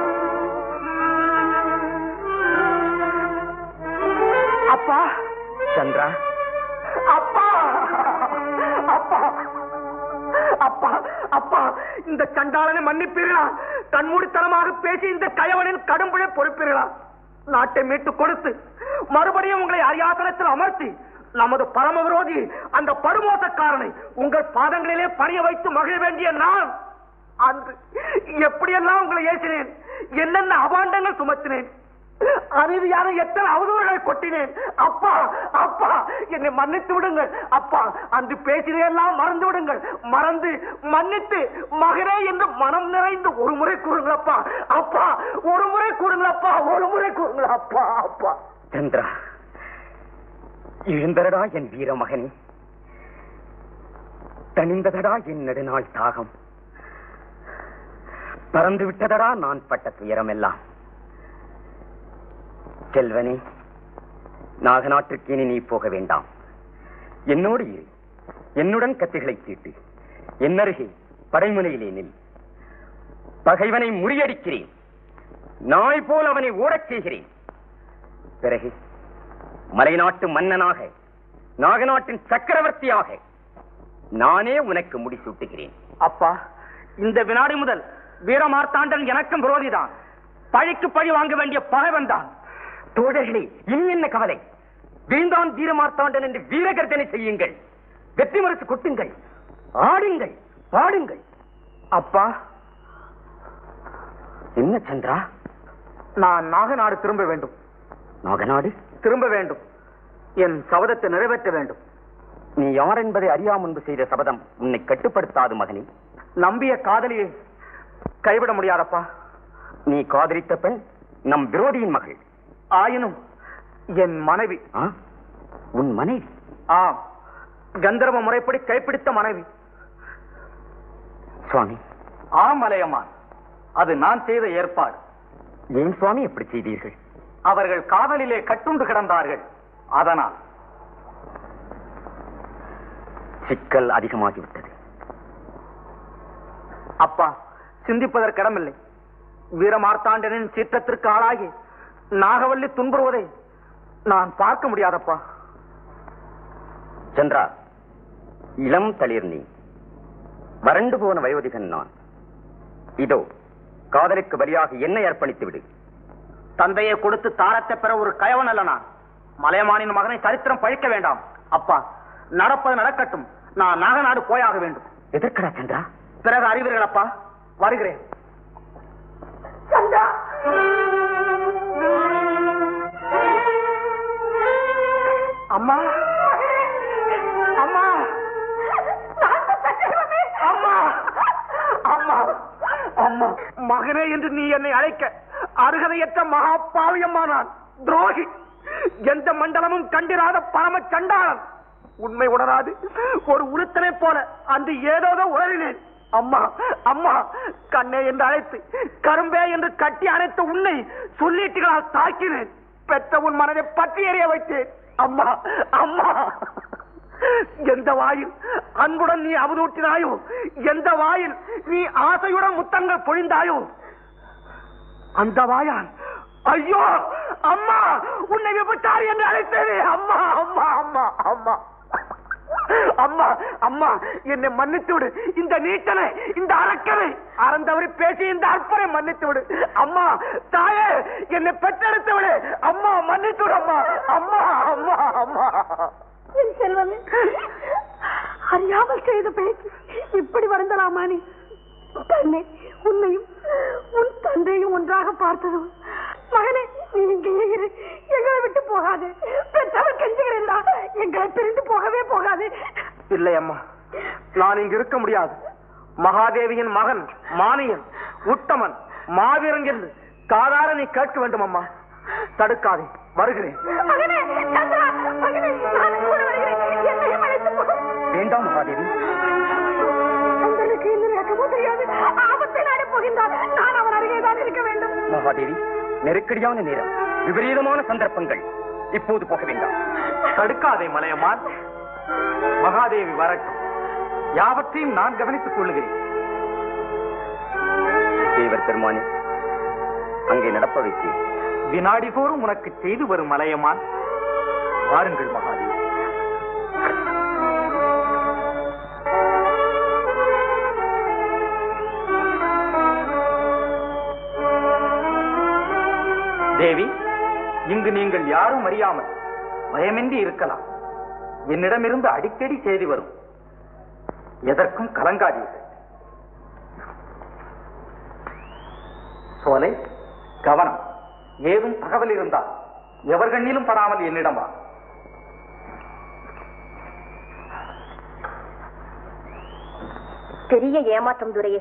அப்பா சந்திரா அப்பா அப்பா அப்பா அப்பா இந்த சண்டாளனை மன்னிப்பீர்களா கண்மூடித்தனமாக பேசி இந்த கயவனின் கடும்புழை பொறுப்பீர்களா நாட்டை மீட்டு கொடுத்து மறுபடியும் உங்களை அரியாசனத்தில் அமர்த்தி நமது பரம விரோதி அந்த படுமோசக்காரனை உங்கள் பாதங்களிலே பணிய வைத்து மகிழ வேண்டிய நான் அன்று எப்படியெல்லாம் உங்களை ஏசினேன் என்னென்ன அபாண்டங்கள் சுமத்தினேன் அநீதியான எத்தனை அவதூறுகளை கொட்டினேன் அப்பா அப்பா என்னை மன்னித்து விடுங்கள் அப்பா அன்று பேசினதெல்லாம் மறந்து விடுங்கள் மறந்து மன்னித்து மகனே என்று மனம் நிறைந்து ஒரு முறை கூறுங்களப்பா அப்பா ஒரு முறை கூறுங்களப்பா ஒரு முறை கூறுங்கள் அப்பா அப்பா சந்திரா எழுந்தரடா என் வீர மகனே தனிந்ததடா என் நெடுநாள் தாகம் பறந்து விட்டதடா நான் பட்ட துயரம் எல்லாம் செல்வனே நாகநாட்டிற்கு இனி நீ போக வேண்டாம் என்னோடு இரு என்னுடன் கத்திகளை தீட்டு என்னருகே படைமுனையிலே நில் பகைவனை முறியடிக்கிறேன் நாய் போல் அவனை ஓடச் செய்கிறேன் பிறகு மலைநாட்டு மன்னனாக நாகநாட்டின் சக்கரவர்த்தியாக நானே உனக்கு முடிசூட்டுகிறேன் அப்பா இந்த வினாடி முதல் வீரமார்த்தாண்டன் எனக்கும் விரோதிதான் பழிக்கு பழி வாங்க வேண்டிய பகைவன் தான் தோழர்களே இனி என்ன கவலை வீழ்ந்தான் வீரமார்த்தாண்டன் என்று வீரகர்ஜனை செய்யுங்கள் வெற்றி மரசு கொட்டுங்கள் ஆடுங்கள் பாடுங்கள் அப்பா என்ன சந்திரா நான் நாகநாடு திரும்ப வேண்டும் நாகநாடு திரும்ப வேண்டும் என் சபதத்தை நிறைவேற்ற வேண்டும் நீ யார் என்பதை அறியா முன்பு செய்த சபதம் உன்னை கட்டுப்படுத்தாது மகனே நம்பிய காதலியை கைவிட முடியாதப்பா நீ காதலித்த பெண் நம் விரோதியின் மகள் ஆயினும் என் மனைவி ஆ? உன் மனைவி ஆம் கந்தர்வ முறைப்படி கைப்பிடித்த மனைவி சுவாமி ஆம் மலையம்மான் அது நான் செய்த ஏற்பாடு ஏன் சுவாமி எப்படி செய்தீர்கள் அவர்கள் காதலிலே கட்டுண்டு கிடந்தார்கள் அதனால் சிக்கல் அதிகமாகிவிட்டது அப்பா சிந்திப்பதற்கிடமில்லை வீரமார்த்தாண்டனின் சீற்றத்திற்கு ஆளாகி நாகவல்லி துன்புறுவதை நான் பார்க்க முடியாதப்பா சந்திரா இளம் தளிர் நீ வறண்டு போன வயோதிகன் நான் இதோ காதலுக்கு பலியாக என்னை அர்ப்பணித்து விடு தந்தையை கொடுத்து தாரத்தை பெற ஒரு கயவன் அல்ல நான் மலையமானின் மகனை சரித்திரம் பழிக்க வேண்டாம் அப்பா நடப்பது நடக்கட்டும் நான் நாகநாடு போயாக வேண்டும் எதற்கடா சந்திரா பிறகு அறிவீர்கள் அப்பா வருகிறேன் அம்மா அம்மா அம்மா அம்மா அம்மா மகனே என்று நீ என்னை அழைக்க அருகதையற்ற மகா பாவியம்மா நான் துரோகி எந்த மண்டலமும் கண்டிராத பரம சண்டாளன் உண்மை உணராது ஒரு உளுத்தனை போல அன்று ஏதோதோ உளறினேன் அம்மா அம்மா கண்ணே என்று அழைத்து கரும்பே என்று கட்டி அணைத்த உன்னை சொல்லீட்டுகளால் தாக்கினேன் பெற்ற உன் மனதை பற்றி எறிய வைத்தேன் அம்மா அம்மா எந்த வாயில் அன்புடன் நீ அவதூட்டினாயோ எந்த வாயில் நீ ஆசையுடன் முத்தங்கள் பொழிந்தாயோ அந்த வாயால் ஐயோ அம்மா உன்னை விபச்சாரி என்று அழைத்தேனே அம்மா அம்மா அம்மா அம்மா அம்மா அம்மா என்னை மன்னித்து விடு இந்த நீட்டனை இந்த அரக்கனை அறந்தவரை பேசி இந்த அற்பனை மன்னித்து விடு அம்மா தாயே என்னை பெற்றெடுத்து விடு அம்மா மன்னித்து விடு அம்மா அம்மா அம்மா அம்மா என் செல்வமே அறியாமல் செய்த பேச்சு இப்படி வருந்தலாமா நீ தன்னை உன்னையும் உன் தந்தையும் ஒன்றாக பார்த்ததும் மகனே நீ இங்கேயே இரு எங்களை விட்டு போகாது பெற்றவர் கெஞ்சுகிறேன்டா எங்களை பிரிந்து போகவே போகாது இல்லை அம்மா நான் இங்கு இருக்க முடியாது மகாதேவியின் மகன் மானியன் உத்தமன் மாவீரன் என்று காதார நீ கேட்க வேண்டும் அம்மா தடுக்காதே வருகிறேன் மகனே சந்திரா மகனே நான் கூட வருகிறேன் என்னையும் அழைத்து போ வேண்டாம் மகாதேவி உங்களுக்கு என்ன நடக்கமோ தெரியாது ஆபத்தை நாட போகின்றார் நான் அவன் அருகேதான் இருக்க வேண்டும் மகாதேவி நெருக்கடியான நேரம் விபரீதமான சந்தர்ப்பங்கள் இப்போது போக வேண்டாம் தடுக்காதே மலையம்மான் மகாதேவி வரட்டும் யாவற்றையும் நான் கவனித்துக் கொள்ளுகிறேன் தேவர் பெருமானே அங்கே நடப்ப வைத்தேன் வினாடி தோறும் உனக்கு செய்து வரும் மலையம்மான் வாருங்கள் மகாதேவி தேவி இங்கு நீங்கள் யாரும் அறியாமல் பயமின்றி இருக்கலாம் என்னிடமிருந்து அடிக்கடி செய்தி வரும் எதற்கும் கலங்காதீர்கள் சோலை கவனம் ஏதும் தகவல் இருந்தால் எவர் கண்ணிலும் படாமல் என்னிடம் வா பெரிய ஏமாற்றம் துரையே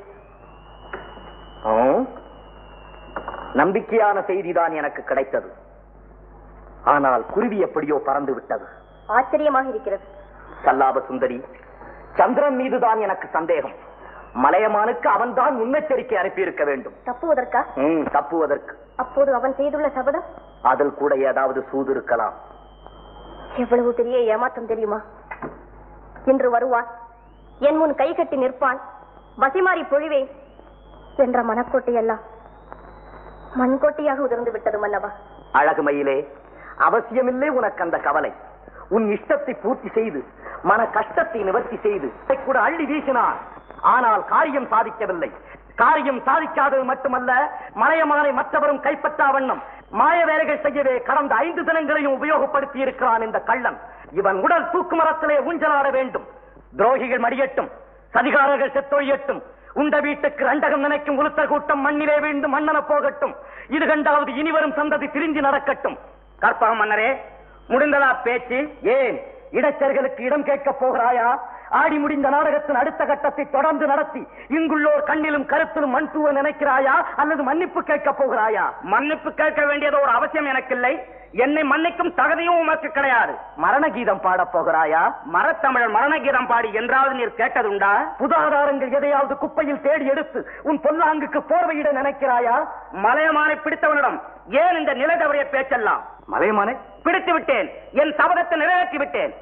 நம்பிக்கையான செய்திதான் எனக்கு கிடைத்தது ஆனால் குருவி எப்படியோ பறந்து விட்டது ஆச்சரியமாக இருக்கிறது சல்லாப சுந்தரி சந்திரன் மீதுதான் எனக்கு சந்தேகம் மலையமானுக்கு அவன்தான் முன்னெச்சரிக்கை அனுப்பியிருக்க வேண்டும் தப்புவதற்கா ம், தப்புவதற்கு அப்போது அவன் செய்துள்ள சபதம் அதில் கூட ஏதாவது சூது இருக்கலாம் எவ்வளவு பெரிய ஏமாற்றம் தெரியுமா இன்று வருவான் என் முன் கை கட்டி நிற்பான் வசிமாறி பொழிவேன் என்ற மனக்கோட்டை எல்லாம் மண்கோட்டையாக உதிர்ந்து விட்டது மன்னவா அழகுமையிலே அவசியமில்லை உனக்கு அந்த கவலை உன் இஷ்டத்தை பூர்த்தி செய்து மன கஷ்டத்தை நிவர்த்தி செய்து அதை கூட அள்ளி வீசினார் ஆனால் காரியம் சாதிக்கவில்லை காரியம் சாதிக்காதது மட்டுமல்ல மலையமானை மற்றவரும் கைப்பற்றா வண்ணம் மாய வேலைகள் செய்யவே கடந்த ஐந்து தினங்களையும் உபயோகப்படுத்தி இருக்கிறான் இந்த கள்ளன் இவன் உடல் தூக்கு மரத்திலே ஊஞ்சலாட வேண்டும் துரோகிகள் மடியட்டும் சதிகாரர்கள் செத்தொழியட்டும் உண்ட வீட்டுக்கு ரண்டகம் நினைக்கும் உளுத்தர் கூட்டம் மண்ணிலே வீழ்ந்து மண்ணன போகட்டும் இது கண்டாவது இனிவரும் சந்ததி திரிஞ்சு நடக்கட்டும் கற்பகம் மன்னரே முடிந்ததா பேச்சு ஏன் இடைச்சர்களுக்கு இடம் கேட்கப் போகிறாயா ஆடி முடிந்த நாடகத்தின் அடுத்த கட்டத்தை தொடர்ந்து நடத்தி இங்குள்ளோர் கண்ணிலும் கருத்திலும் மண் தூவ நினைக்கிறாயா அல்லது மன்னிப்பு கேட்கப் போகிறாயா மன்னிப்பு கேட்க வேண்டியது ஒரு அவசியம் எனக்கில்லை என்னை மன்னிக்கும் தகுதியும் உமக்கு கிடையாது மரண கீதம் பாடப் போகிறாயா மரத்தமிழர் மரண கீதம் பாடி என்றாவது நீர் கேட்டதுண்டா புதாதாரங்கள் எதையாவது குப்பையில் தேடி எடுத்து உன் பொல்லாங்குக்கு போர்வையிட நினைக்கிறாயா மலையமானை பிடித்தவனிடம் ஏன் இந்த நிலை தவறிய பேச்செல்லாம் மலையமானே பிடித்து விட்டேன் என் சபதத்தை நிறைவேற்றி விட்டேன்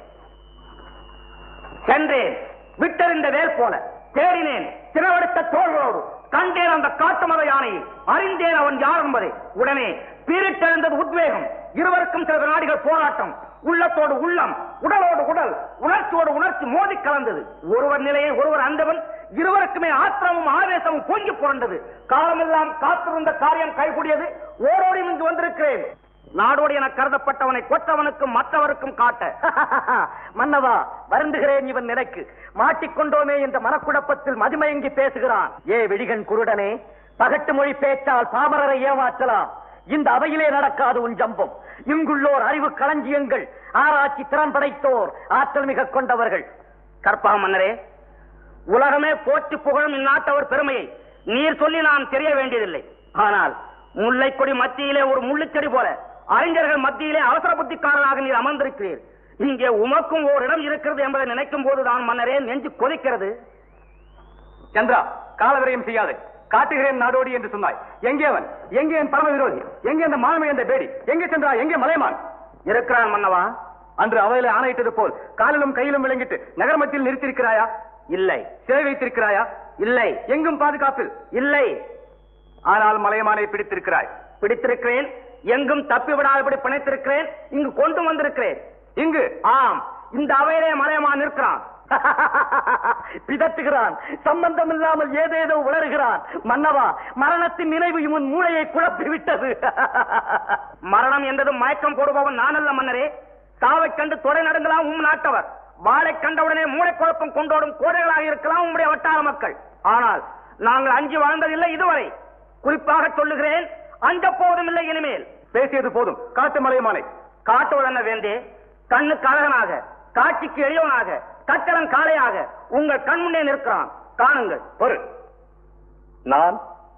சென்றேன் விட்டறிந்த வேல் போல தேடினேன் திறவெடுத்த தோள்களோடு கண்டேன் அந்த காட்டு மத யானையை அறிந்தேன் அவன் யார் என்பதை உடனே பீரிட்டெழுந்தது உத்வேகம் இருவருக்கும் சில வினாடிகள் போராட்டம் உள்ளத்தோடு உள்ளம் உடலோடு உடல் உணர்ச்சியோடு உணர்ச்சி மோதி கலந்தது ஒருவர் நிலையை ஒருவர் அந்தவன் இருவருக்குமே ஆத்திரமும் ஆவேசமும் பொங்கி புரண்டது காலமெல்லாம் காத்திருந்த காரியம் கைகூடியது ஓரோடி இங்கு வந்திருக்கிறேன் நாடோடி என கருதப்பட்டவனை கொற்றவனுக்கும் மற்றவருக்கும் காட்ட மன்னவா வருந்துகிறேன் இவன் நிலைக்கு மாட்டிக்கொண்டோமே என்ற மனக்குழப்பத்தில் மதிமயங்கி பேசுகிறான் ஏ விழிகன் குருடனே பகட்டு மொழி பேச்சால் பாமரரை ஏமாற்றலாம் இந்த அவையிலே நடக்காது உன் ஜம்பம் இங்குள்ளோர் அறிவு களஞ்சியங்கள் ஆராய்ச்சி திறன் படைத்தோர் ஆற்றல் மிக கொண்டவர்கள் கற்பா மன்னரே உலகமே போற்றி புகழும் இந்நாட்டவர் பெருமையை நீர் சொல்லி நான் தெரிய வேண்டியதில்லை ஆனால் முல்லைக்கொடி மத்தியிலே ஒரு முள்ளுச்செடி போல அறிஞர்கள் மத்தியிலே அவசர புத்திக்காரனாக நீர் அமர்ந்திருக்கிறீர் இங்கே உமக்கும் ஓரிடம் இருக்கிறது என்பதை நினைக்கும் போதுதான் மன்னரே நெஞ்சு கொதிக்கிறது சந்திரா காலவிரயம் செய்யாதே காட்டுகிறேன் நாடோடி என்று சொன்னாய் எங்கே அவன் எங்கே என் பரம விரோதி எங்கே அந்த மாலுமை என்ற பேடி எங்கே சந்திரா எங்கே மலைமான் இருக்கிறான் மன்னவா அன்று அவையில ஆணையிட்டது போல் காலிலும் கையிலும் விளங்கிட்டு நகரமத்தில் நிறுத்தியிருக்கிறாயா இல்லை சிறை வைத்திருக்கிறாயா இல்லை எங்கும் பாதுகாப்பில் இல்லை ஆனால் மலையமானை பிடித்திருக்கிறாய் பிடித்திருக்கிறேன் எங்கும் தப்பி விடாதபடி பிணைத்திருக்கிறேன் இங்கு கொண்டு வந்திருக்கிறேன் இங்கு ஆம் இந்த அவையிலே மலையமான் இருக்கிறான் பிதற்றுகிறான் சம்பந்தம் இல்லாமல் ஏதேதோ உளறுகிறான் மன்னவா மரணத்தின் நினைவு இவன் மூளையை குழப்பி விட்டது மரணம் என்றது மயக்கம் போடுபவன் நான் அல்ல மன்னரே தாவை கண்டு தொடை நடுங்கலாம் உம் நாட்டவர் வாளை கண்டவுடனே மூளை குழப்பம் கொண்டோடும் கோடைகளாக இருக்கலாம் உம்முடைய வட்டார மக்கள் ஆனால் நாங்கள் அஞ்சி வாழ்ந்ததில்லை இதுவரை குறிப்பாக சொல்லுகிறேன் அஞ்ச போவதும் இல்லை இனிமேல் பேசியது போதும் காட்டு மலையமானை காட்டுவதென்ன வேண்டே கண்ணுக்கு அழகனாக காட்சிக்கு எளியவனாக கட்டளம் காளையாக உங்கள் கண்முன்னே நிற்கிறான் காணுங்கள் ஒரு நான்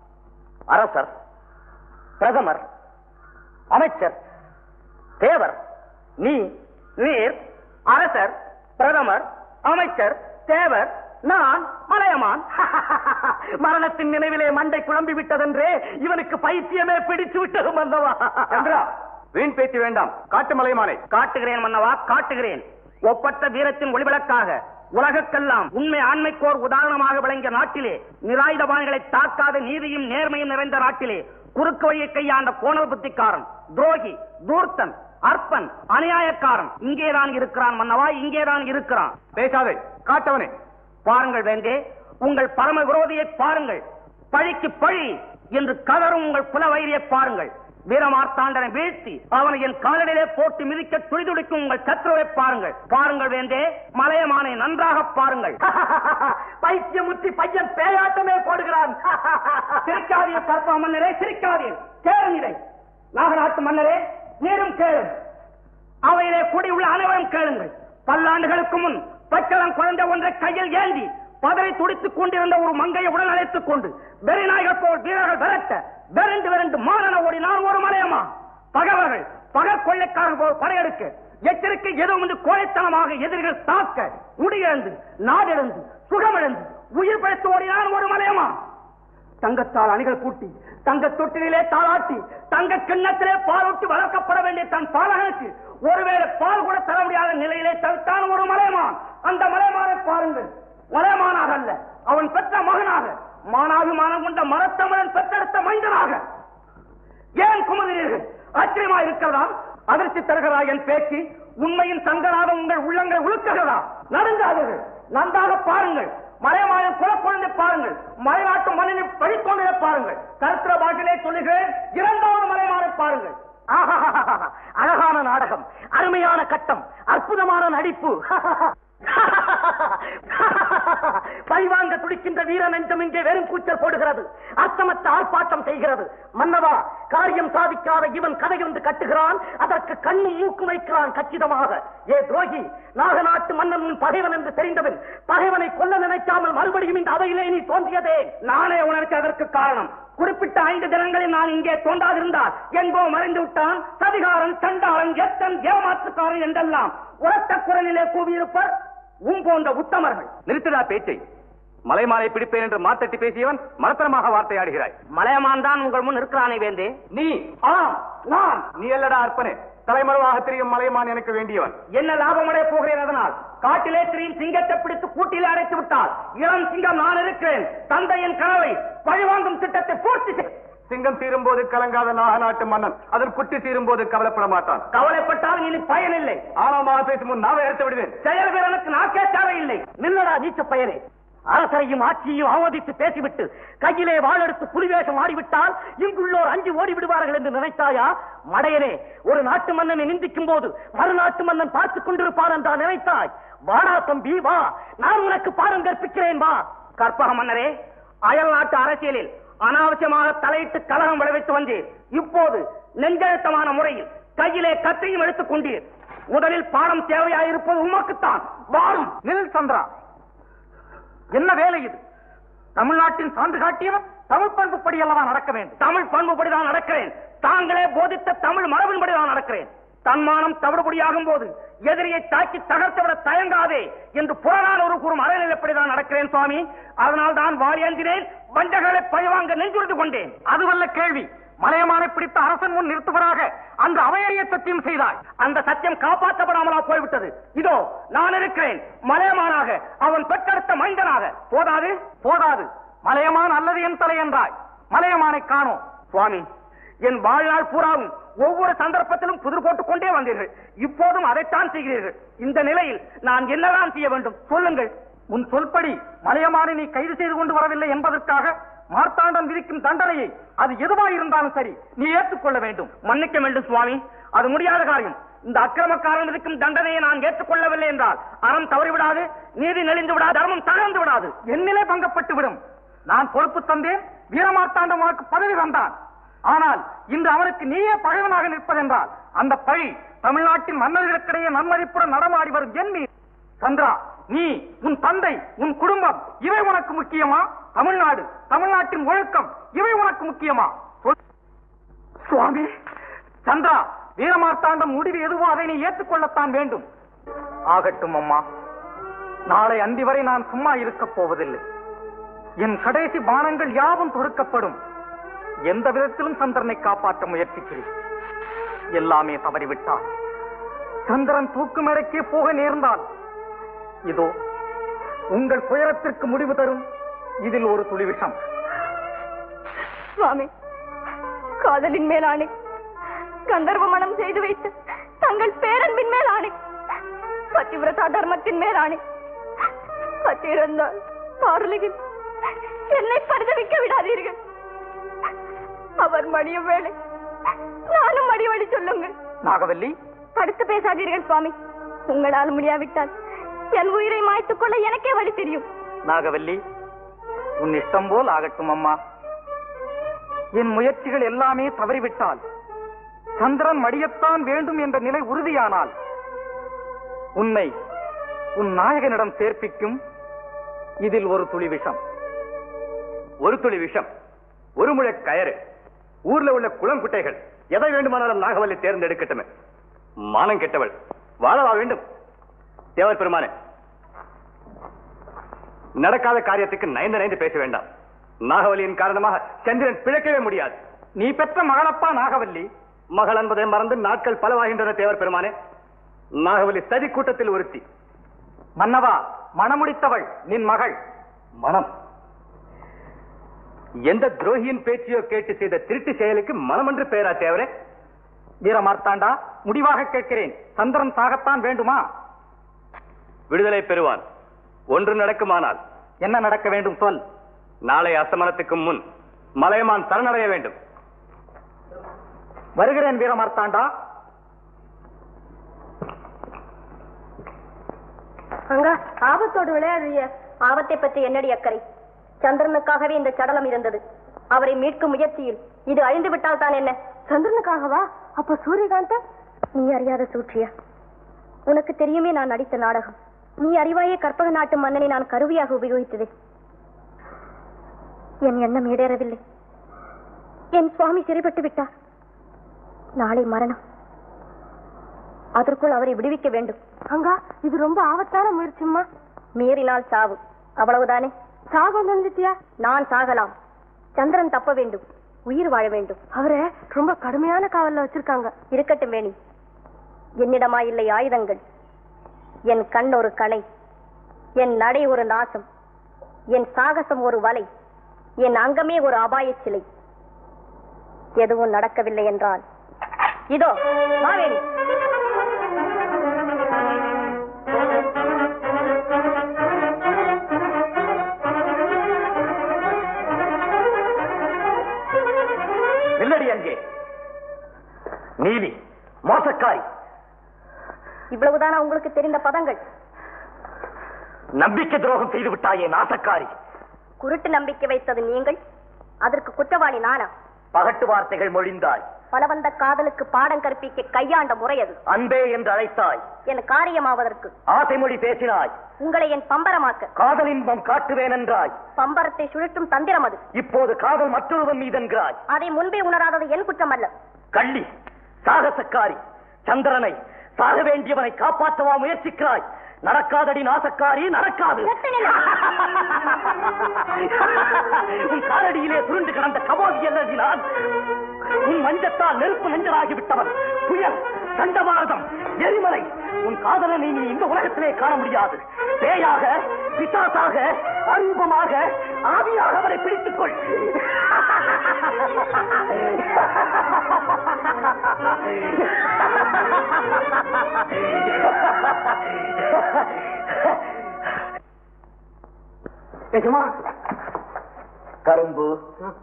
அரசர் பிரதமர் அமைச்சர் தேவர் நீ நீர் அரசர் பிரதமர் அமைச்சர் தேவர் நான் மலையமான் மரணத்தின் நினைவிலே மண்டை குழம்பி விட்டதென்றே இவனுக்கு பைத்தியமே பிடித்து விட்டது மன்னவா சந்திரா வீண் பேச்சு வேண்டாம் காட்டு மலையமானை காட்டுகிறேன் மன்னவா காட்டுகிறேன் ஒப்பற்ற வீரத்தின் ஒளிவிளக்காக உலகக்கெல்லாம் உண்மை ஆண்மைக்கோர் உதாரணமாக விளங்கிய நாட்டிலே நிராயுதபாணிகளை தாக்காத நீதியும் நேர்மையும் நிறைந்த நாட்டிலே குறுக்கு வழியை கையாண்ட கோணல் புத்திக்காரன் துரோகி தூர்த்தன் அற்பன் அநியாயக்காரன் இங்கேதான் இருக்கிறான் மன்னவா இங்கேதான் இருக்கிறான் பேசாதே காட்டவனே பாருங்கள் வேண்டே உங்கள் பரம விரோதியை பாருங்கள் பழிக்கு பழி என்று கதரும் உங்கள் குலவைரியை பாருங்கள் வீரமார்த்தாண்டனை வீழ்த்தி அவனை என் காலடியிலே போட்டு மிதிக்க துடிதுடிக்கும் உங்கள் சத்ருவை பாருங்கள் பாருங்கள் வேண்டே மலையமானை நன்றாக பாருங்கள் பைத்தியமுத்தி பையன் பேயாட்டமே போடுகிறான் சிரிக்காதீர் கற்பா மன்னரே சிரிக்காதீர் கேளுங்கள் நாகநாட்டு மன்னரே நீரும் கேளும் அவையிலே கூடியுள்ள அனைவரும் கேளுங்கள் பல்லாண்டுகளுக்கு முன் பச்சளம் குழந்தை ஒன்றை கையில் ஏந்தி பதறி துடித்துக் கொண்டிருந்த ஒரு மங்கையை உடல் அழைத்துக் கொண்டு வெறி நாய்கள் போல் வீரர்கள் விரட்ட விரண்டு விரண்டு மாறன ஓடினார் ஒரு மலையமா பகவர்கள் பகற் கொள்ளைக்காரர்கள் போல் படையெடுக்க எச்சரிக்கை எதுவும் கோழைத்தனமாக எதிரிகள் தாக்க முடியிழந்து நாடிழந்து சுகமிழந்து உயிர் பிழைத்து ஓடினார் ஒரு மலையமா தங்கத்தால் அணிகள் பூட்டி தங்க தொட்டிலே தாளாட்டி தங்க கிண்ணத்திலே பாலூட்டி வளர்க்கப்பட வேண்டிய தன் பாலகனுக்கு ஒருவேளை பால் கூட தர முடியாத நிலையிலே தவித்தான் ஒரு மலையமான் அந்த மலையமானை பாருங்கள் மலையமானாக அல்ல அவன் பெற்ற மகனாக மானாபிமானம் கொண்ட மரத்தமிழன் பெற்றெடுத்த மைந்தனாக ஏன் குமுகிறீர்கள் ஆச்சரியமா இருக்கிறதா அதிர்ச்சி தருகிறதா என் பேச்சு உண்மையின் சங்கராதம் உங்கள் உள்ளங்களை உழுக்குகிறதா நடுங்காதீர்கள் நன்றாக பாருங்கள் மலையமாயன் குலக்குழந்தை பாருங்கள் மலைநாட்டு மண்ணினை பழித்தோன்றதை பாருங்கள் கருத்திர பாட்டிலே சொல்லுகிறேன் இரண்டாவது மலைமானை பாருங்கள் ஆஹாஹாஹா. அழகான நாடகம் அருமையான கட்டம் அற்புதமான நடிப்பு பழிவாங்க துடிக்கின்ற வீர நெஞ்சம் இங்கே வெறும் கூச்சல் போடுகிறது அர்த்தமற்ற ஆர்ப்பாட்டம் செய்கிறது மன்னவா காரியம் சாதிக்காத இவன் கதை ஒன்று கட்டுகிறான் அதற்கு கண்ணும் மூக்கும் வைக்கிறான் கச்சிதமாக ஏ துரோகி நாகநாட்டு மன்னன் உன் பகைவன் என்று தெரிந்தவன் பகைவனை கொல்ல நினைக்காமல் மறுபடியும் இந்த அவையிலே நீ தோன்றியதே நானே உனக்கு அதற்கு காரணம் குறிப்பிட்ட ஐந்து தினங்களில் நான் இங்கே தோன்றாதிருந்தால் என்போ மறைந்து விட்டான் சதிகாரன் சண்டாளன் எத்தன் ஏமாற்றுக்காரன் என்றெல்லாம் உரத்த குரலிலே கூவியிருப்பர் உன் போன்ற உத்தமர்கள் நிறுத்தடா பேச்சை மலைமாலை பிடிப்பேன் என்று மாத்தட்டி பேசியவன் மலத்தனமாக வார்த்தையாடுகிறாய் மலையமான் தான் உங்கள் முன் இருக்கிறானே வேந்தே நீ ஆம் நான் நீ அல்லடா அற்பனே தலைமறைவாக தெரியும் மலைமான் எனக்கு வேண்டியவன் என்ன லாபமடைய போகிறேன் அதனால் காட்டிலே திரியும் சிங்கத்தை பிடித்து கூட்டிலே அடைத்து விட்டால் இளம் சிங்கம் நான் இருக்கிறேன் தந்தையின் கனவை பழிவாங்கும் திட்டத்தை பூர்த்தி செய் சிங்கம் தீரும் போது கலங்காத நாகநாட்டு மன்னன் அதன் குட்டி தீரும் போது கவலைப்பட மாட்டான் கவலைப்பட்டால் இனி பயனில்லை ஆழமாக பேசும் முன் நாவை எடுத்து விடுவேன் செயல் வீரனுக்கு நாக்கே தேவையில்லை நில்லடா நீச்ச பயனே அரசரையும் ஆட்சியையும் அவமதித்து பேசிவிட்டு கையிலே வாழெடுத்து புலிவேஷம் ஆடிவிட்டால் இங்குள்ளோர் அஞ்சு ஓடி விடுவார்கள் என்று நினைத்தாயா மடையனே ஒரு நாட்டு மன்னனை நிந்திக்கும் போது மறுநாட்டு மன்னன் பார்த்துக் கொண்டிருப்பான் என்றா நினைத்தாய் வாடா தம்பி வா நான் உனக்கு பாடம் கற்பிக்கிறேன் வா கற்பக மன்னரே அயல் நாட்டு அரசியலில் அனாவசியமாக தலையிட்டு கலகம் விளைவித்து வந்தீர் இப்போது நெஞ்செழுத்தமான முறையில் கையிலே கத்தையும் எடுத்துக் கொண்டீர் முதலில் பாடம் தேவையாயிருப்பது உமக்குத்தான் வாழும் நில் சந்திரா என்ன வேலை இது தமிழ்நாட்டின் சான்று காட்டியவன் தமிழ் பண்புப்படி அல்லவா நடக்க வேண்டும் தமிழ் பண்புபடிதான் நடக்கிறேன் தாங்களே போதித்த தமிழ் மரபின்படிதான் நடக்கிறேன் தன்மானம் தவிடுபடியாகும் போது எதிரியை தாக்கி தகர்த்துவிட தயங்காதே என்று புறநானூறு கூறும் அறநிலைப்படிதான் நடக்கிறேன் சுவாமி அதனால் தான் வாரியந்தினேன் வஞ்சகளை பழிவாங்க நெஞ்சுறுத்து கொண்டேன் அதுவல்ல கேள்வி மலையமானை பிடித்த அரசன் முன் நிறுத்துவதாக அந்த அவையறிய சத்தியம் செய்தாய் அந்த சத்தியம் காப்பாற்றப்படாமலா போய்விட்டது இதோ நான் இருக்கிறேன் மலையமானாக அவன் பெற்றெடுத்த மைந்தனாக போதாது போதாது மலையமான் அல்லது என் தலை என்றாய் மலையமானை காணோம் சுவாமி என் வாழ்நாள் பூராவும் ஒவ்வொரு சந்தர்ப்பத்திலும் புதிர் போட்டுக் கொண்டே வந்தீர்கள் இப்போதும் அதைத்தான் செய்கிறீர்கள் இந்த நிலையில் நான் என்னதான் செய்ய வேண்டும் சொல்லுங்கள் உன் சொல்படி மலையமானை நீ கைது செய்து கொண்டு வரவில்லை என்பதற்காக மார்த்தாண்டம் விதிக்கும் தண்டனையை அது எதுவாயிருந்தாலும் சரி நீ ஏற்றுக்கொள்ள வேண்டும் மன்னிக்க வேண்டும் சுவாமி அது முடியாத காரியம் இந்த அக்கிரமக்காரன் இருக்கும் தண்டனையை நான் ஏற்றுக்கொள்ளவில்லை என்றால் அறம் தவறிவிடாது நீதி நெளிந்து விடாது தர்மம் தகர்ந்து விடாது என்னிலே பங்கப்பட்டு விடும் நான் பொறுப்பு தந்தேன் வீரமார்த்தாண்டம் உனக்கு பதவி தந்தான் ஆனால் இன்று அவனுக்கு நீயே பகைவனாக நிற்பதென்றால் அந்த பழி தமிழ்நாட்டின் மன்னர்களுக்கிடையே நன்மதிப்புடன் நடமாடி வரும் என் மீது சந்திரா நீ உன் தந்தை உன் குடும்பம் இவை உனக்கு முக்கியமா தமிழ்நாடு தமிழ்நாட்டின் ஒழுக்கம் இவை உனக்கு முக்கியமா சொல். சுவாமி சந்திரா வீரமார்த்தாண்டம் முடிவு எதுவோ அதை நீ ஏற்றுக்கொள்ளத்தான் வேண்டும் ஆகட்டும் அம்மா நாளை அந்தி வரை நான் சும்மா இருக்கப் போவதில்லை என் கடைசி பானங்கள் யாவும் தொடுக்கப்படும் எந்த விதத்திலும் சந்திரனை காப்பாற்ற முயற்சிக்கிறேன் எல்லாமே தவறிவிட்டால் சந்திரன் தூக்கு மேடைக்கே போக நேர்ந்தால் இதோ உங்கள் துயரத்திற்கு முடிவு தரும் இதில் ஒரு துளி விஷம் சுவாமி காதலின் மேல் ஆணை கந்தர்வ மனம் செய்து வைத்து தங்கள் பேரன்பின் மேல் ஆணை பத்திவிரதா தர்மத்தின் மேல் ஆணை பத்திருந்தால் பார்லிகில் என்னை பரிதவிக்க விடாதீர்கள் அவர் மடியும் வேளை நானும் மடிவழி சொல்லுங்கள் நாகவல்லி படுத்து பேசாதீர்கள் சுவாமி உங்களால் முடியாவிட்டால் என் உயிரை மாய்த்துக் கொள்ள எனக்கே வழி தெரியும் நாகவல்லி உன் இஷ்டம் போல் ஆகட்டும் அம்மா என் முயற்சிகள் எல்லாமே தவறிவிட்டால் சந்திரன் மடியத்தான் வேண்டும் என்ற நிலை உறுதியானால் உன்னை உன் நாயகனிடம் சேர்ப்பிக்கும் இதில் ஒரு துளி விஷம் ஒரு துளி விஷம் ஒரு முழ கயறு ஊர்ல உள்ள குளங்குட்டைகள் எதை வேண்டுமானாலும் நாகவல்லி தேர்ந்தெடுக்கட்டுமே மானம் கெட்டவள் வாழவா வேண்டும் தேவர் பெருமானே நடக்காத காரியத்துக்கு நயந்து நயந்து பேச வேண்டாம் நாகவல்லியின் காரணமாக சந்திரன் பிழைக்கவே முடியாது நீ பெற்ற மகளப்பா நாகவல்லி மகள் என்பதை மறந்து நாட்கள் பலவாகின்றன தேவர் பெருமானே நாகவல்லி சதி கூட்டத்தில் ஒருத்தி மன்னவா மணமுடித்தவள் நின் மகள் மனம் எந்த துரோகியின் பேச்சையோ கேட்டு செய்த திருட்டு செயலுக்கு மனம் என்று பெயரா தேவரே வீரமார்த்தாண்டா முடிவாக கேட்கிறேன் சந்திரன் சாகத்தான் வேண்டுமா விடுதலை பெறுவான் ஒன்று நடக்குமானால் என்ன நடக்க வேண்டும் சொல் நாளை அஸ்தமனத்துக்கு முன் மலையமான் சரணடைய வேண்டும் வருகிறேன் வீரமார்த்தாண்டா அங்க ஆபத்தோடு விளையாடுறிய ஆபத்தை பற்றி என்னடி அக்கறை சந்திரனுக்காகவே இந்த சடலம் இருந்தது அவரை மீட்கும் முயற்சியில் இது அழிந்து விட்டால் தான் என்ன சந்திரனுக்காகவா அப்ப சூரியகாந்த நீ அறியாத சூழ்ச்சியா உனக்கு தெரியுமே நான் நடித்த நாடகம் நீ அறிவாயே கற்பக நாட்டு மன்னனை நான் கருவியாக உபயோகித்தது என் எண்ணம் ஈடேறவில்லை என் சுவாமி சிறைப்பட்டு விட்டார் நாளை மரணம் அதற்குள் அவரை விடுவிக்க வேண்டும் அங்கா இது ரொம்ப ஆபத்தான முயற்சிம்மா மீறினால் சாவு அவ்வளவுதானே சாக வந்துட்டியா நான் சாகலாம் சந்திரன் தப்ப வேண்டும் உயிர் வாழ வேண்டும் அவரை ரொம்ப கடுமையான காவல்ல வச்சிருக்காங்க இருக்கட்டும் வேணி என்னிடமா இல்லை ஆயுதங்கள் என் கண் ஒரு கணை என் நடை ஒரு நாசம் என் சாகசம் ஒரு வலை என் அங்கமே ஒரு அபாயச் சிலை எதுவும் நடக்கவில்லை என்றால் இதோ மாவேணி நில்லடி அங்கே நீலி மோசக்காரி இவ்வளவுதானா உங்களுக்கு தெரிந்த பதங்கள் நம்பிக்கை துரோகம் செய்து விட்டாயே நாசக்காரி குருட்டு நம்பிக்கை வைத்தது நீங்கள் அதற்கு குற்றவாளி நானா பகட்டு வார்த்தைகள் மொழிந்தாய் பலவந்த காதலுக்கு பாடம் கற்பிக்க கையாண்ட முறை அது அன்பே என்று அழைத்தாய் என் காரியமாவதற்கு ஆசை மொழி பேசினாய் உங்களை என் பம்பரமாக்க காதலின்பம் காட்டுவேன் என்றாய் பம்பரத்தை சுழற்றும் தந்திரம் அது இப்போது காதல் மற்றொருவன் மீதென்கிறாய் அதை முன்பே உணராதது என் குற்றம் அல்ல கள்ளி சாகசக்காரி சந்திரனை சாக வேண்டியவனை காப்பாற்றவா முயற்சிக்கிறாய் நடக்காதடி நாசக்காரி நடக்காது உன் காலடியிலே சுருண்டு கிடந்த கபோதி எழுதினான் உன் மஞ்சத்தால் நெருப்பு நெஞ்சராகி விட்டவன் புயல் சண்டமாரதம் எரிமலை உன் காதலனை நீ இந்த உலகத்திலே காண முடியாது பேயாக பிசாசாக அரூபமாக ஆவியாக அவரை பிடித்துக் கொள் எஜமா கரும்பு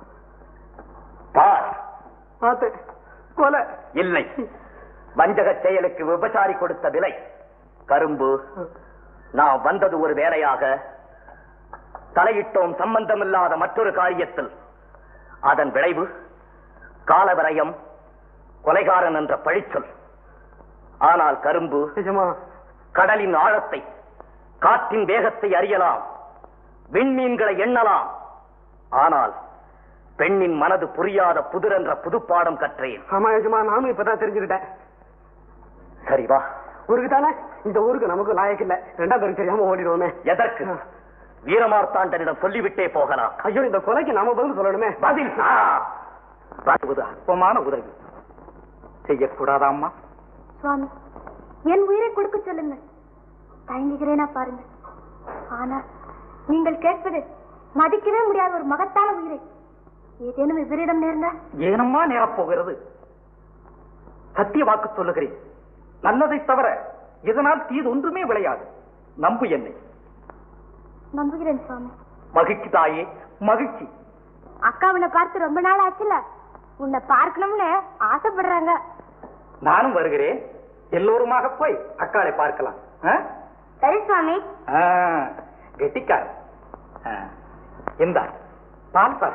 பார் ஆத்து கொலை இல்லை வஞ்சக செயலுக்கு விபச்சாரி கொடுத்த விலை கரும்பு நான் வந்தது ஒரு வேலையாக தலையிட்டோம் சம்பந்தமில்லாத மற்றொரு காரியத்தில் அதன் விளைவு காலவரையம் கொலைகாரன் என்ற பழிச்சொல் ஆனால் கரும்பு எஜமா கடலின் ஆழத்தை காற்றின் வேகத்தை அறியலாம் விண்மீன்களை எண்ணலாம் ஆனால் பெண்ணின் மனது புரியாத புதிர் என்ற புதுப்பாடம் கற்றேன் ஆமா எஜமா நானும் இப்பதான் தெரிஞ்சுக்கிட்டேன் சரி வா ஊருக்கு தானே இந்த ஊருக்கு நமக்கு லாயக்கு இல்ல ரெண்டாம் பேருக்கு தெரியாம ஓடிடுவோமே எதற்கு வீரமார்த்தாண்டனிடம் சொல்லிவிட்டே போகலாம் ஐயோ இந்த கொலைக்கு நாம பதில் சொல்லணுமே பதில் ஆ, வருவது அற்பமான உதவி செய்யக்கூடாதாம்மா சுவாமி என் உயிரை கொடுக்க சொல்லுங்க தயங்குகிறேனா பாருங்க ஆனா நீங்கள் கேட்பது மதிக்கவே முடியாத ஒரு மகத்தான உயிரை ஏதேனும் விபரீதம் நேர்ந்தா ஏனம்மா நேரப்போகிறது சத்திய வாக்கு சொல்லுகிறேன் நல்லதை தவிர இதனால் தீது ஒன்றுமே விளையாது நம்பு என்னை நம்புகிறேன் சுவாமி மகிழ்ச்சி தாயே மகிழ்ச்சி அக்கா உன்னை பார்த்து ரொம்ப நாள் ஆச்சுல உன்னை பார்க்கணும்னு ஆசைப்படுறாங்க நானும் வருகிறேன் எல்லோருமாக போய் அக்காளை பார்க்கலாம் ஆ? சரி சுவாமி ஆ, கெட்டிக்கார ஆ, இந்தா பால் பால்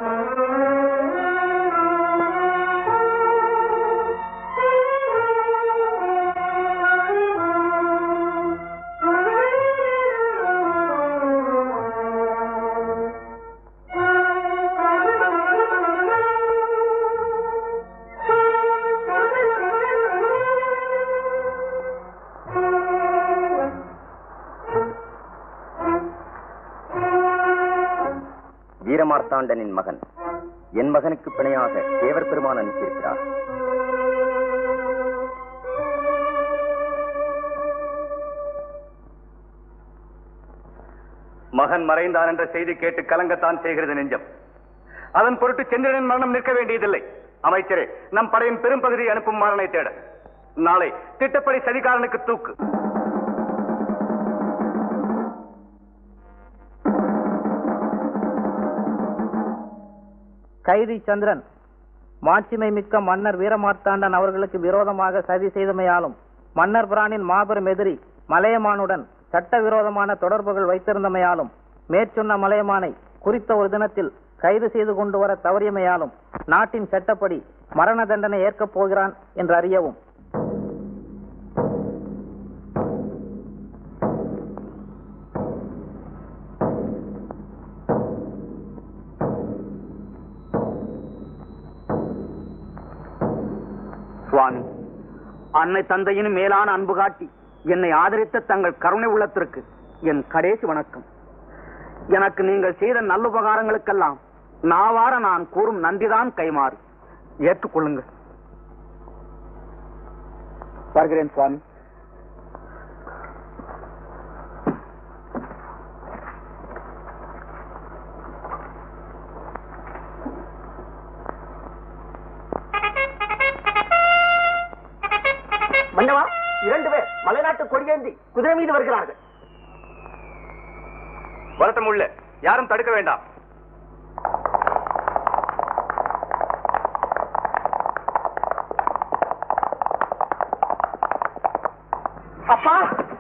வீரமார்த்தாண்டனின் மகன் என் மகனுக்கு பிணையாக தேவர் பெருமான் அனுப்பியிருக்கிறார் மகன் மறைந்தான் என்ற செய்தி கேட்டு கலங்கத்தான் செய்கிறது நெஞ்சம் அதன் பொருட்டு சந்திரனின் மரணம் நிற்க வேண்டியதில்லை அமைச்சரே நம் படையின் பெரும்பகுதியை அனுப்பும் மாறனை தேட நாளை திட்டப்படி சதிகாரனுக்கு தூக்கு கைதி சந்திரன் மாட்சிமை மிக்க மன்னர் வீரமார்த்தாண்டன் அவர்களுக்கு விரோதமாக சதி செய்தமையாலும் மன்னர் பிரானின் மாபெரும் எதிரி மலையமானுடன் சட்ட விரோதமான தொடர்புகள் வைத்திருந்தமையாலும் மேற்சொன்ன மலையமானை குறித்த ஒரு தினத்தில் கைது செய்து கொண்டு வர தவறியமையாலும் நாட்டின் சட்டப்படி மரண தண்டனை ஏற்கப் போகிறான் என்று அறியவும் சுவாமி அன்னை தந்தையின் மேலான அன்பு காட்டி என்னை ஆதரித்த தங்கள் கருணை உள்ளத்திற்கு என் கடைசி வணக்கம் எனக்கு நீங்கள் செய்த நல்லுபகாரங்களுக்கெல்லாம் நாவார நான் கூறும் நன்றிதான் கைமாறு ஏற்றுக்கொள்ளுங்கள் வருகிறேன் சுவாமி மன்னவா இரண்டு பேர் மலைநாட்டு கொடியேந்தி குதிரை மீது வருகிறார்கள் வரட்டும் உள்ள யாரும் தடுக்க வேண்டாம் அப்பா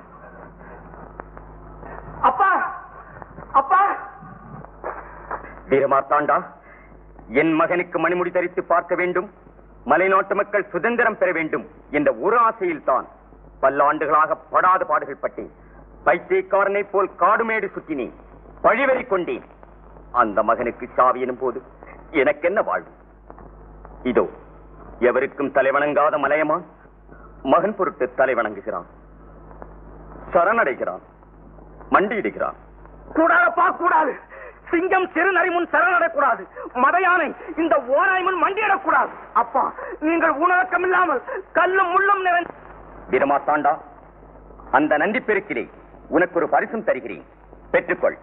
அப்பா அப்பா வீரமார்த்தாண்டா என் மகனுக்கு மணிமுடி தரித்து பார்க்க வேண்டும் மலைநாட்டு மக்கள் சுதந்திரம் பெற வேண்டும் என்ற ஒரு ஆசையில் தான் பல்லாண்டுகளாக படாத பாடுகள் பட்டேன் பைத்தியக்காரனை போல் காடுமேடு சுற்றினேன் பழிவெறி கொண்டேன் அந்த மகனுக்கு சாவி எனும் போது எனக்கென்ன வாழ்வு இதோ எவருக்கும் தலைவணங்காத மலையமான் மகன் பொருட்டு தலைவணங்குகிறான் சரணடைகிறான் மண்டியிடுகிறான் கூடாதப்பா கூடாது சிங்கம் சிறுநரி முன் சரணடைக்கூடாது மத யானை இந்த ஓனாய் முன் மண்டியிடக்கூடாது அப்பா நீங்கள் உணவக்கம் இல்லாமல் கல்லும் முள்ளும் நிறைந்த வீரமாத்தாண்டா அந்த நன்றி பெருக்கிலே உனக்கு ஒரு பரிசும் தருகிறேன் பெற்றுக்கொள்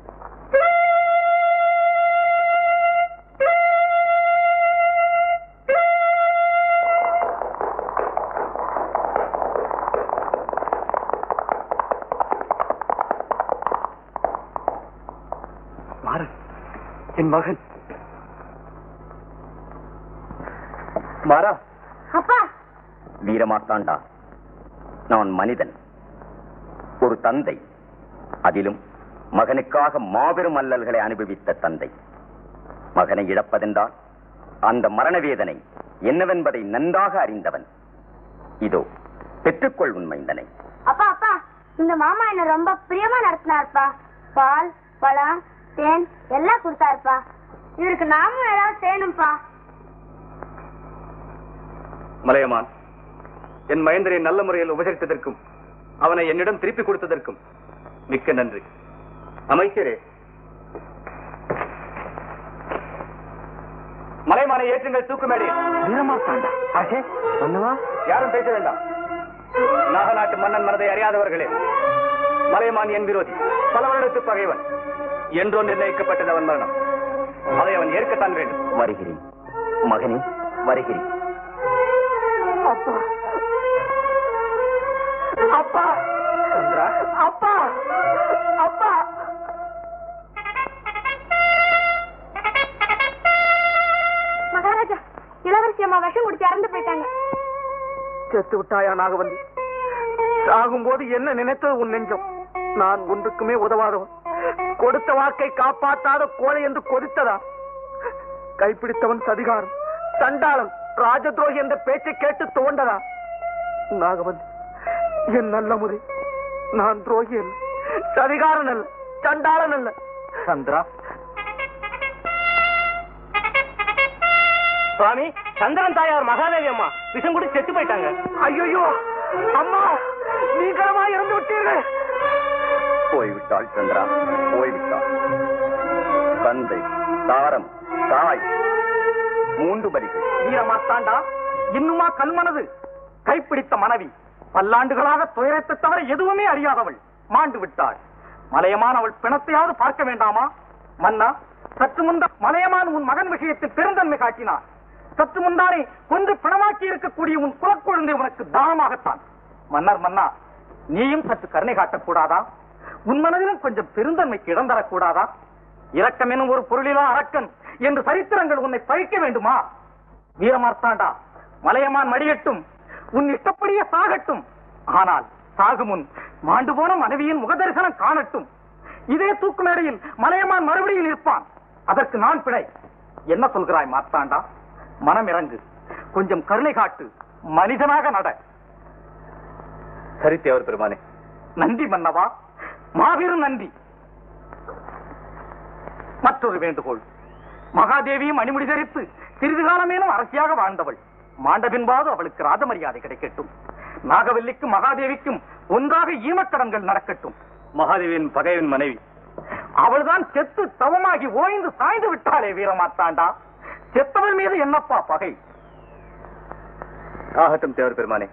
மாறன் என் மகன் மாறா அப்பா வீரமாத்தாண்டா நான் மனிதன் ஒரு தந்தை அதிலும் மகனுக்காக மாபெரும் அல்லல்களை அனுபவித்த தந்தை மகனை இழப்பதென்றால் அந்த மரண வேதனை என்னவென்பதை நன்றாக அறிந்தவன் இதோ பெற்றுக்கொள் உண்மைந்தனை அப்பா அப்பா இந்த மாமா என்ன ரொம்ப பிரியமா நடத்தினாருப்பா பால் பழம் தேன் எல்லாம் கொடுத்தாருப்பா இவருக்கு நாமும் ஏதாவது செய்யணும்ப்பா மலையமான் என் மகேந்திரை நல்ல முறையில் உபசரித்ததற்கும் அவனை என்னிடம் திருப்பி கொடுத்ததற்கும் மிக்க நன்றி அமைச்சரே மலைமானை ஏற்றுங்கள் தூக்குமேடி வீரமாத்தாண்டா அரசே மன்னவா யாரும் பேச வேண்டாம் நாகநாட்டு மன்னன் மனதை அறியாதவர்களே மலையமான் என் விரோதி பல வருடத்து பகைவன் என்றோ நிர்ணயிக்கப்பட்டது அவன் மரணம் அதை அவன் ஏற்கத்தான் வேண்டும் வருகிறேன் மகனே வருகிறேன் அப்பா அப்பா அப்பா அப்பா மகாராஜா இளவரசி அம்மா விஷம் குடிச்சு இறந்து போயிட்டாங்க செத்து விட்டாயா நாகவல்லி சாகும்போது என்ன நினைத்தது உன் நெஞ்சம் நான் ஒன்றுக்குமே உதவாதவன் கொடுத்த வாக்கை காப்பாற்றாத கோழை என்று கொதித்ததா கைப்பிடித்தவன் சதிகாரம் சண்டாளன் ராஜதுரோகி என்ற பேச்சை கேட்டு தோண்டதா நாகவல்லி என் நல்ல முறை நான் துரோகி அல்ல சதிகாரன் அல்ல சண்டாளன் அல்ல சந்திரா சுவாமி சந்திரன் தாயார் மகாதேவி அம்மா விஷம் குடி செத்து போயிட்டாங்க ஐயோ அம்மா நீங்களமா இறந்து விட்டீர்கள் போய்விட்டாள் சந்திரா போய்விட்டாள் தந்தை தாரம் தாய் மூன்று பலிகள் வீரமாத்தாண்டா இன்னுமா கல்மனது கைப்பிடித்த மனைவி பல்லாண்டுகளாக துயரத்தை தவிர எதுவுமே அறியாதவள் மாண்டு விட்டாள் மலையமான் அவள் பிணத்தையாவது பார்க்க வேண்டாமா மன்னா சற்று முந்த மலையமான் உன் மகன் விஷயத்தில் பெருந்தன்மை காட்டினான் சற்று முந்தானே கொன்று பிணமாக்கி இருக்கக்கூடிய உன் குலக்குழந்தை உனக்கு தானமாகத்தான் மன்னர் மன்னா நீயும் சற்று கருணை காட்டக்கூடாதா உன் மனதிலும் கொஞ்சம் பெருந்தன்மைக்கு இடம் தரக்கூடாதா இரக்கம் எனும் ஒரு பொருளிலா அரக்கன் என்று சரித்திரங்கள் உன்னை பழிக்க வேண்டுமா வீரமார்த்தாண்டா மலையமான் மடியட்டும் உன் இஷ்டப்படியே சாகட்டும் ஆனால் சாகு முன் மாண்டு போன மனைவியின் முகதரிசனம் காணட்டும் இதே தூக்கு மேடையில் மலையமான் மறுபடியும் நிற்பான் அதற்கு நான் பிழை என்ன சொல்கிறாய் மார்த்தாண்டா மனம் இறங்கு கொஞ்சம் கருணை காட்டு மனிதனாக நட சரி தேவர் பெருமானே நன்றி மன்னவா மாபெரும் நன்றி மற்றொரு வேண்டுகோள் மகாதேவியும் அணிமுடி தரித்து சிறிது காலமேனும் அரசியாக வாழ்ந்தவள் மாண்ட பின்பாது அவளுக்கு ராஜ மரியாதை கிடைக்கட்டும் நாகவல்லிக்கும் மகாதேவிக்கும் ஒன்றாக ஈமக்கடன்கள் நடக்கட்டும் மகாதேவியின் பகைவின் மனைவி அவள்தான் செத்து தவமாகி ஓய்ந்து சாய்ந்து விட்டாளே வீரமாத்தாண்டா செத்தவள் மீது என்னப்பா பகை ஆகட்டும் தேவர் பெருமானே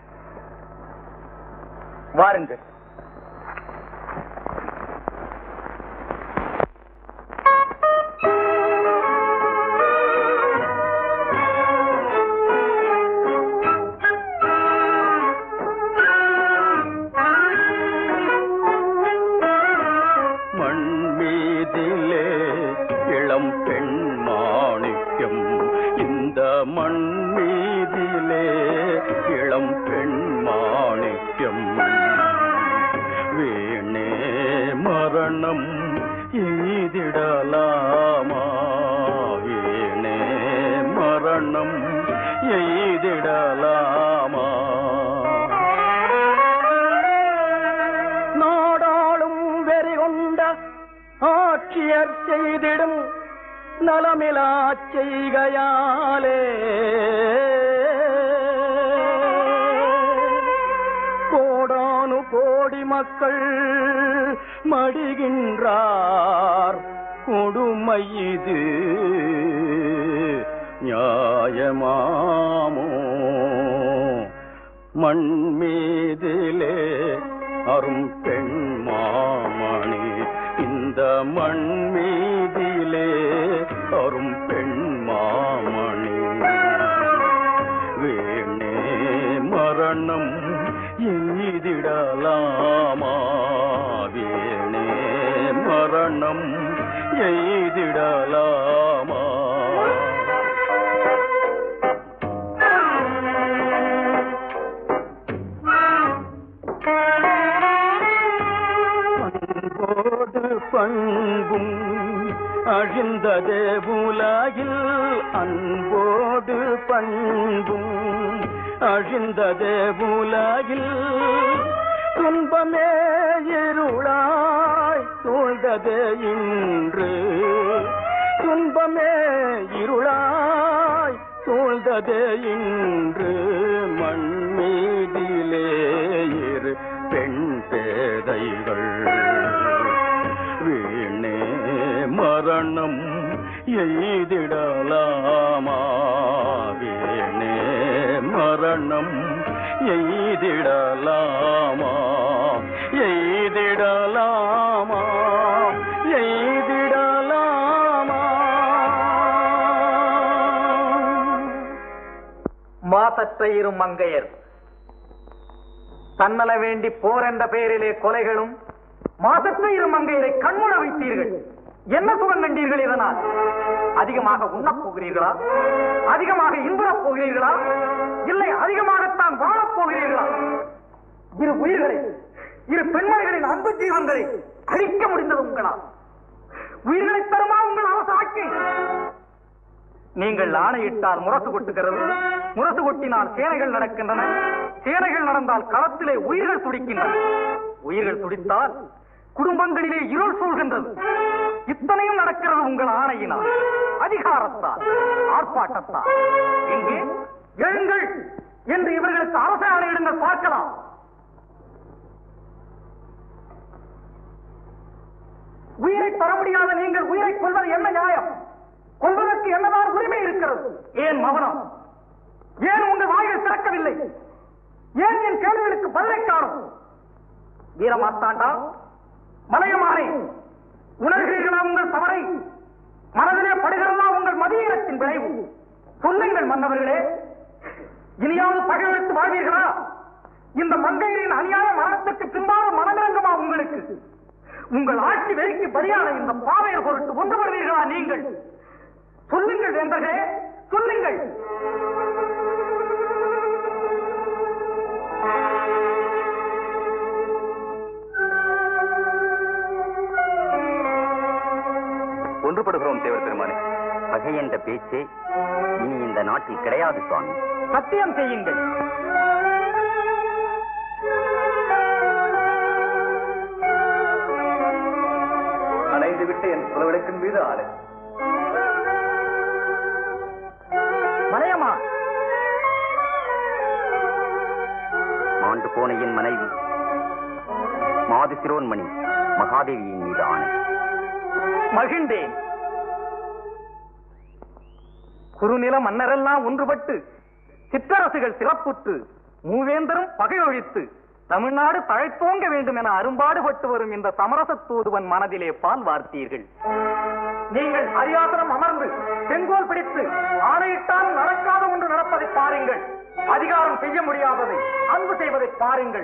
வாருங்கள் மண்மீதிலே இளம் பெண் மாணிக்கம் இந்த மண்மீதிலே இளம் பெண் மாணிக்கம் வீணே மரணம் எய்திடலாமா வீணே மரணம் எய்திடலாமா நாடாளும் வெறி கொண்ட ஆட்சியர் செய்திடும் நலமிலா செய்கையாலே கோடானு கோடி மக்கள் மடிகின்றார் கொடுமை இது நியாயமாமோ மண் மீதிலே அரும் பெண் மாமணி இந்த மண் மீதிலே அரும் பெண் மாமணி வேணே மரணம் எய்திடலாமா வேணே மரணம் எய்திடலாமா அன்போடு பண்பும் அழிந்ததே உலகில் அன்போடு பண்பும் அழிந்ததே உலகில் துன்பமே இருளாய் சூழ்ந்ததே இன்று துன்பமே இருளாய் சூழ்ந்ததே இன்று மண் மீதிலே இரு பெண் பேதைகள் வீணே மரணம் எய்திடலாமா வீணே மரணம் எய்திடலாமா எய்திடலாமா எய்திடலாமா மாசற்ற இரு மங்கையர் தன்னல வேண்டி போர் என்ற பெயரிலே கொலைகளும் மாசற்ற இரு மங்கையரை கண்முன வைத்தீர்கள் என்ன சுகம் கண்டீர்கள் இதனால் அதிகமாக உண்ணப் போகிறீர்களா அதிகமாக இன்புறப் போகிறீர்களா இல்லை அதிகமாகத்தான் வாழப் போகிறீர்களா இரு உயிர்களை இரு பெண்மணிகளின் அன்பு ஜீவன்களை அழிக்க முடிந்தது உங்களால் உயிர்களை தருமா உங்கள் அவசாக்கி நீங்கள் ஆணையிட்டால் முரசு கொட்டுகிறது முரசு கொட்டினால் சேனைகள் நடக்கின்றன சேனைகள் நடந்தால் களத்திலே உயிர்கள் துடிக்கின்றன உயிர்கள் துடித்தால் குடும்பங்களிலே இருள் சூழ்கின்றது இத்தனையும் நடக்கிறது உங்கள் ஆணையினால் அதிகாரத்தால் ஆர்ப்பாட்டத்தால் எங்கே எழுங்கள் என்று இவர்களுக்கு அரச ஆணையிடுங்கள் பார்க்கலாம் உயிரை தர முடியாத நீங்கள் உயிரை கொள்வது என்ன நியாயம் கொள்வதற்கு என்னதான் உரிமை இருக்கிறது ஏன் மௌனம் ஏன் உங்கள் வாயில் திறக்கவில்லை ஏன் என் கேள்விகளுக்கு பதிலை காணும் வீரமாத்தாண்டா மலையமானே உணர்கிறீர்களா உங்கள் தவறை மனதிலே படுகிறதா உங்கள் மதியத்தின் விளைவு சொல்லுங்கள் மன்னவர்களே இனியாவது பகைவெடுத்து வாழ்வீர்களா இந்த மங்கையரின் அநியாய மரணத்துக்கு பின்பாக மனமிறங்குமா உங்களுக்கு உங்கள் ஆட்சி வெறிக்கு பலியான இந்த பாவையர் பொருட்டு ஒன்று வருவீர்களா நீங்கள் சொல்லுங்கள் வேந்தர்களே சொல்லுங்கள் ஒன்றுபடுகிறோம் தேவர் பெருமானே பகை என்ற பேச்சே இனி இந்த நாட்டில் கிடையாது சுவாமி சத்தியம் செய்யுங்கள் அணைந்து விட்டு என் புலவிளக்கின் மீது ஆளை மலையம்மா மாண்டு போன என் மனைவி மாது சிரோன்மணி மகாதேவியின் மீது ஆணை மகிழ்ந்தேன் குறுநில மன்னரெல்லாம் ஒன்றுபட்டு சிற்றரசுகள் சிறப்புற்று மூவேந்தரும் பகையொழித்து தமிழ்நாடு தழைத்தோங்க வேண்டும் என அரும்பாடுபட்டு வரும் இந்த சமரச தூதுவன் மனதிலே பால் வார்த்தீர்கள் நீங்கள் அரியாசனம் அமர்ந்து செங்கோல் பிடித்து ஆணையிட்டால் நடக்காத ஒன்று நடப்பதை பாருங்கள் அதிகாரம் செய்ய முடியாததை அன்பு செய்வதை பாருங்கள்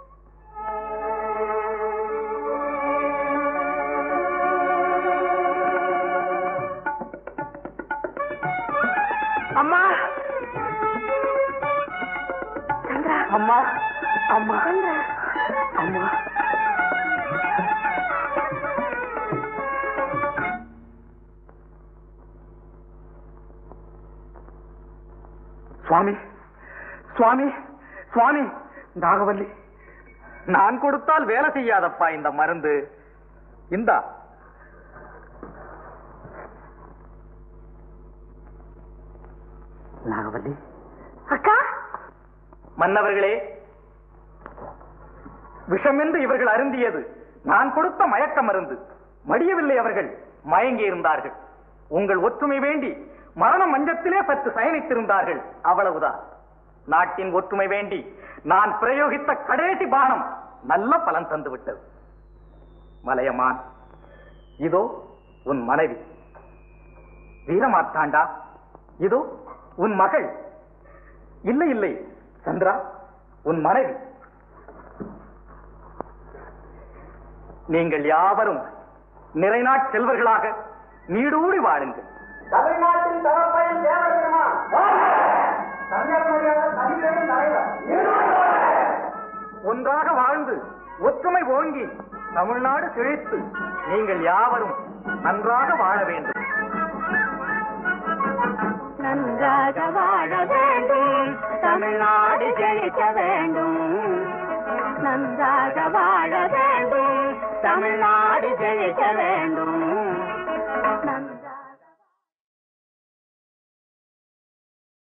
அம்மா அம்மா அம்மா அம்மா சுவாமி சுவாமி சுவாமி நாகவல்லி நான் கொடுத்தால் வேலை செய்யாதப்பா இந்த மருந்து இந்தா நாகவல்லி அக்கா மன்னவர்களே விஷமென்று இவர்கள் அருந்தியது நான் கொடுத்த மயக்க மருந்து மடியவில்லை அவர்கள் மயங்கி இருந்தார்கள் உங்கள் ஒற்றுமை வேண்டி மரண மஞ்சத்திலே சற்று சயனித்திருந்தார்கள் அவ்வளவுதான் நாட்டின் ஒற்றுமை வேண்டி நான் பிரயோகித்த கடைசி பானம் நல்ல பலன் தந்து விட்டது மலையமான் இதோ உன் மனைவி வீரமார்த்தாண்டா இதோ உன் மகள் இல்லை இல்லை சந்திரா உன் மனைவி நீங்கள் யாவரும் நிறைநாட் செல்வர்களாக நீடூடி வாழுங்கள் தமிழ்நாட்டின் தரப்பயன் ஒன்றாக வாழ்ந்து ஒற்றுமை ஓங்கி தமிழ்நாடு செழித்து நீங்கள் யாவரும் நன்றாக வாழ வேண்டும் நன்றாக வாழ வேண்டும் தமிழ்நாடு ஜெயிக்க வேண்டும் நன்றாக வாழ வேண்டும் தமிழ்நாடு ஜெயிக்க வேண்டும்